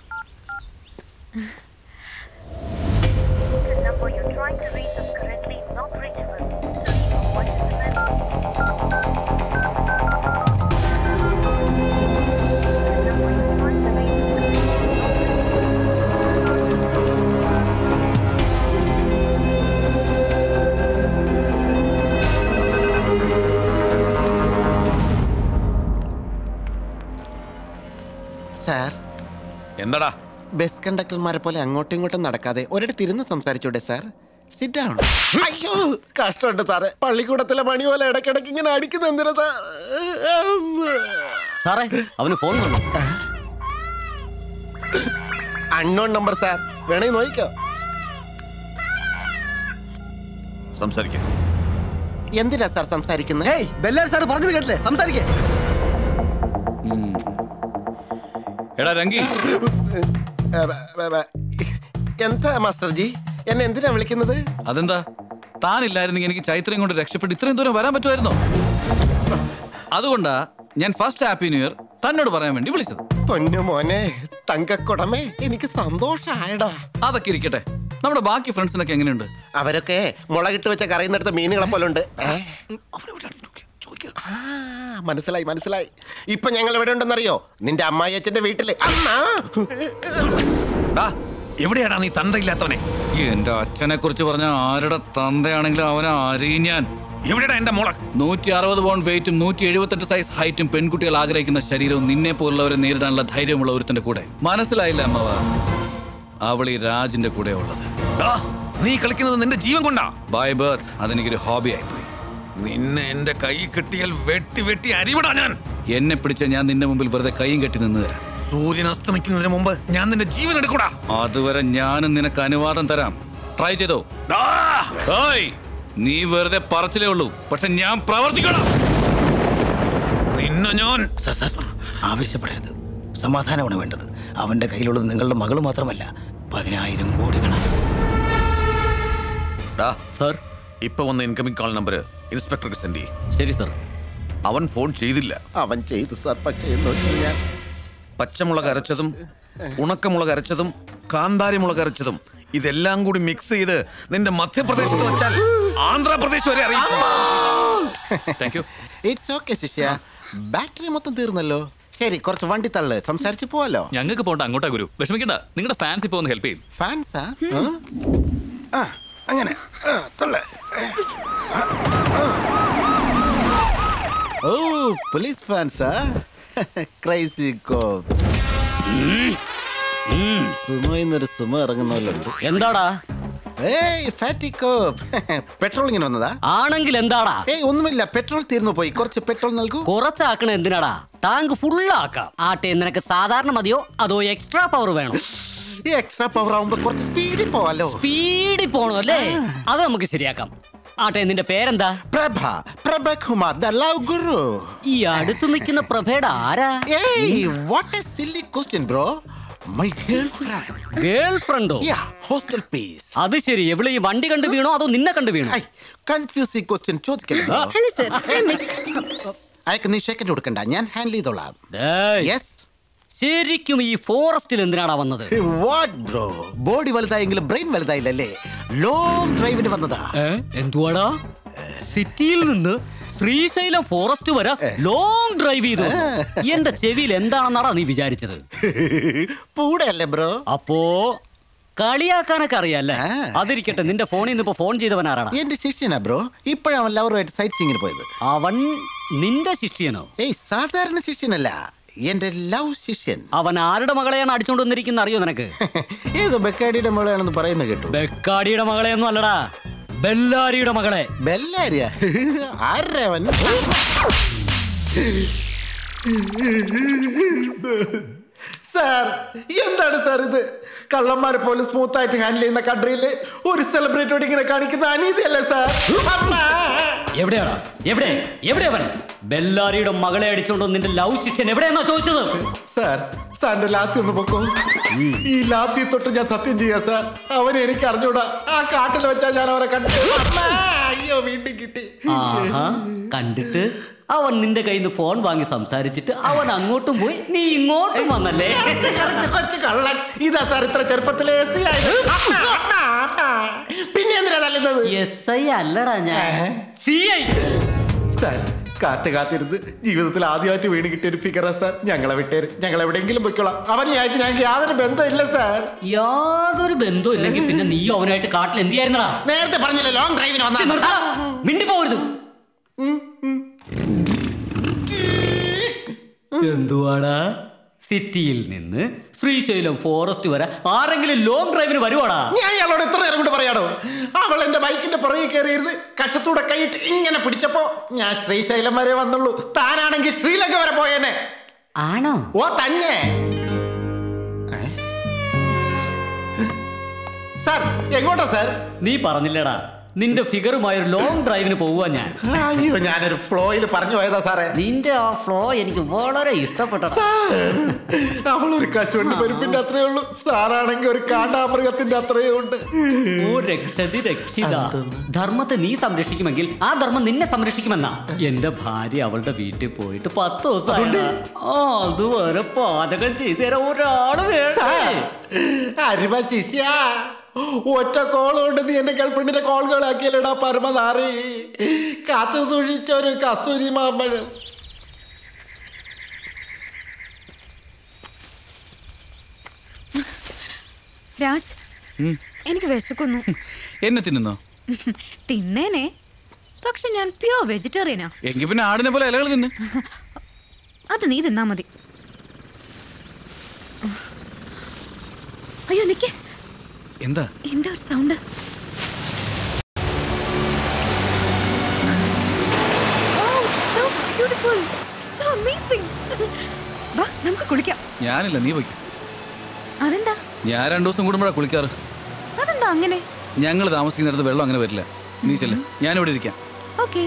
സാർ എന്താടാ ബസ് കണ്ടക്ടർമാരെ പോലെ അങ്ങോട്ടും ഇങ്ങോട്ടും നടക്കാതെ ഒരിടത്ത് ഇരുന്ന് സംസാരിച്ചൂടെ സാർ സിറ്റ് ഡൗൺ അയ്യോ കഷ്ടമുണ്ട് സാറേ പള്ളിക്കൂടത്തിലെ മണി പോലെ ഇടയ്ക്കിടയ്ക്ക് ഇങ്ങനെ അടിക്കുന്ന എന്തിനാ സാർ? സാറേ അവന് ഫോൺ വന്നു അൺനോൺ നമ്പർ സാർ വേണേ നോക്കിക്കോ സംസാരിക്കാം എന്തിനാ സാർ സംസാരിക്കുന്നത് ഹേയ് ബെല്ലാരി സാർ പറഞ്ഞത് കേട്ടില്ലേ സംസാരിക്കേ എടാ രംഗി എന്താ മാസ്റ്റർ ജി എന്നെ എന്തിനാ വിളിക്കുന്നത് അതെന്താ താനില്ലായിരുന്നെങ്കിൽ എനിക്ക് ചൈത്രയും കൊണ്ട് രക്ഷപ്പെട്ട് ഇത്രയും ദൂരം വരാൻ പറ്റുമായിരുന്നോ അതുകൊണ്ടാ ഞാൻ ഫസ്റ്റ് ഹാപ്പി ന്യൂ ഇയർ തന്നോട് പറയാൻ വേണ്ടി വിളിച്ചത് പൊന്നു മോനെ തങ്കക്കുടമേ എനിക്ക് സന്തോഷായടാ അതൊക്കെ ഇരിക്കട്ടെ നമ്മുടെ ബാക്കി ഫ്രണ്ട്സിനൊക്കെ എങ്ങനെയുണ്ട് അവരൊക്കെ മുളകിട്ട് വെച്ച കറിയുന്നിടത്ത് മീനുകളെ പോലെ ഉണ്ട് മനസ്സിലായി മനസ്സിലായി ഇപ്പൊ ഞങ്ങൾ എവിടെ ഉണ്ടെന്നറിയോ നിന്റെ അമ്മായി അച്ഛന്റെ വീട്ടില് അമ്മ എവിടെയാടാ നീ തന്തയില്ലാത്തവനെ എന്റെ അച്ഛനെ കുറിച്ച് പറഞ്ഞ ആരുടെ തന്തയാണെങ്കിലും അവനെ അറിയാൻ എവിടെയാ എന്റെ മോളെ നൂറ്റി അറുപത് പൗണ്ട് വെയിറ്റും നൂറ്റി എഴുപത്തെട്ട് സൈസ് ഹൈറ്റും പെൺകുട്ടികൾ ആഗ്രഹിക്കുന്ന ശരീരവും നിന്നെ പോലുള്ളവരെ നേരിടാനുള്ള ധൈര്യമുള്ള ഒരുത്തിന്റെ കൂടെ മനസ്സിലായില്ല അമ്മവ അവൾ ഈ രാജിന്റെ കൂടെ ഉള്ളത് നീ കളിക്കുന്നത് നിന്റെ ജീവൻ കൊണ്ടാ ബൈ ബർത്ത് അതെനിക്കൊരു ഹോബി ആയിപ്പോയി നിന്നെ എന്റെ കൈ കിട്ടിയാൽ വെട്ടി വെട്ടി അരിവിടാ ഞാൻ എന്നെ പിടിച്ച ഞാൻ നിന്റെ മുമ്പിൽ വെറുതെ കൈയും കെട്ടി നിന്ന് തരാം സൂര്യൻ അസ്തമിക്കുന്നതിന് മുമ്പ് ഞാൻ നിന്റെ ജീവൻ എടുക്കൂടാ അതുവരെ ഞാനും നിനക്ക് അനുവാദം തരാം ട്രൈ ചെയ്തോ ഓയ് നീ വെറുതെ പറച്ചിലേ ഉള്ളൂ പക്ഷെ ഞാൻ പ്രവർത്തിക്കണം നിന്നെ ഞാൻ സാർ സാർ ആവേശപ്പെടരുത് സമാധാനമാണ് വേണ്ടത് അവന്റെ കയ്യിലുള്ളത് നിങ്ങളുടെ മകൾ മാത്രമല്ല പതിനായിരം കോടികളാണ് സാർ ഇപ്പൊ വന്ന ഇൻകമിംഗ് കോൾ നമ്പർ ഇൻസ്പെക്ടർക്ക് സെൻഡ് ചെയ്യും ശരി സാർ അവൻ ഫോൺ ചെയ്തില്ല അവൻ ചെയ്തു സാർ പക്ഷേ എന്ന് വെച്ച് കഴിഞ്ഞാൽ പച്ചമുളക് അരച്ചതും ഉണക്കമുളക് അരച്ചതും കാന്താരി മുളക് അരച്ചതും ഇതെല്ലാം കൂടി മിക്സ് ചെയ്ത് നിന്റെ മധ്യപ്രദേശത്ത് വെച്ചാൽ ആന്ധ്രാപ്രദേശ് വരെ അറിയിക്കും താങ്ക് യു ഇറ്റ്സ് ഓക്കെ ശിഷ്യ ബാറ്ററി മൊത്തം തീർന്നല്ലോ ശരി കുറച്ച് വണ്ടി തള്ളു സംസാരിച്ച് പോവാലോ ഞങ്ങൾക്ക് പോണ്ട അങ്ങോട്ടാ ഗുരു വിഷമിക്കണ്ട നിങ്ങളുടെ ഫാൻസ് ഇപ്പൊ ഒന്ന് ഹെൽപ്പ് ചെയ്യും ഫാൻസാ ആ അങ്ങനെ ആ, തള്ള്. ഓ പോലീസ് ഫാൻസാ ക്രൈസി കോപ്പ് സുമോ എന്നൊരു സുമ ഇറങ്ങുന്നവരുണ്ട് എന്താടാ ഏയ് ഫാറ്റി കോപ്പ് പെട്രോൾ ഇങ്ങനെ വന്നതാ ആണെങ്കിൽ എന്താടാ ഏയ് ഒന്നുമില്ല പെട്രോൾ തീർന്നു പോയി കുറച്ച് പെട്രോൾ നൽകൂ കുറച്ചാക്കണ എന്തിനാടാ ടാങ്ക് ഫുള്ളാക്കാം ആട്ടെ നിനക്ക് സാധാരണ മതിയോ അതോ എക്സ്ട്രാ പവർ വേണം ഈ എക്സ്ട്രാ പവർ ആവുമ്പോ കുറച്ച് സ്പീഡിൽ പോവാലോ സ്പീഡിൽ പോണോ അല്ലേ അത് നമുക്ക് ശരിയാക്കാം ആട്ടെ നിന്റെ പേരെന്താ പ്രഭ പ്രഭകുമാർ ദ ലവ് ഗുരു ഈ അടുത്ത് നിൽക്കുന്ന പ്രഭയുടെ ആരാ ഏയ് what a silly question bro my girlfriend girl ഫ്രണ്ടോ യാ ഹോസ്റ്റൽ പീസ് അത് ശരി എവിടെ ഈ വണ്ടി കണ്ടു വീണോ അതോ നിന്നെ കണ്ടു വീണോ കൺഫ്യൂസിംഗ് ക്വസ്റ്റ്യൻ ചോദിക്കല്ലോ ഹലോ സർ അയക്ക് നീ സെക്കൻഡ് കൊടുക്കണ്ട ഞാൻ ഹാൻഡിൽ ചെയ്തോളാം യെസ് ശരിക്കും ഈ ഫോറസ്റ്റിൽ എന്തിനാടാ വന്നത് വാട്ട് ബ്രോ ബോഡി വലുതായെങ്കിലും ബ്രെയിൻ വലുതായില്ലല്ലേ ലോങ് ഡ്രൈവിന് വന്നതാ എന്തുവാടാ സിറ്റിയിൽ നിന്ന് ശ്രീശൈലം ഫോറസ്റ്റ് വരെ ലോങ് ഡ്രൈവ് ചെയ്തു എന്റെ ചെവിയിൽ എന്താണെന്നാടാ നീ വിചാരിച്ചത് പൂടെയല്ലേ ബ്രോ അപ്പോ കളിയാക്കാനൊക്കെ അറിയാല്ലേ അതിരിക്കട്ടെ നിന്റെ ഫോണിൽ നിന്ന് ഇപ്പൊ ഫോൺ ചെയ്തവൻ ആരാടാ എന്റെ ശിഷ്യനാ ബ്രോ ഇപ്പോഴാണ് അവൻ ലവറുമായിട്ട് സൈറ്റ് സീങ്ങിന് പോയത് അവൻ നിന്റെ ശിഷ്യനോ ഏയ് സാധാരണ ശിഷ്യനല്ല എന്റെ ലവ് ശിഷ്യൻ അവൻ ആരുടെ മകളെയാണ് അടിച്ചോണ്ട് വന്നിരിക്കുന്ന അറിയോ നിനക്ക് ഏതോ ബെക്കാടിയുടെ മകളാണെന്ന് പറയുന്നത് കേട്ടു ബെക്കാടിയുടെ മകളെയൊന്നും അല്ലടാ ബെല്ലാരിയുടെ മകളെ ബെല്ലാരിയ ആരുടെ അവൻ സാർ എന്താണ് സാർ ഇത് കള്ളന്മാരെ പോലെ സ്മൂത്ത് ആയിട്ട് ഹാൻഡിൽ ചെയ്യുന്ന കൺട്രിയിൽ ഒരു സെലിബ്രിറ്റിയോട് ഇങ്ങനെ കാണിക്കുന്ന അനീതിയല്ലേ സാർ എവിടെയാടാ എവിടെ എവിടെ അവൻ ബെല്ലാരിയുടെ മകളെ അടിച്ചോണ്ട് വന്ന് നിന്റെ ലവ് ശിഷ്യൻ എവിടെയെന്നാ ചോദിച്ചത് സാർ സാറിന്റെ ലാത്തി ഒന്ന് പൊക്കോ ഈ ലാത്തി തൊട്ട് ഞാൻ സത്യം ചെയ്യാം സാർ അവനെ എനിക്ക് അറിഞ്ഞൂടാ ആ കാട്ടിൽ വെച്ചാ ഞാൻ അവരെ കണ്ടു അമ്മേ, അയ്യോ വീണ്ടും കിട്ടി ആഹാ കണ്ടിട്ട് അവൻ നിന്റെ കയ്യിൽ നിന്ന് ഫോൺ വാങ്ങി സംസാരിച്ചിട്ട് അവൻ അങ്ങോട്ടും പോയി നീ ഇങ്ങോട്ടും വന്നല്ലേ കൊച്ചു കള്ളൻ ഇതാ സാർ ഇത്ര ചെറുപ്പത്തിലെ എസ് ആയത് പിന്നെ എന്തിനാ തല്ലുന്നത് എസ് ഐ അല്ലടാ ഞാൻ സി ഐ സാർ കാത്ത് കാത്തിരുന്ന് ജീവിതത്തിൽ ആദ്യമായിട്ട് വീണ് കിട്ടിയ ഒരു ഫിഗറാ സാർ ഞങ്ങളെ വിട്ടേര് ഞങ്ങൾ എവിടെയെങ്കിലും പൊയ്ക്കോളാം അവനുമായിട്ട് ഞങ്ങൾക്ക് യാതൊരു ബന്ധമില്ല സാർ യാതൊരു ബന്ധവും ഇല്ലെങ്കിൽ പിന്നെ നീ അവനായിട്ട് കാട്ടിൽ എന്ത് ചെയ്യായിരുന്നടാ നേരത്തെ പറഞ്ഞില്ലേ ലോങ് ഡ്രൈവിന് വന്ന മിണ്ടി പോകരുത് എന്തുവാടാ സിറ്റിയിൽ നിന്ന് ശ്രീശൈലം ഫോറസ്റ്റ് വരെ ആരെങ്കിലും ലോങ് ഡ്രൈവിന് വരുവാടാ ഞാൻ അയാളോട് എത്ര നേരം കൊണ്ട് പറയാടോ അവൾ എന്റെ ബൈക്കിന്റെ പുറകെ കയറിയിരുന്ന് കഷത്തൂടെ കൈയിട്ട് ഇങ്ങനെ പിടിച്ചപ്പോ ഞാൻ ശ്രീശൈലം വരെ വന്നുള്ളൂ താനാണെങ്കിൽ ശ്രീലങ്ക വരെ പോയേനെ ആണോ ഓ തന്നെ സാർ എങ്ങോട്ടാ സാർ നീ പറഞ്ഞില്ലടാ നിന്റെ ഫിഗറുമായ ഒരു ലോങ് ഡ്രൈവിന് പോവാ ഞാൻ അയ്യോ ഞാനൊരു ഫ്ലോയിൽ പറഞ്ഞു പോയതാ സാറേ നിന്റെ ആ ഫ്ലോ എനിക്ക് വളരെ ഇഷ്ടപ്പെട്ടടാ അവൾ ഒരു കശുവണ്ടി പരിപ്പിന്റെ അത്രേ ഉള്ളൂ സാറാണെങ്കിൽ ഒരു കാണ്ടാമൃഗത്തിന്റെ അത്രയേ ഉണ്ട് ഓ രക്ഷതി രക്ഷിത ധർമ്മത്തെ നീ സംരക്ഷിക്കുമെങ്കിൽ ആ ധർമ്മം നിന്നെ സംരക്ഷിക്കുമെന്നാ എന്റെ ഭാര്യ അവളുടെ വീട്ടിൽ പോയിട്ട് പത്ത് ദിവസം ആ അതുവരെ പാചകം ചെയ്തു തരാൻ ഒരാള് വേണം അരിമ ശിഷ്യ ഒറ്റ കോൾ കൊണ്ട് നീ എന്റെ ഗേൾഫ്രണ്ടിന്റെ കോളുകളാക്കിയല്ലടാ പരമനാറി കാത്തു തുഴിച്ച ഒരു കസ്തൂരി മാമ്പഴം രാജ് എനിക്ക് വിശക്കുന്നു എന്നെ തിന്നുന്നോ തിന്നേനെ പക്ഷെ ഞാൻ പ്യോർ വെജിറ്റേറിയനാ എങ്കിൽ പിന്നെ ആടിനെ പോലെ ഇലകൾ തിന്ന് അത് നീ തിന്നാ മതി അയ്യോ നിക്കേ എന്താ എന്താ ഒരു സൗണ്ട് വാ നമുക്ക് കുളിക്കാം ഞാനില്ല നീ വയ്ക്കും അതെന്താ ഞാൻ രണ്ടു ദിവസം കൂടുമ്പോഴാണ് കുളിക്കാറ് അതെന്താ അങ്ങനെ ഞങ്ങൾ താമസിക്കുന്നിടത്ത് വെള്ളം അങ്ങനെ വരില്ല നീ ചെല്ല് ഞാനിവിടെ ഇരിക്കാം ഓക്കേ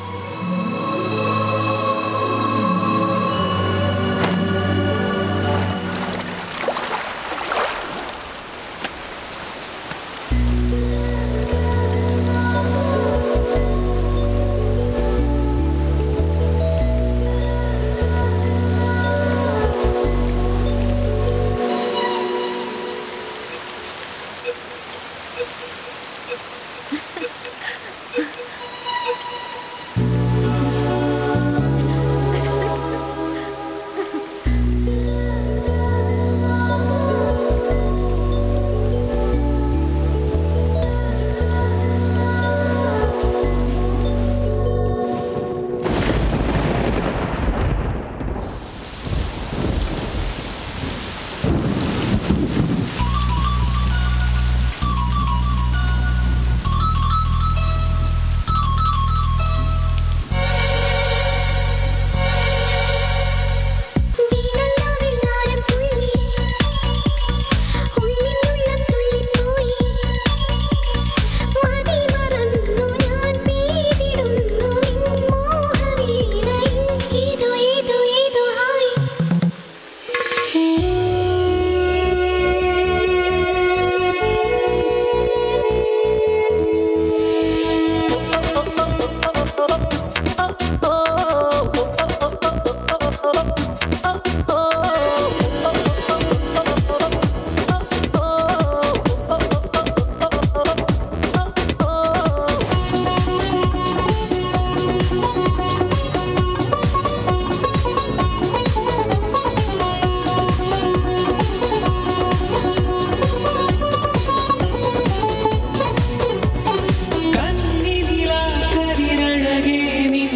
കണ്ണിനിലാക്കരിരഴകേ നിൻ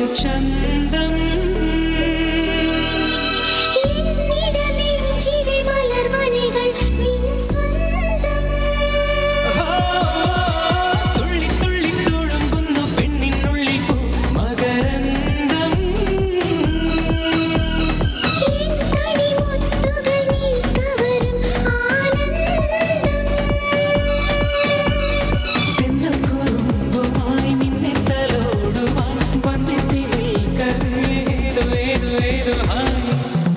പൊൻചന്തം തുള്ളി തുള്ളി തുളുമ്പുന്നു പെണ്ണിനുള്ളിൽ പൂ മകരന്തം തെന്നൽ കുറുമ്പുമായി നിന്നെ തലോടുവാൻ വന്നെത്തി നിൽക്കവേതോ ഏതോ ഏതോ ഹായ്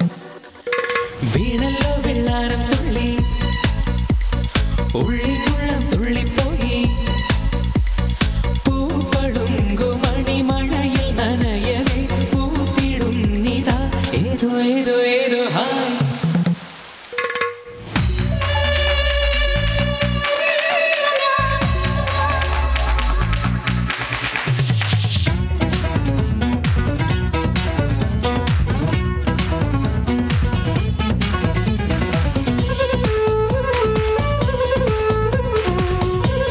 വീണല്ലോ വെള്ളാരം തുള്ളി ഉള്ളിക്കുള്ളം തുള്ളിപ്പോയി പൂപ്പളുങ്കു മണിമഴയിൽ നനയവേ പൂത്തിടുന്നിതാ ഏതോ ഏതോ ഏതോ ഹായ് Thank you.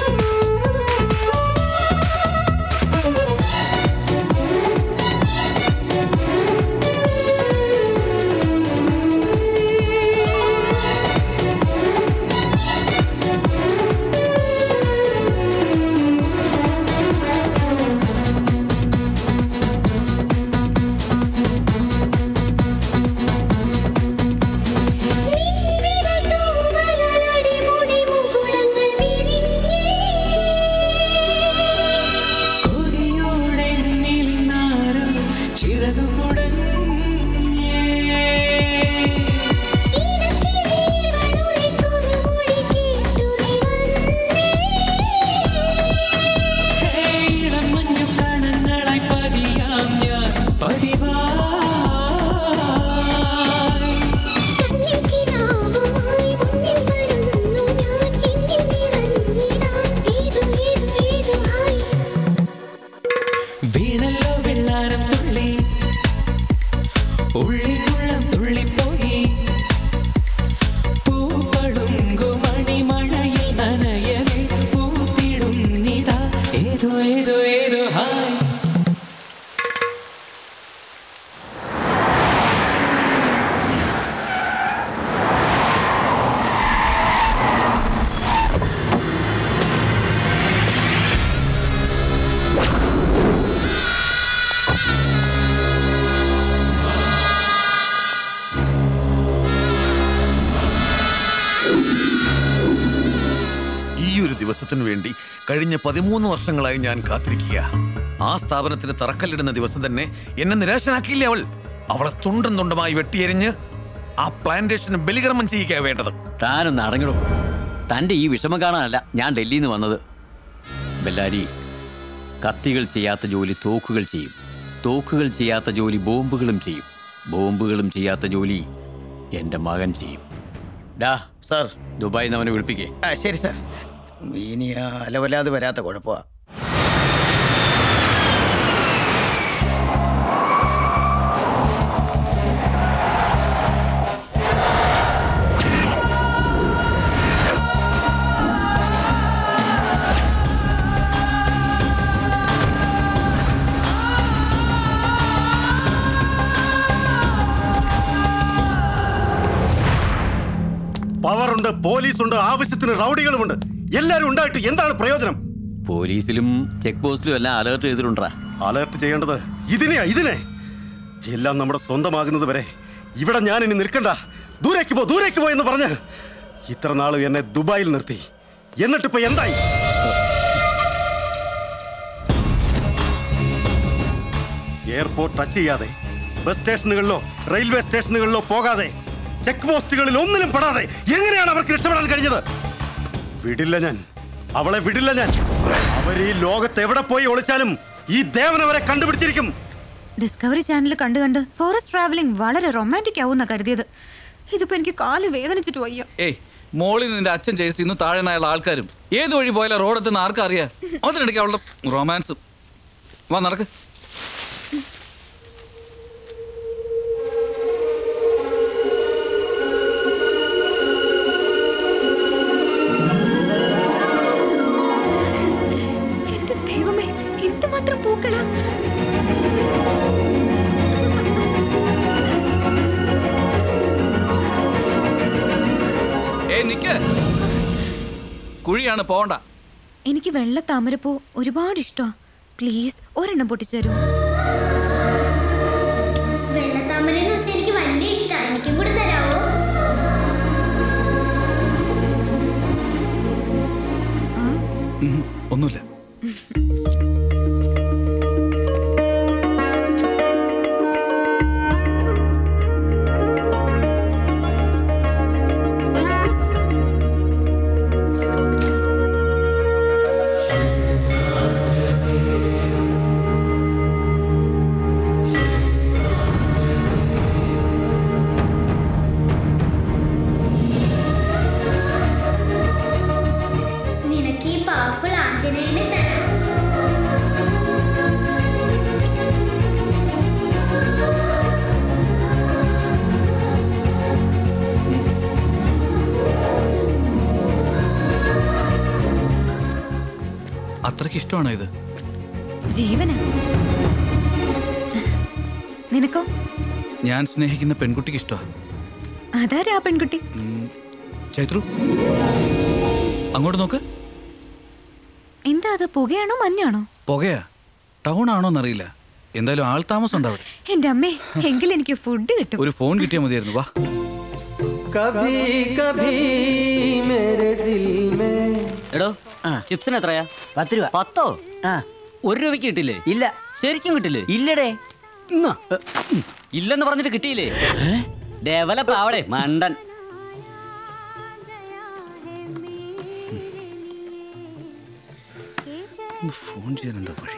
ഒരു ദിവസത്തിനു വേണ്ടി കഴിഞ്ഞ പതിമൂന്ന് വർഷങ്ങളായി ഞാൻ കാത്തിരിക്കുക ആ സ്ഥാപനത്തിന് തറക്കല്ലിടുന്ന ദിവസം തന്നെ എന്നെ നിരാശനാക്കിയില്ലേ അവൾ അവളെ തുണ്ടം തുണ്ടമായി വെട്ടിയെരിഞ്ഞ് ആ പ്ലാന്റേഷന് ബലികർമ്മം ചെയ്യുക വേണ്ടത് താനൊന്ന് അടങ്ങണോ തന്റെ ഈ വിഷമം കാണാനല്ല ഞാൻ ഡൽഹിയിൽ നിന്ന് വന്നത് ബെല്ലാരി കത്തികൾ ചെയ്യാത്ത ജോലി തോക്കുകൾ ചെയ്യും തോക്കുകൾ ചെയ്യാത്ത ജോലി ബോംബുകളും ചെയ്യും ബോംബുകളും ചെയ്യാത്ത ജോലി എൻ്റെ മകൻ ചെയ്യും ഡാ സാർ ദുബായിൽ നിന്ന് അവനെ വിളിപ്പിക്കേ ആ ശരി സാർ ഇനി ആ അലവല്ലാതെ വരാത്ത കുഴപ്പമാ പവറുണ്ട് പോലീസുണ്ട് ആവശ്യത്തിന് റൗഡികളുമുണ്ട് എല്ലാരും ഉണ്ടായിട്ട് എന്താണ് പ്രയോജനം പോലീസിലും ചെക്ക് പോസ്റ്റിലും എല്ലാം അലേർട്ട് ചെയ്തിട്ടുണ്ടാ അലേർട്ട് ചെയ്യേണ്ടത് ഇതിനെയാ ഇതിനെ എല്ലാം നമ്മുടെ സ്വന്തമാകുന്നത് വരെ ഇവിടെ ഞാൻ ഇനി നിൽക്കണ്ട ദൂരേക്ക് പോ ദൂരേക്ക് പോ എന്ന് പറഞ്ഞ് ഇത്ര നാളും എന്നെ ദുബായിൽ നിർത്തി എന്നിട്ടിപ്പോ എന്തായി എയർപോർട്ട് ടച്ച് ചെയ്യാതെ ബസ് സ്റ്റേഷനുകളിലോ റെയിൽവേ സ്റ്റേഷനുകളിലോ പോകാതെ ചെക്ക് പോസ്റ്റുകളിൽ ഒന്നിലും പെടാതെ എങ്ങനെയാണ് അവർക്ക് രക്ഷപ്പെടാൻ കഴിഞ്ഞത് വിടില്ല ഞാൻ അവളെ വിടില്ല ഞാൻ അവർ ഈ ലോകത്ത് എവിടെ പോയി ഒളിച്ചാലും ഈ ദേവൻ അവരെ കണ്ടുപിടിച്ചിരിക്കും ഡിസ്കവറി ചാനൽ കണ്ട് കണ്ട് ഫോറസ്റ്റ് ട്രാവലിംഗ് വളരെ റൊമാൻറ്റിക് ആവുന്ന കരുതിയത് ഇതിപ്പോ എനിക്ക് കാല് വേദനിച്ചിട്ട് വയ്യ ഏയ് മോളിൽ നിന്റെ അച്ഛൻ ചേച്ചി ഇന്ന് താഴെ നായുള്ള ആൾക്കാരും ഏത് വഴി പോയാലും റോഡെത്തുന്ന ആർക്കും അറിയാം അതിനിടയ്ക്ക് അവളുടെ റൊമാൻസും വാ നടക്ക് എന്റെ ദൈവമേ എന്തുമാത്രം പൂക്കളാ ഏയ് നിക്ക് കുഴിയാണ് പോണ്ട എനിക്ക് വെള്ള താമരപ്പൂ ഒരുപാട് ഇഷ്ടമാ പ്ലീസ് ഒരെണ്ണം പൊട്ടിച്ചു തരൂ വെള്ളത്താമരെന്ന് വെച്ചാൽ എനിക്ക് വലിയ ഇഷ്ടമാണ് എനിക്കും കൂടി തരാവോ ഉം, ഒന്നുമില്ല നിനക്ക് ഈ പവർഫുൾ ആഞ്ജനേയനെ തരാം അത്രയ്ക്ക് ഇഷ്ടമാണോ ഇത് ജീവന നിനക്കോ ഞാൻ സ്നേഹിക്കുന്ന പെൺകുട്ടിക്ക് ഇഷ്ടമാണ് അതാരാ ആ പെൺകുട്ടി ചൈത്രു അങ്ങോട്ട് നോക്ക് എന്താ അത് പുകയാണോ മഞ്ഞാണോ പുകയാ ടൗൺ ആണോ എന്നറിയില്ല എന്തായാലും ആൾ താമസം ഉണ്ട് അവിടെ എന്റെ അമ്മേ എങ്കിൽ എനിക്ക് ഫുഡ് കിട്ടും ഒരു ഫോൺ കിട്ടിയാൽ മതിയായിരുന്നു വാ കഭി കഭി മേരെ ദിൽ മേ എടോ ചിപ്സിന് എത്രയാ പത്ത് രൂപ പത്തോ ഒരു രൂപയ്ക്ക് കിട്ടില്ലേ ഇല്ല ശരിക്കും കിട്ടില്ലേ ഇല്ലടേ ഇന്നാ. ഇല്ലെന്ന് പറഞ്ഞിട്ട് കിട്ടിയില്ലേ ഡെവലപ്പ് ആവടെ മണ്ടൻ ഫോൺ ചെയ്യാൻ എന്താ വഴി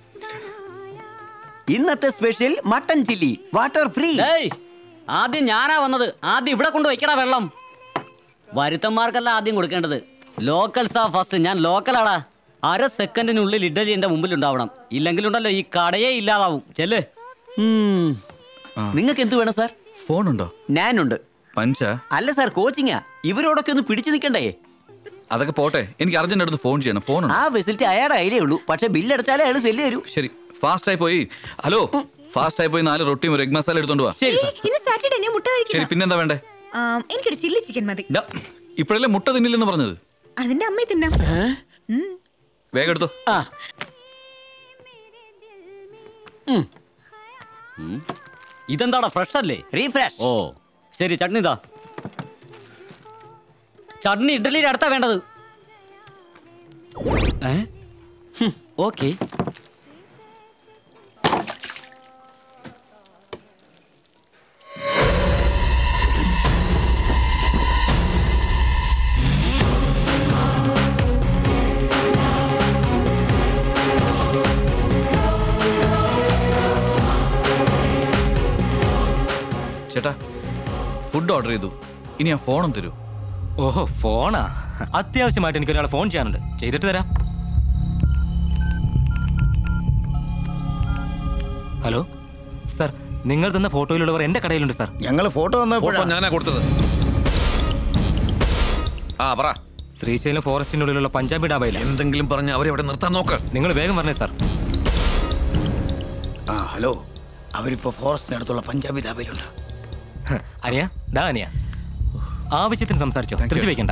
ഇന്നത്തെ special mutton chilli water free ഏയ് ആദ്യം ഞാനാ വന്നത് ആദ്യം ഇവിടെ കൊണ്ട് വെക്കടാ വെള്ളം വരുത്തന്മാർക്കല്ല ആദ്യം കൊടുക്കേണ്ടത് ലോക്കൽസാ ഫസ്റ്റ് ഞാൻ ലോക്കലാടാ അര സെക്കൻഡിനുള്ളിൽ ഇഡലി എന്റെ മുമ്പിൽ ഉണ്ടാവണം ഇല്ലെങ്കിലുണ്ടല്ലോ ഈ കടയേ ഇല്ലാതാവും ചെല്ല് നിങ്ങൾക്ക് എന്ത് വേണം സാർ ഫോൺ ഉണ്ടോ ഞാനുണ്ട് പഞ്ച അല്ല സാർ കോച്ചിങ്ങാ ഇവരോടൊക്കെ ഒന്ന് പിടിച്ചു നിൽക്കണ്ടേ അതൊക്കെ പോട്ടെ എനിക്ക് അർജന്റ് അടുത്ത് ഫോൺ ചെയ്യണം ഫോൺ ആ ഫെസിലിറ്റി അയാളുടെ കയ്യിലേ ഉള്ളൂ പക്ഷെ ബില്ലടച്ചാലേ അയാൾ സെല്ല് തരൂ ശരി ഫാസ്റ്റ് ആയി പോയി ഹലോ ഫാസ്റ്റ് ആയി പോയി നാല് റൊട്ടിയും ഒരു എഗ് മസാല എടുത്തോണ്ട് വാ ഇന്ന് സാറ്റർഡേ ഞാൻ മുട്ട ശരി കഴിക്കണം പിന്നെന്താ വേണ്ടേ എനിക്കൊരു ചില്ലി ചിക്കൻ മതി ദാ, ഇപ്പോഴല്ലേ മുട്ട തിന്നില്ലെന്ന് പറഞ്ഞത് അതിന്റെ അമ്മയെ തിന്നാം ഉം. വേഗം എടുത്തോ ഉം. ഇതെന്താടാ ഫ്രഷ് അല്ലേ റീഫ്രഷ് ഓ ശരി ചട്നി ഇതാ ചട്നി ഇഡ്ഡലിയുടെ അടുത്താ വേണ്ടത് ഓക്കെ ചേട്ടാ ഫുഡ് ഓർഡർ ചെയ്തു ഇനി ആ ഫോണും തരൂ ഓഹോ ഫോണാ അത്യാവശ്യമായിട്ട് എനിക്ക് ഒരാൾ ഫോൺ ചെയ്യാനുണ്ട് ചെയ്തിട്ട് തരാം ഹലോ സാർ നിങ്ങൾ തന്ന ഫോട്ടോയിലുള്ളവർ എന്റെ കടയിലുണ്ട് സാർ ഞങ്ങൾ ഫോട്ടോ ഫോട്ടോ ഞാനാ കൊടുത്തത് ആ പറ ശ്രീശൈലം ഫോറസ്റ്റിനുള്ളിലുള്ള പഞ്ചാബി ഡാബയില എന്തെങ്കിലും പറഞ്ഞ് അവരെ അവിടെ നിർത്താൻ നോക്ക് നിങ്ങൾ വേഗം പറഞ്ഞേ സാർ ആ ഹലോ അവരിപ്പോ ഫോറസ്റ്റിനടുത്തുള്ള പഞ്ചാബി ധാബയിലുണ്ട് അനിയ ദാ അനിയ ആവശ്യത്തിന് സംസാരിച്ചോ ധൃതി വെക്കണ്ട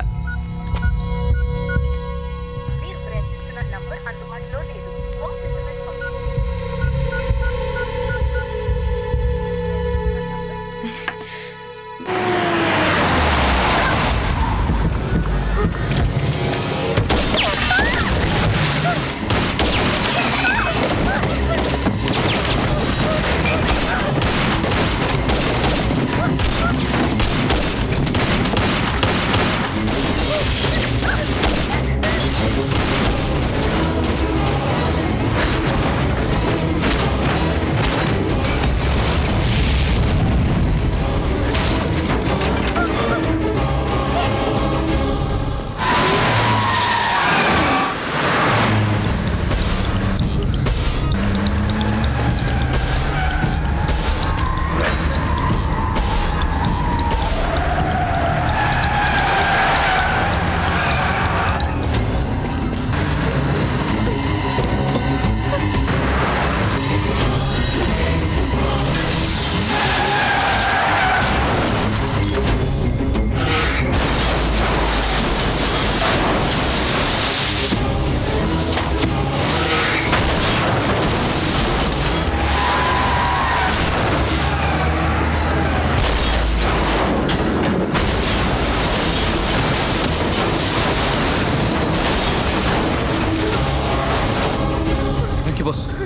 thank you boss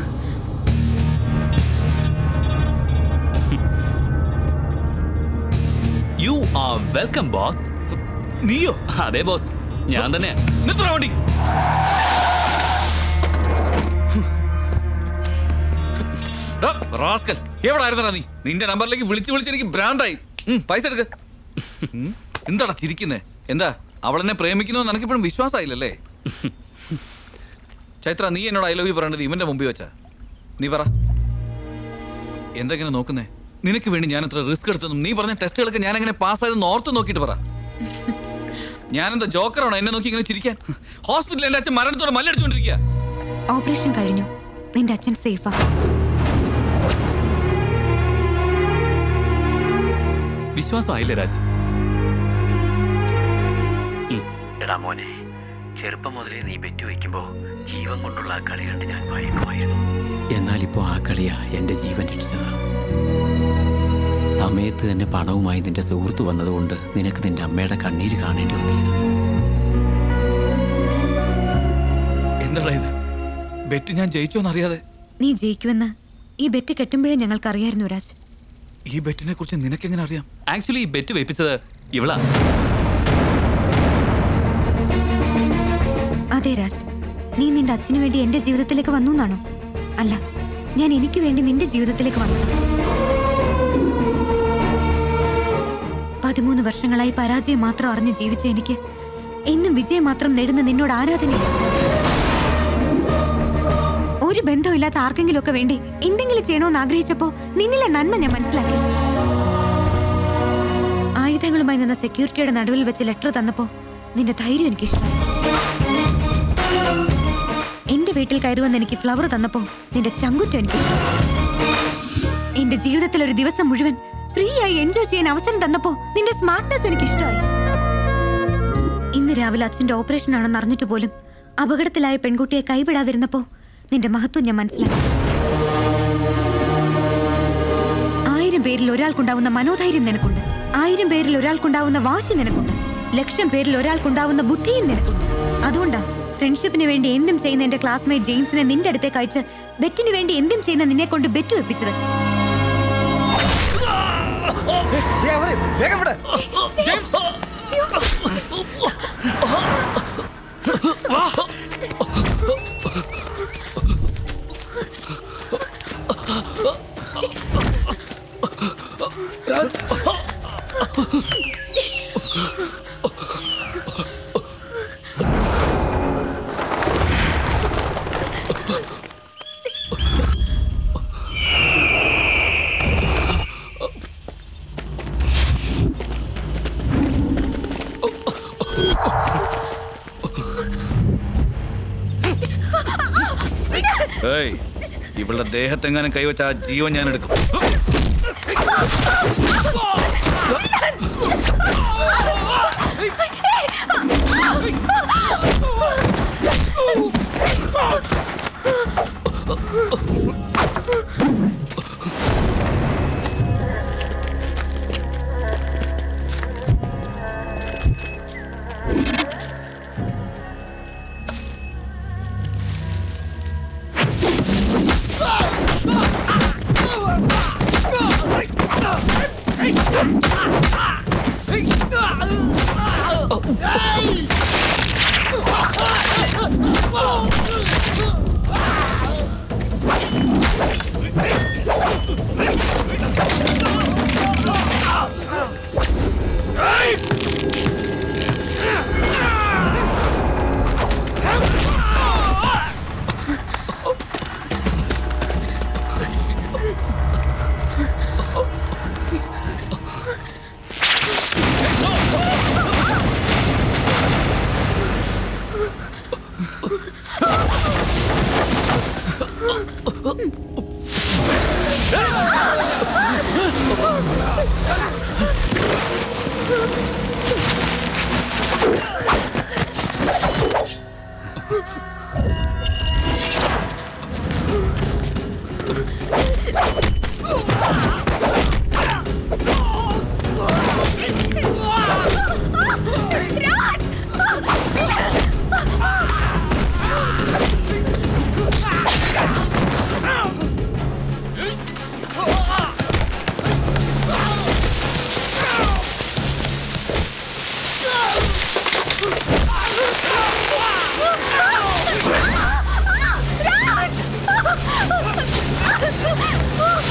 you are welcome boss നീയോ അതെ ബോസ് ഞാൻ തന്നെ നിർത്തണ വണ്ടി ഡാ, റാസ്കൽ എവിടെ ആയിരുന്നടാ നീ നിന്റെ നമ്പറിലേക്ക് വിളിച്ച് വിളിച്ച് എനിക്ക് ഭ്രാന്തായി ഉം, പൈസ എടുക്ക് ഉം, എന്താടാ ചിരിക്കുന്നേ എന്താ അവളെന്നെ പ്രേമിക്കുന്നു നിനക്കിപ്പോഴും വിശ്വാസമായില്ലല്ലേ ചൈത്ര നീ എന്നോട് ഐ ലവ് യു പറയേണ്ടത് ഇവന്റെ മുമ്പിൽ വെച്ചാ നീ പറ എന്തെങ്ങനെ നോക്കുന്നേ നിനക്ക് വേണ്ടി ഞാൻ എത്ര റിസ്ക് എടുത്തെന്നും നീ പറഞ്ഞ ടെസ്റ്റുകളൊക്കെ ഞാൻ എങ്ങനെ പാസ്സായതെന്ന് ഓർത്ത് നോക്കിയിട്ട് പറ ഞാനെന്താ ജോക്കറാണോ എന്നെ നോക്കി ഇങ്ങനെ ചിരിക്കാൻ ഹോസ്പിറ്റലിൽ എന്റെ അച്ഛൻ മരണത്തോടെ മല്ലടിച്ചുകൊണ്ടിരിക്കുക ഓപ്പറേഷൻ കഴിഞ്ഞു നിന്റെ അച്ഛൻ സേഫാ വിശ്വാസമായില്ലേ രാജ് എടാ മോനെ ചെറുപ്പം മുതലേ നീ ബെറ്റ് വയ്ക്കുമ്പോ ജീവൻ കൊണ്ടുള്ള ആ കളി കണ്ട് ഞാൻ ഭയക്കുമായിരുന്നു എന്നാൽ ഇപ്പോൾ ആ കളിയാ എന്റെ ജീവൻ രക്ഷിച്ചത് സമയത്ത് തന്നെ പണവുമായി നിന്റെ സുഹൃത്ത് വന്നതുകൊണ്ട് നിനക്ക് നിന്റെ അമ്മയുടെ കണ്ണീര് കാണേണ്ടി വന്നില്ല എന്താടാ ഇത് ബെറ്റ് ഞാൻ ജയിച്ചോന്നറിയാതെ നീ ജയിക്കുമെന്ന് ഈ ബെറ്റ് കെട്ടുമ്പോഴേ ഞങ്ങൾക്കറിയായിരുന്നു രാജ് ഈ ബെറ്റിനെ കുറിച്ച് നിനക്കെങ്ങനെ അറിയാം ആക്ച്വലി ഈ ബെറ്റ് വെപ്പിച്ചത് ഇവളാ അതെ രാജ് നീ നിന്റെ അച്ഛനു വേണ്ടി എന്റെ ജീവിതത്തിലേക്ക് വന്നു എന്നാണോ അല്ല ഞാൻ എനിക്ക് വേണ്ടി നിന്റെ ജീവിതത്തിലേക്ക് വന്നു പതിമൂന്ന് വർഷങ്ങളായി പരാജയം മാത്രം അറിഞ്ഞ് ജീവിച്ച എനിക്ക് എന്നും വിജയം മാത്രം നേടുന്ന നിന്നോട് ആരാധനയില്ല ഒരു ബന്ധമില്ലാത്ത ആർക്കെങ്കിലും ഒക്കെ വേണ്ടി എന്തെങ്കിലും ചെയ്യണമെന്ന് ആഗ്രഹിച്ചപ്പോ നിന്നിലെ നന്മ ഞാൻ മനസ്സിലാക്കി ആയുധങ്ങളുമായി നിന്ന സെക്യൂരിറ്റിയുടെ നടുവിൽ വെച്ച് ലെറ്റർ തന്നപ്പോ നിന്റെ ധൈര്യം എനിക്ക് ഇഷ്ടമായി എന്റെ വീട്ടിൽ കയറുവന്ന് എനിക്ക് ഫ്ലവർ തന്നപ്പോ നിന്റെ ചങ്കുറ്റം എനിക്ക് ഇഷ്ടമായി. എന്റെ ജീവിതത്തിൽ ഒരു ദിവസം മുഴുവൻ ഫ്രീ ആയി എൻജോയ് ചെയ്യാൻ അവസരം തന്നപ്പോ നിന്റെ സ്മാർട്ട്നെസ് എനിക്ക് ഇഷ്ടമായി ഇന്ന് രാവിലെ അച്ഛന്റെ ഓപ്പറേഷൻ ആണെന്ന് അറിഞ്ഞിട്ട് പോലും അപകടത്തിലായ പെൺകുട്ടിയെ കൈവിടാതിരുന്നപ്പോ നിന്റെ മഹത്വം ഞാൻ മനസ്സിലാക്കി ആയിരം പേരിൽ ഒരാൾക്കുണ്ടാവുന്ന മനോധൈര്യം നിനക്കുണ്ട് ആയിരം പേരിൽ ഒരാൾക്കുണ്ടാവുന്ന വാശി നിനക്കുണ്ട് ലക്ഷം പേരിൽ ഒരാൾക്കുണ്ടാവുന്ന ബുദ്ധിയും നിനക്കുണ്ട് അതുകൊണ്ടാ ഫ്രണ്ട്ഷിപ്പിന് വേണ്ടി എന്തും ചെയ്യുന്ന എന്റെ ക്ലാസ്മേറ്റ് ജെയിംസിനെ നിന്റെ അടുത്തേക്ക് അയച്ച് ബെറ്റിന് വേണ്ടി എന്തും ചെയ്യുന്ന നിന്നെ കൊണ്ട് ബെറ്റ് വെപ്പിച്ചത് വേഗം വിട് ഏയ് ഇവളുടെ ദേഹത്തെങ്ങാനും കൈവച്ച ആ ജീവൻ ഞാൻ എടുക്കും Ah!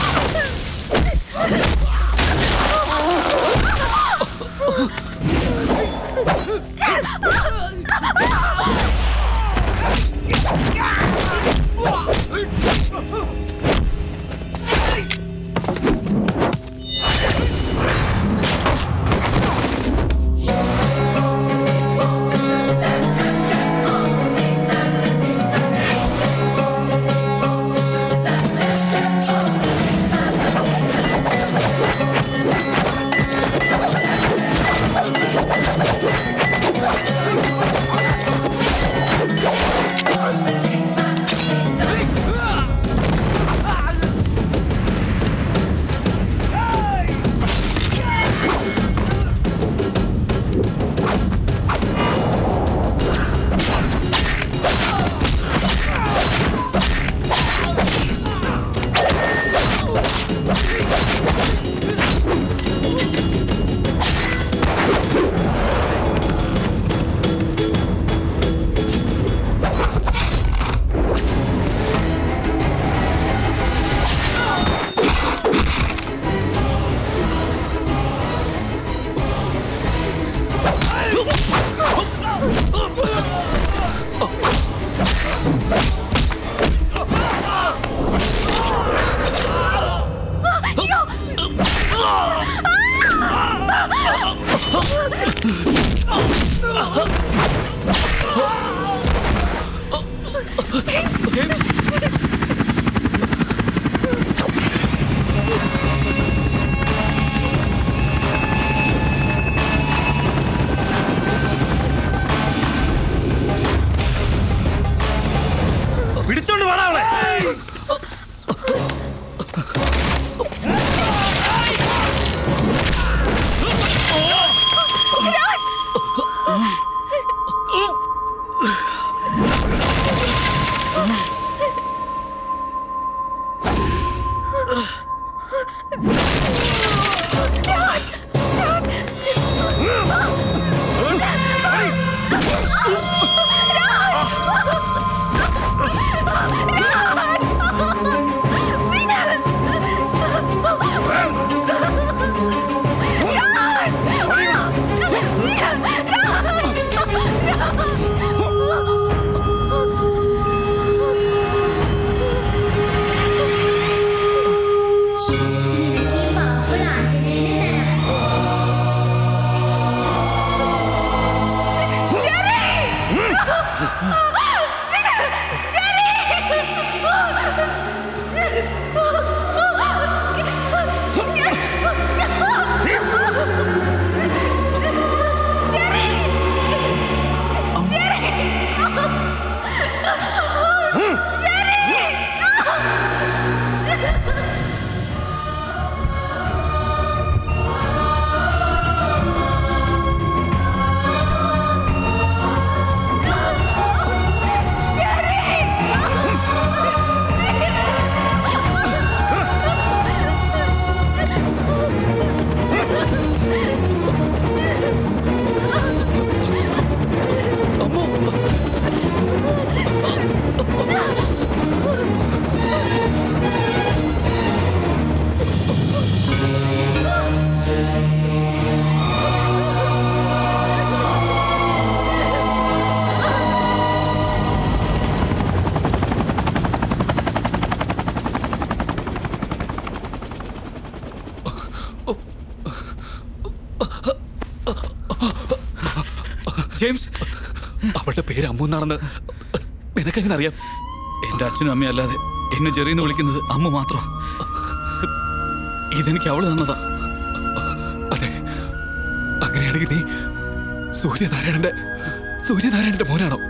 ജെയിംസ് അവളുടെ പേര് അമ്മു എന്നാണെന്ന് നിനക്കെങ്ങനെ അറിയാം എന്റെ അച്ഛനും അമ്മയും അല്ലാതെ എന്നെ ചെറിയെന്ന് വിളിക്കുന്നത് അമ്മ മാത്രം ഇതെനിക്ക് അവള് തന്നതാ അതെ അങ്ങനെയാണെങ്കിൽ നീ സൂര്യനാരായണന്റെ സൂര്യനാരായണന്റെ മോനാണോ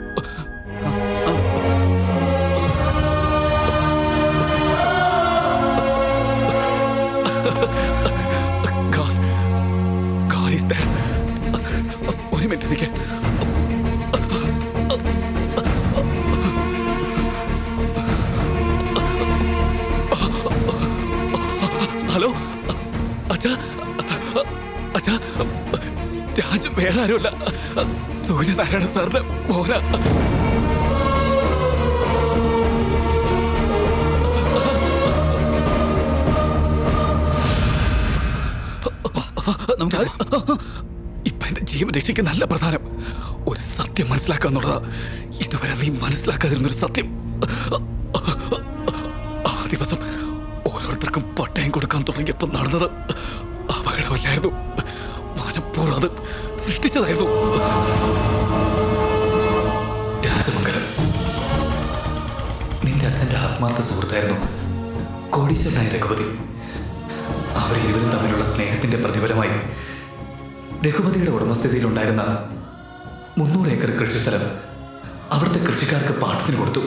God, God is there. ഒരു മിനിറ്റ് നിൽക്കേ ഹലോ അച്ഛാ അച്ഛാ രാജു വേറെ ആരുമല്ല സൂര്യനാരായണ സാറിന്റെ മോന നമുക്ക് ഇപ്പൊ എന്റെ ജീവൻ രക്ഷയ്ക്ക് നല്ല പ്രധാനം ഒരു സത്യം മനസ്സിലാക്കുക എന്നുള്ളതാ ഇതുവരെ നീ മനസ്സിലാക്കാതിരുന്നൊരു സത്യം ആ ദിവസം ഓരോരുത്തർക്കും പട്ടയം കൊടുക്കാൻ തുടങ്ങിയപ്പോൾ നടന്നത് അപകടമല്ലായിരുന്നു മനഃപൂർവ്വം അത് സൃഷ്ടിച്ചതായിരുന്നു രാജമംഗലം നിന്റെ അച്ഛന്റെ ആത്മാർത്ഥ സുഹൃത്തായിരുന്നു കോടീശ്വരനായ രഘുപതി അവർ ഇരുവരും തമ്മിലുള്ള സ്നേഹത്തിന്റെ പ്രതിഫലമായി രഘുപതിയുടെ ഉടമസ്ഥതയിലുണ്ടായിരുന്ന മുന്നൂറ് ഏക്കർ കൃഷിസ്ഥലം അവിടുത്തെ കൃഷിക്കാർക്ക് പാട്ടത്തിന് കൊടുത്തു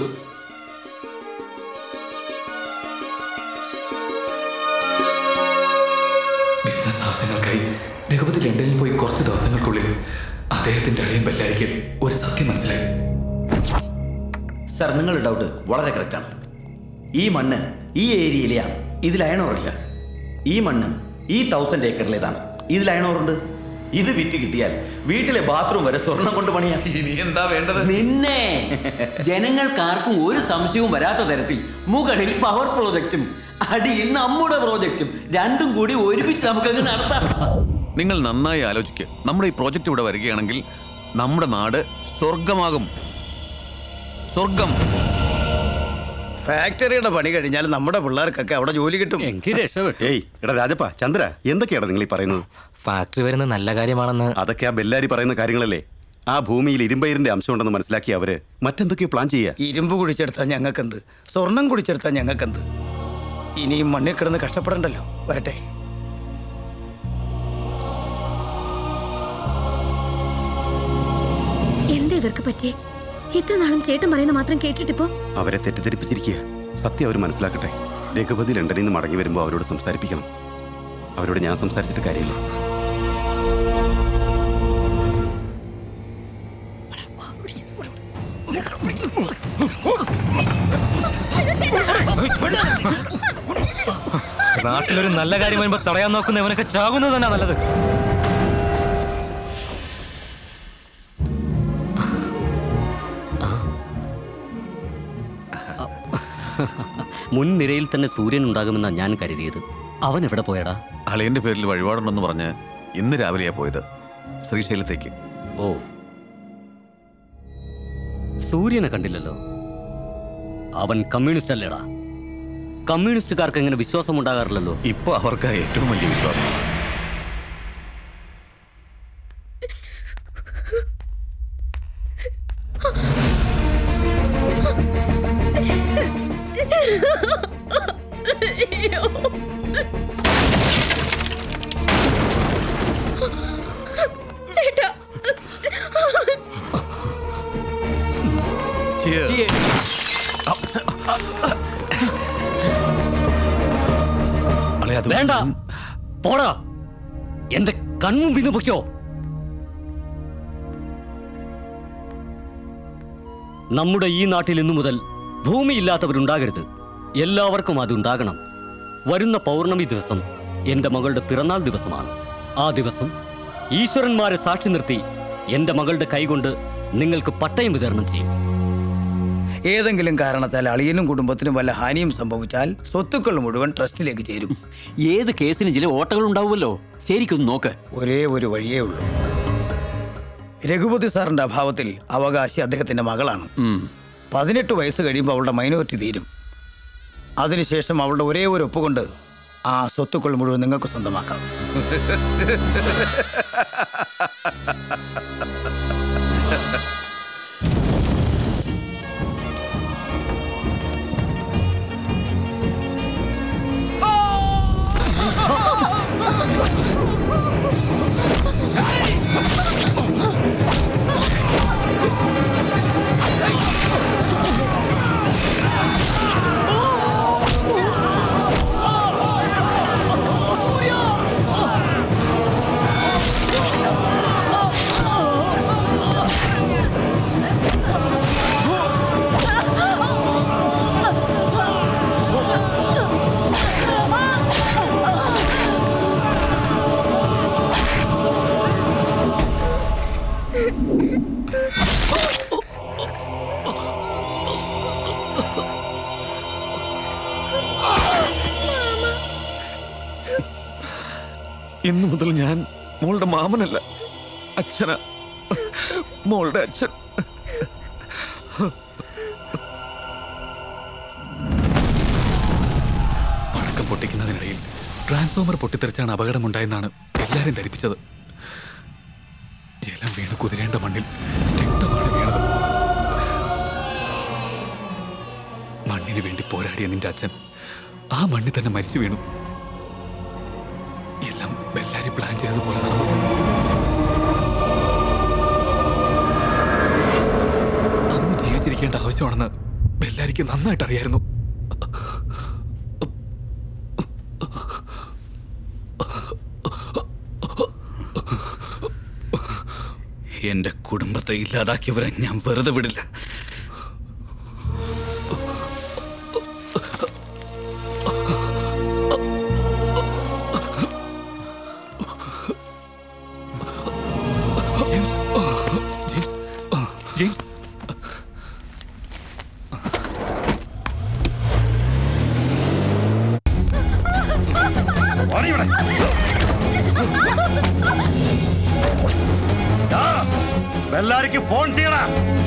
ബിസിനസ് ആവശ്യങ്ങൾക്കായി രഘുപതി ലണ്ടനിൽ പോയി കുറച്ച് ദിവസങ്ങൾക്കുള്ളിൽ അദ്ദേഹത്തിന്റെ അളിയൻ ബെല്ലാരിക്ക് ഒരു സത്യം മനസ്സിലായി സർ നിങ്ങളുടെ ഡൗട്ട് വളരെ കറക്റ്റാണ് ഈ മണ്ണ് ഈ ഏരിയയിലെയാണ് ഇതിൽ അയണോറില്ല ഈ മണ്ണ് ഈ തൗസൻഡ് ഏക്കറിലേതാണ് ഇതിൽ അയണോറുണ്ട് ഇത് വിറ്റ് കിട്ടിയാൽ വീട്ടിലെ ബാത്റൂം വരെ സ്വർണം കൊണ്ട് പണിയാം ഇനി എന്താ വേണ്ടത് നിന്നെ ജനങ്ങൾക്കാർക്കും ഒരു സംശയവും വരാത്ത തരത്തിൽ മുകളിൽ പവർ പ്രോജക്റ്റും അടിയിൽ നമ്മുടെ പ്രോജക്റ്റും രണ്ടും കൂടി ഒരുമിച്ച് നമുക്കങ്ങ് നടത്താം നിങ്ങൾ നന്നായി ആലോചിക്കുക നമ്മുടെ ഈ പ്രോജക്റ്റ് ഇവിടെ വരികയാണെങ്കിൽ നമ്മുടെ നാട് സ്വർഗമാകും സ്വർഗം ഫാക്ടറിയുടെ പണി കഴിഞ്ഞാൽ നമ്മുടെ പിള്ളേർക്കൊക്കെ അവിടെ ജോലി കിട്ടും ഏയ് എടാ രാജപ്പ ചന്ദ്ര എന്തൊക്കെയാണ് നിങ്ങൾ ഈ പറയുന്നത് ഫാക്ടറി വരുന്ന നല്ല കാര്യമാണെന്ന് അതൊക്കെ ആ ബെല്ലാരി പറയുന്ന കാര്യങ്ങളല്ലേ ആ ഭൂമിയിൽ ഇരുമ്പയിരിന്റെ അംശം ഉണ്ടെന്ന് മനസ്സിലാക്കി അവര് മറ്റെന്തൊക്കെയോ പ്ലാൻ ചെയ്യുക ഇരുമ്പ് കുടിച്ചെടുത്താൽ ഞങ്ങൾക്കെന്ത് സ്വർണം കുടിച്ചെടുത്താൽ ഞങ്ങൾക്കെന്ത് ഇനിയും മണ്ണിൽ കിടന്ന് കഷ്ടപ്പെടണ്ടല്ലോ വരട്ടെ എന്താ ഇവർക്ക് പറ്റിയേ ഇത്ര നാളും ചേട്ടൻ പറയുന്ന മാത്രം കേട്ടിട്ടിപ്പോ അവരെ തെറ്റിദ്ധരിപ്പിച്ചിരിക്കുക സത്യം അവർ മനസ്സിലാക്കട്ടെ രഘുപതി ലണ്ടനിൽ നിന്ന് മടങ്ങി വരുമ്പോൾ അവരോട് സംസാരിപ്പിക്കണം അവരോട് ഞാൻ സംസാരിച്ചിട്ട് കാര്യമില്ല നാട്ടിലൊരു നല്ല കാര്യം വരുമ്പോ തടയാൻ നോക്കുന്ന ഇവനൊക്കെ ചാകുന്നത് തന്നെ നല്ലത് മുൻനിരയിൽ തന്നെ സൂര്യൻ ഉണ്ടാകുമെന്നാണ് ഞാൻ കരുതിയത് അവൻ എവിടെ പോയടാ അളിയന്റെ പേരിൽ വഴിപാടുണ്ടെന്ന് പറഞ്ഞ് ഇന്ന് രാവിലെയാ പോയത് ശ്രീശൈലത്തേക്ക് ഓ സൂര്യനെ കണ്ടില്ലല്ലോ അവൻ കമ്മ്യൂണിസ്റ്റ് അല്ലേടാ കമ്മ്യൂണിസ്റ്റുകാർക്ക് എങ്ങനെ വിശ്വാസം ഉണ്ടാകാറില്ലല്ലോ ഇപ്പൊ അവർക്ക് ഏറ്റവും വലിയ വിശ്വാസം അയ്യോ. ചേട്ടാ വേണ്ട പോടാ എന്റെ കൺമുമ്പിന്ന് പൊയ്ക്കോ നമ്മുടെ ഈ നാട്ടിൽ ഇന്നു മുതൽ ഭൂമിയില്ലാത്തവരുണ്ടാകരുത് എല്ലാവർക്കും അതുണ്ടാകണം വരുന്ന പൗർണമി ദിവസം എന്റെ മകളുടെ പിറന്നാൾ ദിവസമാണ് ആ ദിവസം ഈശ്വരന്മാരെ സാക്ഷി നിർത്തി എന്റെ മകളുടെ കൈകൊണ്ട് നിങ്ങൾക്ക് പട്ടയം വിതരണം ചെയ്യും ഏതെങ്കിലും കാരണത്താൽ അളിയനും കുടുംബത്തിനും വല്ല ഹാനിയും സംഭവിച്ചാൽ സ്വത്തുക്കൾ മുഴുവൻ ട്രസ്റ്റിലേക്ക് ചേരും ഏത് കേസിന് ചില ഓട്ടകൾ ഉണ്ടാവുമല്ലോ ശരിക്കൊന്ന് നോക്ക് ഒരേ ഒരു വഴിയേ ഉള്ളൂ രഘുപതി സാറിന്റെ അഭാവത്തിൽ അവകാശി അദ്ദേഹത്തിന്റെ മകളാണ് പതിനെട്ട് വയസ്സ് കഴിയുമ്പോൾ അവളുടെ മൈനോറിറ്റി തീരും അതിനുശേഷം അവളുടെ ഒരേ ഒരു ഒപ്പുകൊണ്ട് ആ സ്വത്തുക്കൾ മുഴുവൻ നിങ്ങൾക്ക് സ്വന്തമാക്കാം ഇന്നു മുതൽ ഞാൻ മോളുടെ മാമനല്ല അച്ഛന മോളുടെ അച്ഛൻ പടക്കം പൊട്ടിക്കുന്നതിനിടയിൽ ട്രാൻസ്ഫോമർ പൊട്ടിത്തെറിച്ചാണ് അപകടമുണ്ടായെന്നാണ് എല്ലാരും ധരിപ്പിച്ചത് ജലം വീണ് കുതിരേണ്ട മണ്ണിൽ രക്തമാണ് വീണത് മണ്ണിന് വേണ്ടി പോരാടിയ നിന്റെ അച്ഛൻ ആ മണ്ണിൽ തന്നെ മരിച്ചു വീണു എല്ലാം ബെല്ലാരി പ്ലാൻ ചെയ്തതുപോലെ നടന്നു അമ്മ ജീവിച്ചിരിക്കേണ്ട ആവശ്യമാണെന്ന് ബെല്ലാരിക്ക് നന്നായിട്ട് അറിയായിരുന്നു എന്റെ കുടുംബത്തെ ഇല്ലാതാക്കിയവരെ ഞാൻ വെറുതെ വിടില്ല ജെയിംസ് ഓടിവിടെ. ദാ, ബെല്ലാരിക്ക് ഫോൺ ചെയ്യടാ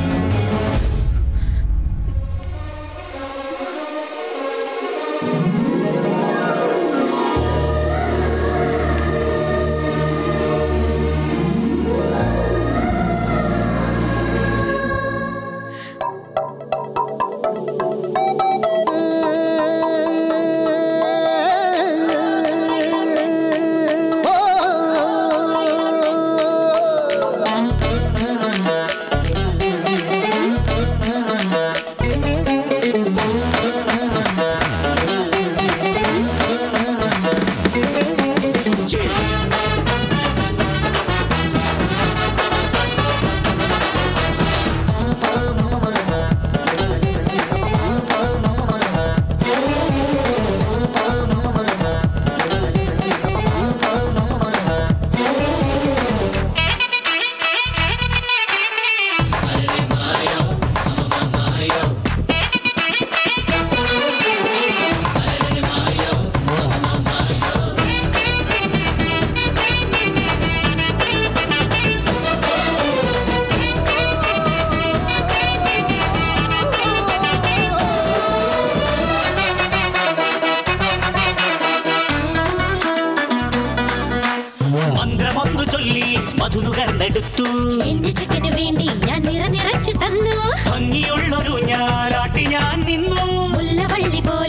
മന്ത്രമൊന്നു ചൊല്ലി മധുനുകർന്നെടുത്തു എന്റെ ചെക്കന് വേണ്ടി ഞാൻ നിറ നിറച്ചു തന്നു ഭംഗിയുള്ളൊരു ഞാലാട്ടി ഞാൻ നിന്നു മുല്ലവള്ളി പോലെ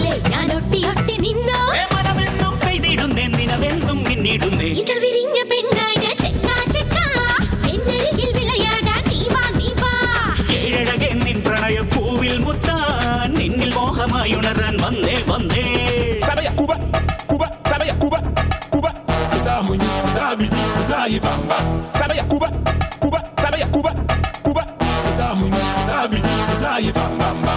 ചൂടുന്നേ ഇതിൽ വിരിഞ്ഞ പെണ്ണായ ചെക്കാ ചെക്കാ എന്നരികിൽ വിളയാടാൻ നീ വാ നീ വാ ഏഴഴകെ നിൻ പ്രണയ പൂവിൽ മുത്താൻ നിന്നിൽ മോഹമായി ഉണരാൻ വന്നേ വന്നേ Sabaya Cuba, Cuba, Sabaya Cuba, Cuba. Tamunyi, tabidi, tayi bamba. Sabaya Cuba, Cuba, Sabaya Cuba, Cuba. Tamunyi, tabidi, tayi bamba.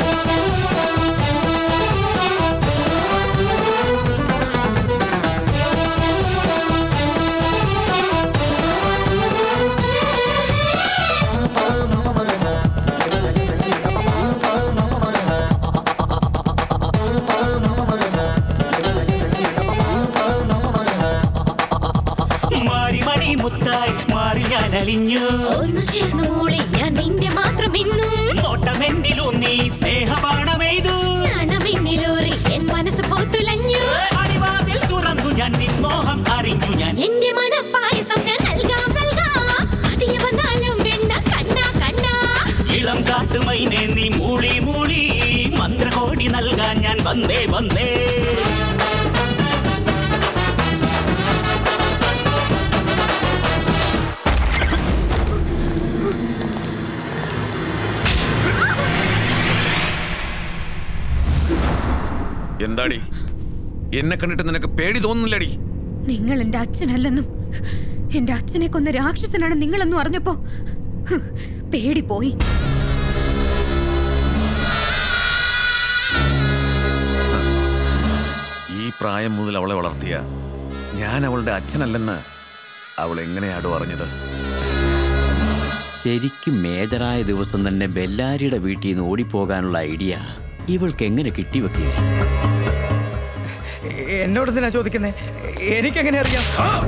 മാറി മണി മുത്തായി മാറി ഞാൻ അലിഞ്ഞു ഒന്നു ചേർന്ന് മൂളി ഞാൻ നിന്റെ മാത്രം ഇന്നും നോട്ടമെന്നിലൂന്നി സ്നേഹബാണമെയ്തു നാണമെന്നിലൂറി എൻ മനസ്സ് പോത്തുലഞ്ഞു അടിവാതിൽ തുറന്നു ഞാൻ നിൻ മോഹം അറിഞ്ഞു ഞാൻ എന്റെ മനപ്പായസം ഞാൻ നൽകാം നൽകാം അതിയ വന്നാലും വേണ്ട കണ്ണാ കണ്ണാ ഇളം കാട്ടുമൈനെ നീ മൂളി മൂളി മന്ത്രകോടി നൽകാൻ ഞാൻ വന്നേ വന്നേ എന്താടി എന്നെ കണ്ടിട്ട് നിനക്ക് പേടി തോന്നുന്നില്ലടി നിങ്ങൾ എന്റെ അച്ഛനല്ലെന്നും എന്റെ അച്ഛനെ കൊന്ന രാക്ഷസനാണ് നിങ്ങളെന്നും അറിഞ്ഞപ്പോ ഹ്, പേടി പോയി ഈ പ്രായം മുതൽ അവളെ വളർത്തിയ ഞാൻ അവളുടെ അച്ഛനല്ലെന്ന് അവൾ എങ്ങനെയാടോ അറിഞ്ഞത് ശരിക്കും മേജറായ ദിവസം തന്നെ ബെല്ലാരിയുടെ വീട്ടിൽ നിന്ന് ഓടിപ്പോകാനുള്ള ഐഡിയ ഇവൾക്ക് എങ്ങനെ കിട്ടി വക്കീലെ എന്നോട് എന്തിനാ ചോദിക്കുന്നേ എനിക്കെങ്ങനെ അറിയാം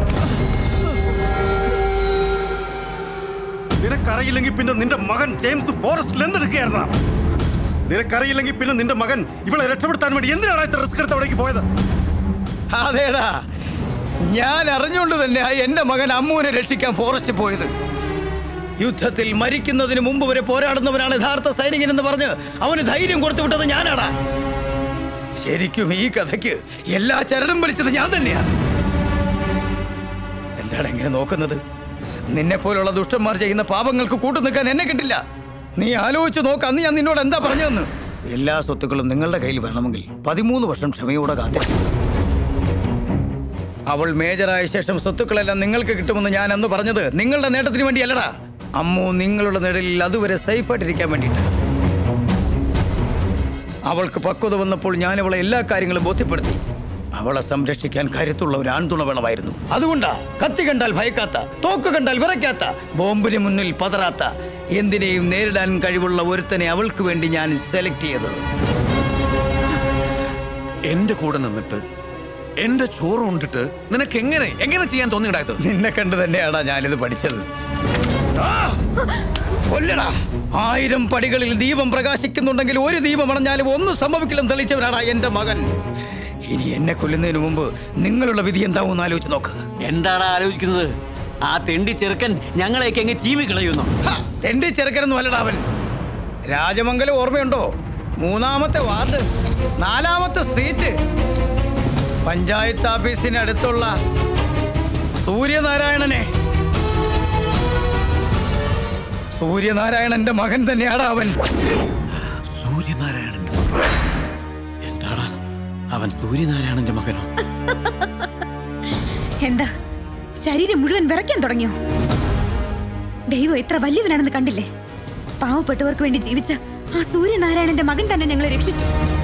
നിനക്കറിയില്ലെങ്കിൽ പിന്നെ നിന്റെ മകൻ ജെയിംസ് ഫോറസ്റ്റിൽ എന്തെടുക്കുകയായിരുന്ന നിനക്കറിയില്ലെങ്കിൽ പിന്നെ നിന്റെ മകൻ ഇവളെ രക്ഷപ്പെടുത്താൻ വേണ്ടി എന്തിനാണ് ഇത്ര റിസ്ക് എടുത്ത് അവിടേക്ക് പോയത് അതേടാ ഞാൻ അറിഞ്ഞുകൊണ്ട് തന്നെ എന്റെ മകൻ അമ്മുവിനെ രക്ഷിക്കാൻ ഫോറസ്റ്റ് പോയത് യുദ്ധത്തിൽ മരിക്കുന്നതിന് മുമ്പ് വരെ പോരാടുന്നവനാണ് യഥാർത്ഥ സൈനികൻ എന്ന് പറഞ്ഞ് അവന് ധൈര്യം കൊടുത്തു വിട്ടത് ഞാനാടാ ശരിക്കും ഈ കഥയ്ക്ക് എല്ലാ ചരടും വലിച്ചത് ഞാൻ തന്നെയാ എന്താണ് എങ്ങനെ നോക്കുന്നത് നിന്നെ പോലുള്ള ദുഷ്ടന്മാർ ചെയ്യുന്ന പാപങ്ങൾക്ക് കൂട്ടു നിൽക്കാൻ എന്നെ കിട്ടില്ല നീ ആലോചിച്ച് നോക്ക് അന്ന് ഞാൻ നിന്നോട് എന്താ പറഞ്ഞതെന്ന് എല്ലാ സ്വത്തുക്കളും നിങ്ങളുടെ കയ്യിൽ വരണമെങ്കിൽ പതിമൂന്ന് വർഷം ക്ഷമയോടെ കാത്തിരിക്കും അവൾ മേജറായ ശേഷം സ്വത്തുക്കളെല്ലാം നിങ്ങൾക്ക് കിട്ടുമെന്ന് ഞാൻ അന്ന് പറഞ്ഞത് നിങ്ങളുടെ നേട്ടത്തിന് വേണ്ടിയല്ലടാ അമ്മു നിങ്ങളുടെ നിഴലിൽ അതുവരെ സേഫായിട്ടിരിക്കാൻ വേണ്ടിയിട്ട് അവൾക്ക് പക്വത വന്നപ്പോൾ ഞാൻ അവളെ എല്ലാ കാര്യങ്ങളും ബോധ്യപ്പെടുത്തി അവളെ സംരക്ഷിക്കാൻ കരുത്തുള്ള ഒരു ആൺതുണ വേണമായിരുന്നു അതുകൊണ്ടാ കത്തി കണ്ടാൽ ഭയക്കാത്ത തോക്ക് കണ്ടാൽ വിറയ്ക്കാത്ത ബോംബിന് മുന്നിൽ പതറാത്ത എന്തിനേയും നേരിടാൻ കഴിവുള്ള ഒരുത്തനെ അവൾക്ക് വേണ്ടി ഞാൻ സെലക്ട് ചെയ്തത് എന്റെ കൂടെ നിന്നിട്ട് എന്റെ ചോറ് കൊണ്ടിട്ട് നിനക്ക് എങ്ങനെ എങ്ങനെ ചെയ്യാൻ തോന്നിയിടായത് നിന്നെ കണ്ട് തന്നെയാടാ ഞാനിത് പഠിച്ചത് കൊല്ലടാ ആയിരം പടികളിൽ ദീപം പ്രകാശിക്കുന്നുണ്ടെങ്കിൽ ഒരു ദീപം അണഞ്ഞാലും ഒന്നും സംഭവിക്കില്ലെന്ന് തെളിയിച്ചവനാടാ എന്റെ മകൻ ഇനി എന്നെ കൊല്ലുന്നതിന് മുമ്പ് നിങ്ങളുടെ വിധി എന്താവും ആലോചിച്ച് നോക്ക് എന്താണ് ആലോചിക്കുന്നത് ആ തെണ്ടി ചെറുക്കൻ ഞങ്ങളെയൊക്കെ എങ്ങനെ ചീവി കളയുന്നു തെണ്ടി ചെറുക്കനൊന്നും അല്ലടാ അവൻ രാജമംഗലം ഓർമ്മയുണ്ടോ മൂന്നാമത്തെ വാർഡ് നാലാമത്തെ സ്ട്രീറ്റ് പഞ്ചായത്ത് ഓഫീസിന് അടുത്തുള്ള സൂര്യനാരായണനെ സൂര്യനാരായണന്റെ മകൻ തന്നെയാടാ അവൻ സൂര്യനാരായണന്റെ മകൻ എന്താടാ അവൻ സൂര്യനാരായണന്റെ മകനോ എന്താ ശരീരം മുഴുവൻ വിറയ്ക്കാൻ തുടങ്ങിയോ ദൈവം എത്ര വലിയവനാണെന്ന് കണ്ടില്ലേ പാവപ്പെട്ടവർക്ക് വേണ്ടി ജീവിച്ച ആ സൂര്യനാരായണന്റെ മകൻ തന്നെ ഞങ്ങളെ രക്ഷിച്ചു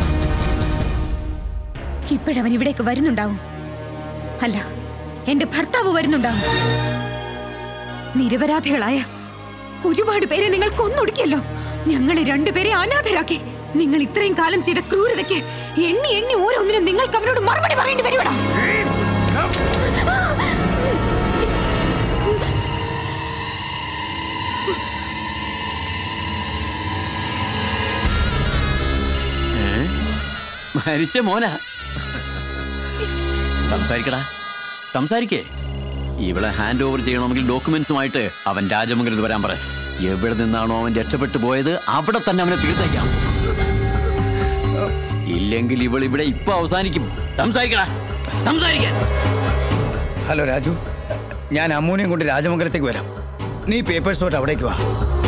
ഇപ്പോഴവൻ ഇവിടേക്ക് വരുന്നുണ്ടാവും അല്ല എന്റെ ഭർത്താവ് വരുന്നുണ്ടാവും നിരപരാധികളായ ഒരുപാട് പേരെ നിങ്ങൾ കൊന്നൊടുക്കിയല്ലോ ഞങ്ങളെ രണ്ടുപേരെ അനാഥരാക്കി നിങ്ങൾ ഇത്രയും കാലം ചെയ്ത ക്രൂരതയ്ക്ക് എണ്ണി എണ്ണി ഓരോന്നിനും നിങ്ങൾക്ക് അവനോട് മറുപടി പറയേണ്ടി വരുവടാ ഏ? മരിച്ച മോനാ സംസാരിക്കടാ സംസാരിക്കേ ഇവളെ ഹാൻഡ് ഓവർ ചെയ്യണമെങ്കിൽ ഡോക്യുമെന്റ്സുമായിട്ട് അവൻ രാജമംഗലത്ത് വരാൻ പറ എവിടെ നിന്നാണോ അവൻ രക്ഷപ്പെട്ടു പോയത് അവിടെ തന്നെ അവനെ തീർത്തേക്കാം ഇല്ലെങ്കിൽ ഇവൾ ഇവിടെ ഇപ്പൊ അവസാനിക്കും സംസാരിക്കടാ സംസാരിക്കാൻ ഹലോ രാജു ഞാൻ അമ്മൂനെയും കൊണ്ട് രാജമംഗലത്തേക്ക് വരാം നീ പേപ്പേഴ്സോട്ട് അവിടേക്ക് വാ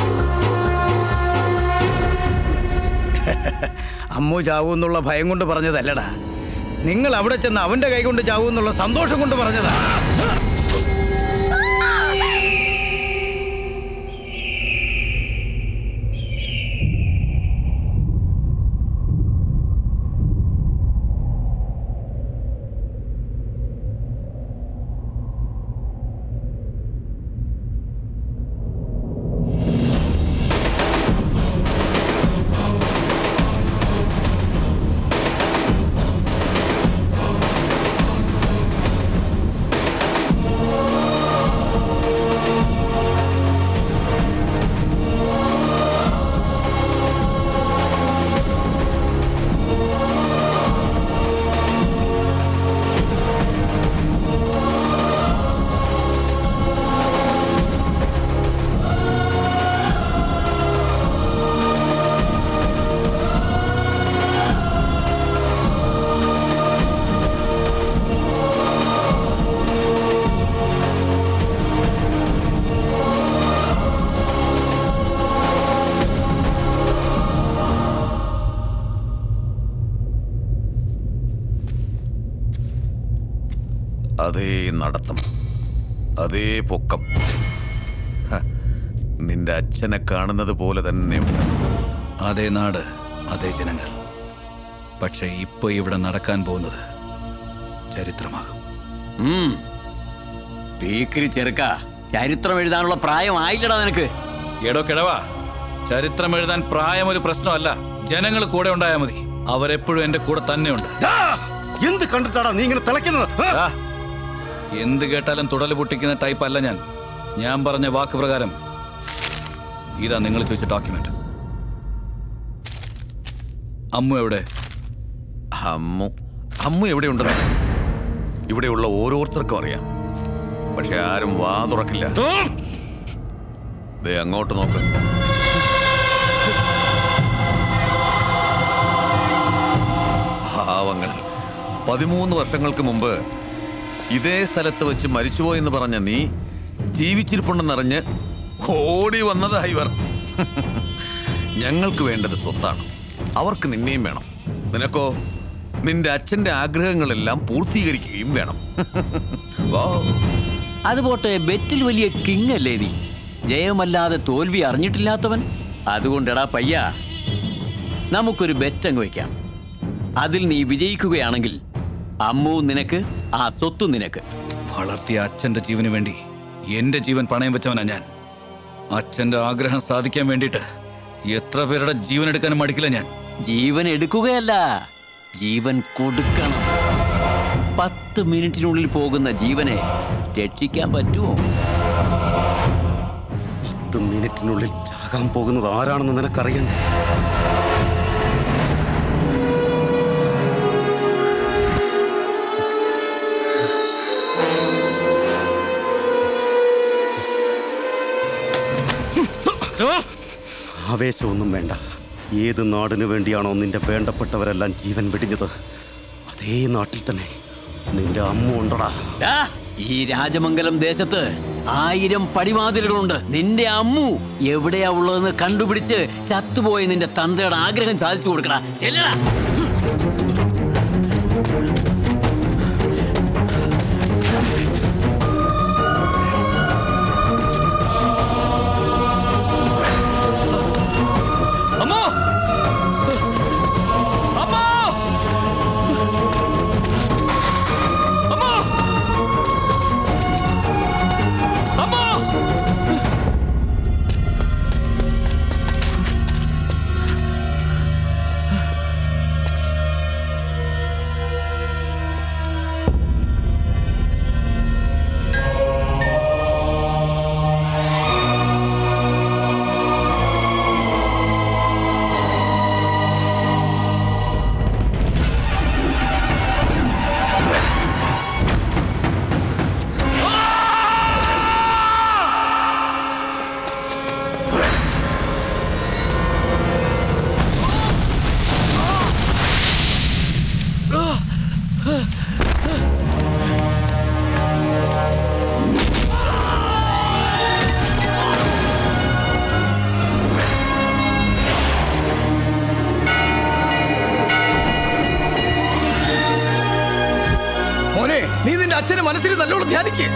അമ്മു ചാവൂ എന്നുള്ള ഭയം കൊണ്ട് പറഞ്ഞതല്ലടാ നിങ്ങൾ അവിടെ ചെന്ന് അവന്റെ കൈ കൊണ്ട് ചാവൂ എന്നുള്ള സന്തോഷം കൊണ്ട് പറഞ്ഞതാ അതേ നടത്തം അതേ പൊക്കം ഹ, നിന്റെ അച്ഛനെ കാണുന്നത് പോലെ തന്നെയുണ്ട് അതേ നാട് അതേ ജനങ്ങൾ പക്ഷെ ഇപ്പൊ ഇവിടെ നടക്കാൻ പോകുന്നത് ചരിത്രമാകും ഉം. പീക്കിരി ചെറുക്ക ചരിത്രം എഴുതാനുള്ള പ്രായം ആയില്ലടാ നിനക്ക് എടോ കിഴവാ ചരിത്രം എഴുതാൻ പ്രായം ഒരു പ്രശ്നമല്ല ജനങ്ങൾ കൂടെ ഉണ്ടായാൽ മതി അവരെപ്പോഴും എന്റെ കൂടെ തന്നെയുണ്ട് എന്ത് കണ്ടിട്ടാടാ നീ ഇങ്ങനെ തിളയ്ക്കുന്നത് ആ, എന്ത് കേട്ടാലും തുടല് പൊട്ടിക്കുന്ന ടൈപ്പ് അല്ല ഞാൻ ഞാൻ പറഞ്ഞ വാക്ക് പ്രകാരം ഇതാ നിങ്ങൾ ചോദിച്ച ഡോക്യുമെന്റ് അമ്മു എവിടെ അമ്മു അമ്മു എവിടെയുണ്ടെന്ന് ഇവിടെയുള്ള ഓരോരുത്തർക്കും അറിയാം പക്ഷെ ആരും വാ തുറക്കില്ല ദേ അങ്ങോട്ട് നോക്ക് പാവങ്ങൾ പതിമൂന്ന് വർഷങ്ങൾക്ക് മുമ്പ് ഇതേ സ്ഥലത്ത് വെച്ച് മരിച്ചുപോയെന്ന് പറഞ്ഞ നീ ജീവിച്ചിരിപ്പുണ്ടെന്നറിഞ്ഞ് ഓടി വന്നതാ ഇവർ ഞങ്ങൾക്ക് വേണ്ടത് സ്വത്താണ് അവർക്ക് നിന്നെയും വേണം നിനക്കോ നിന്റെ അച്ഛന്റെ ആഗ്രഹങ്ങളെല്ലാം പൂർത്തീകരിക്കുകയും വേണം വാ അതുപോട്ടെ ബെറ്റിൽ വലിയ കിങ് അല്ലേ നീ ജയമല്ലാതെ തോൽവി അറിഞ്ഞിട്ടില്ലാത്തവൻ അതുകൊണ്ടെടാ പയ്യ നമുക്കൊരു ബെറ്റ് അങ്ങ് വയ്ക്കാം അതിൽ നീ വിജയിക്കുകയാണെങ്കിൽ അമ്മു നിനക്ക് ആ സ്വത്ത് നിനക്ക് വളർത്തിയ അച്ഛന്റെ ജീവന് വേണ്ടി എന്റെ ജീവൻ പണയം വെച്ചവനാ ഞാൻ അച്ഛന്റെ ആഗ്രഹം സാധിക്കാൻ വേണ്ടിയിട്ട് എത്ര പേരുടെ ജീവൻ എടുക്കാനും മടിക്കില്ല ഞാൻ ജീവൻ എടുക്കുകയല്ല ജീവൻ കൊടുക്കണം പത്ത് മിനിറ്റിനുള്ളിൽ പോകുന്ന ജീവനെ രക്ഷിക്കാൻ പറ്റുമോ പത്ത് മിനിറ്റിനുള്ളിൽ ചാകാൻ പോകുന്നത് ആരാണെന്ന് നിനക്കറിയണ്ടേ ആവേശമൊന്നും വേണ്ട ഏത് നാടിനു വേണ്ടിയാണോ നിന്റെ വേണ്ടപ്പെട്ടവരെല്ലാം ജീവൻ വെടിഞ്ഞത് അതേ നാട്ടിൽ തന്നെ നിന്റെ അമ്മ ഉണ്ടടാ ഡാ, ഈ രാജമംഗലം ദേശത്ത് ആയിരം പടിവാതിലുകളുണ്ട് നിന്റെ അമ്മു എവിടെയാ ഉള്ളതെന്ന് കണ്ടുപിടിച്ച് ചത്തുപോയ നിന്റെ തന്തയുടെ ആഗ്രഹം സാധിച്ചു കൊടുക്കടാ ചെല്ലടാ അമ്മോ അമ്മോ അമ്മോ അമ്മോ നീ നിന്റെ അച്ഛനെ മനസ്സിൽ നല്ലോണം ധ്യാനിക്കുക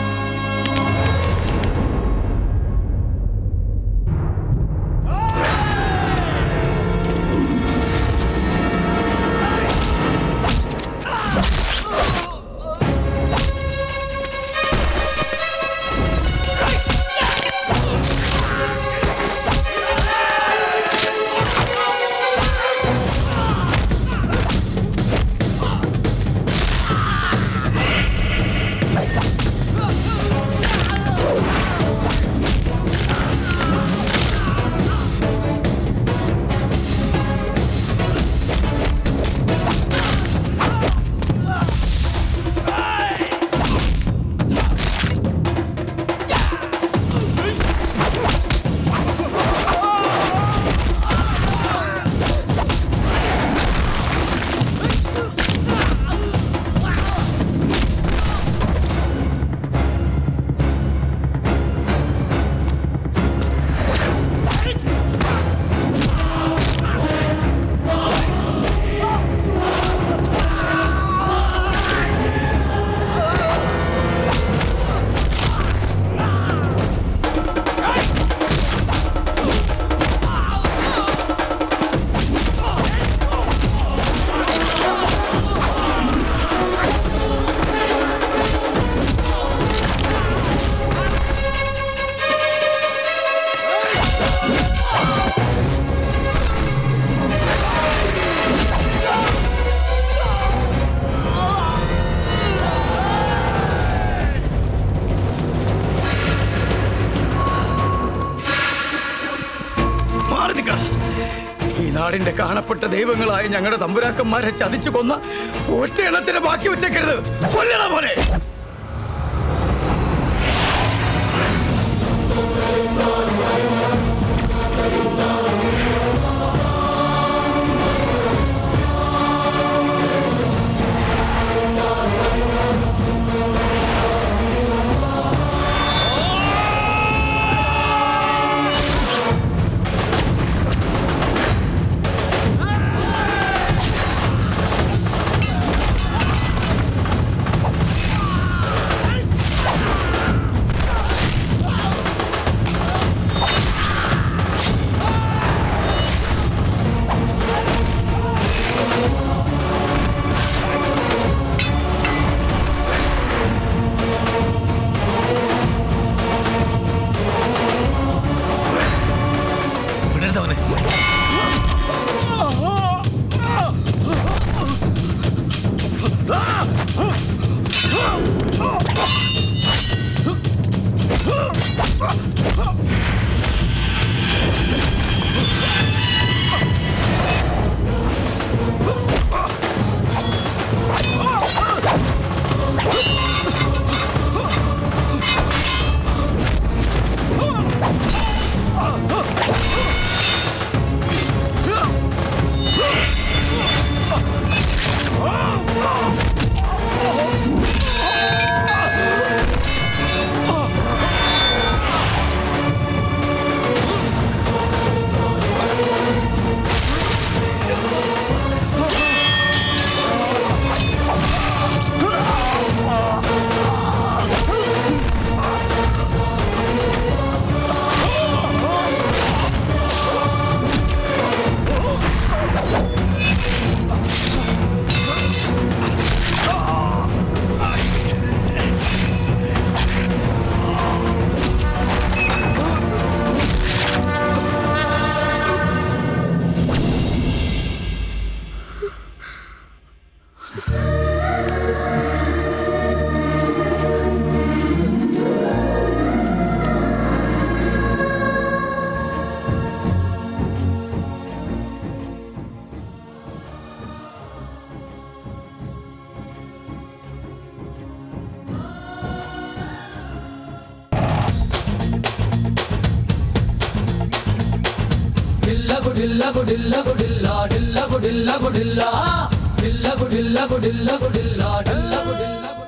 മാറി നിൽക്ക ഈ നാടിന്റെ കാണപ്പെട്ട ദൈവങ്ങളായ ഞങ്ങളുടെ തമ്പുരാക്കന്മാരെ ചതിച്ചു കൊന്ന ഒറ്റ എണ്ണത്തിന് ബാക്കി വെച്ചേക്കരുത് കൊല്ലണ പോലെ വിടരുതവനെ ഡില്ല കുടില്ല കുടില്ല കുടില്ല ഡില്ല കുടില്ല കുടില്ല ഡില്ല കുടില്ല കുടില്ല കുടില്ല ഡില്ല കുടില്ല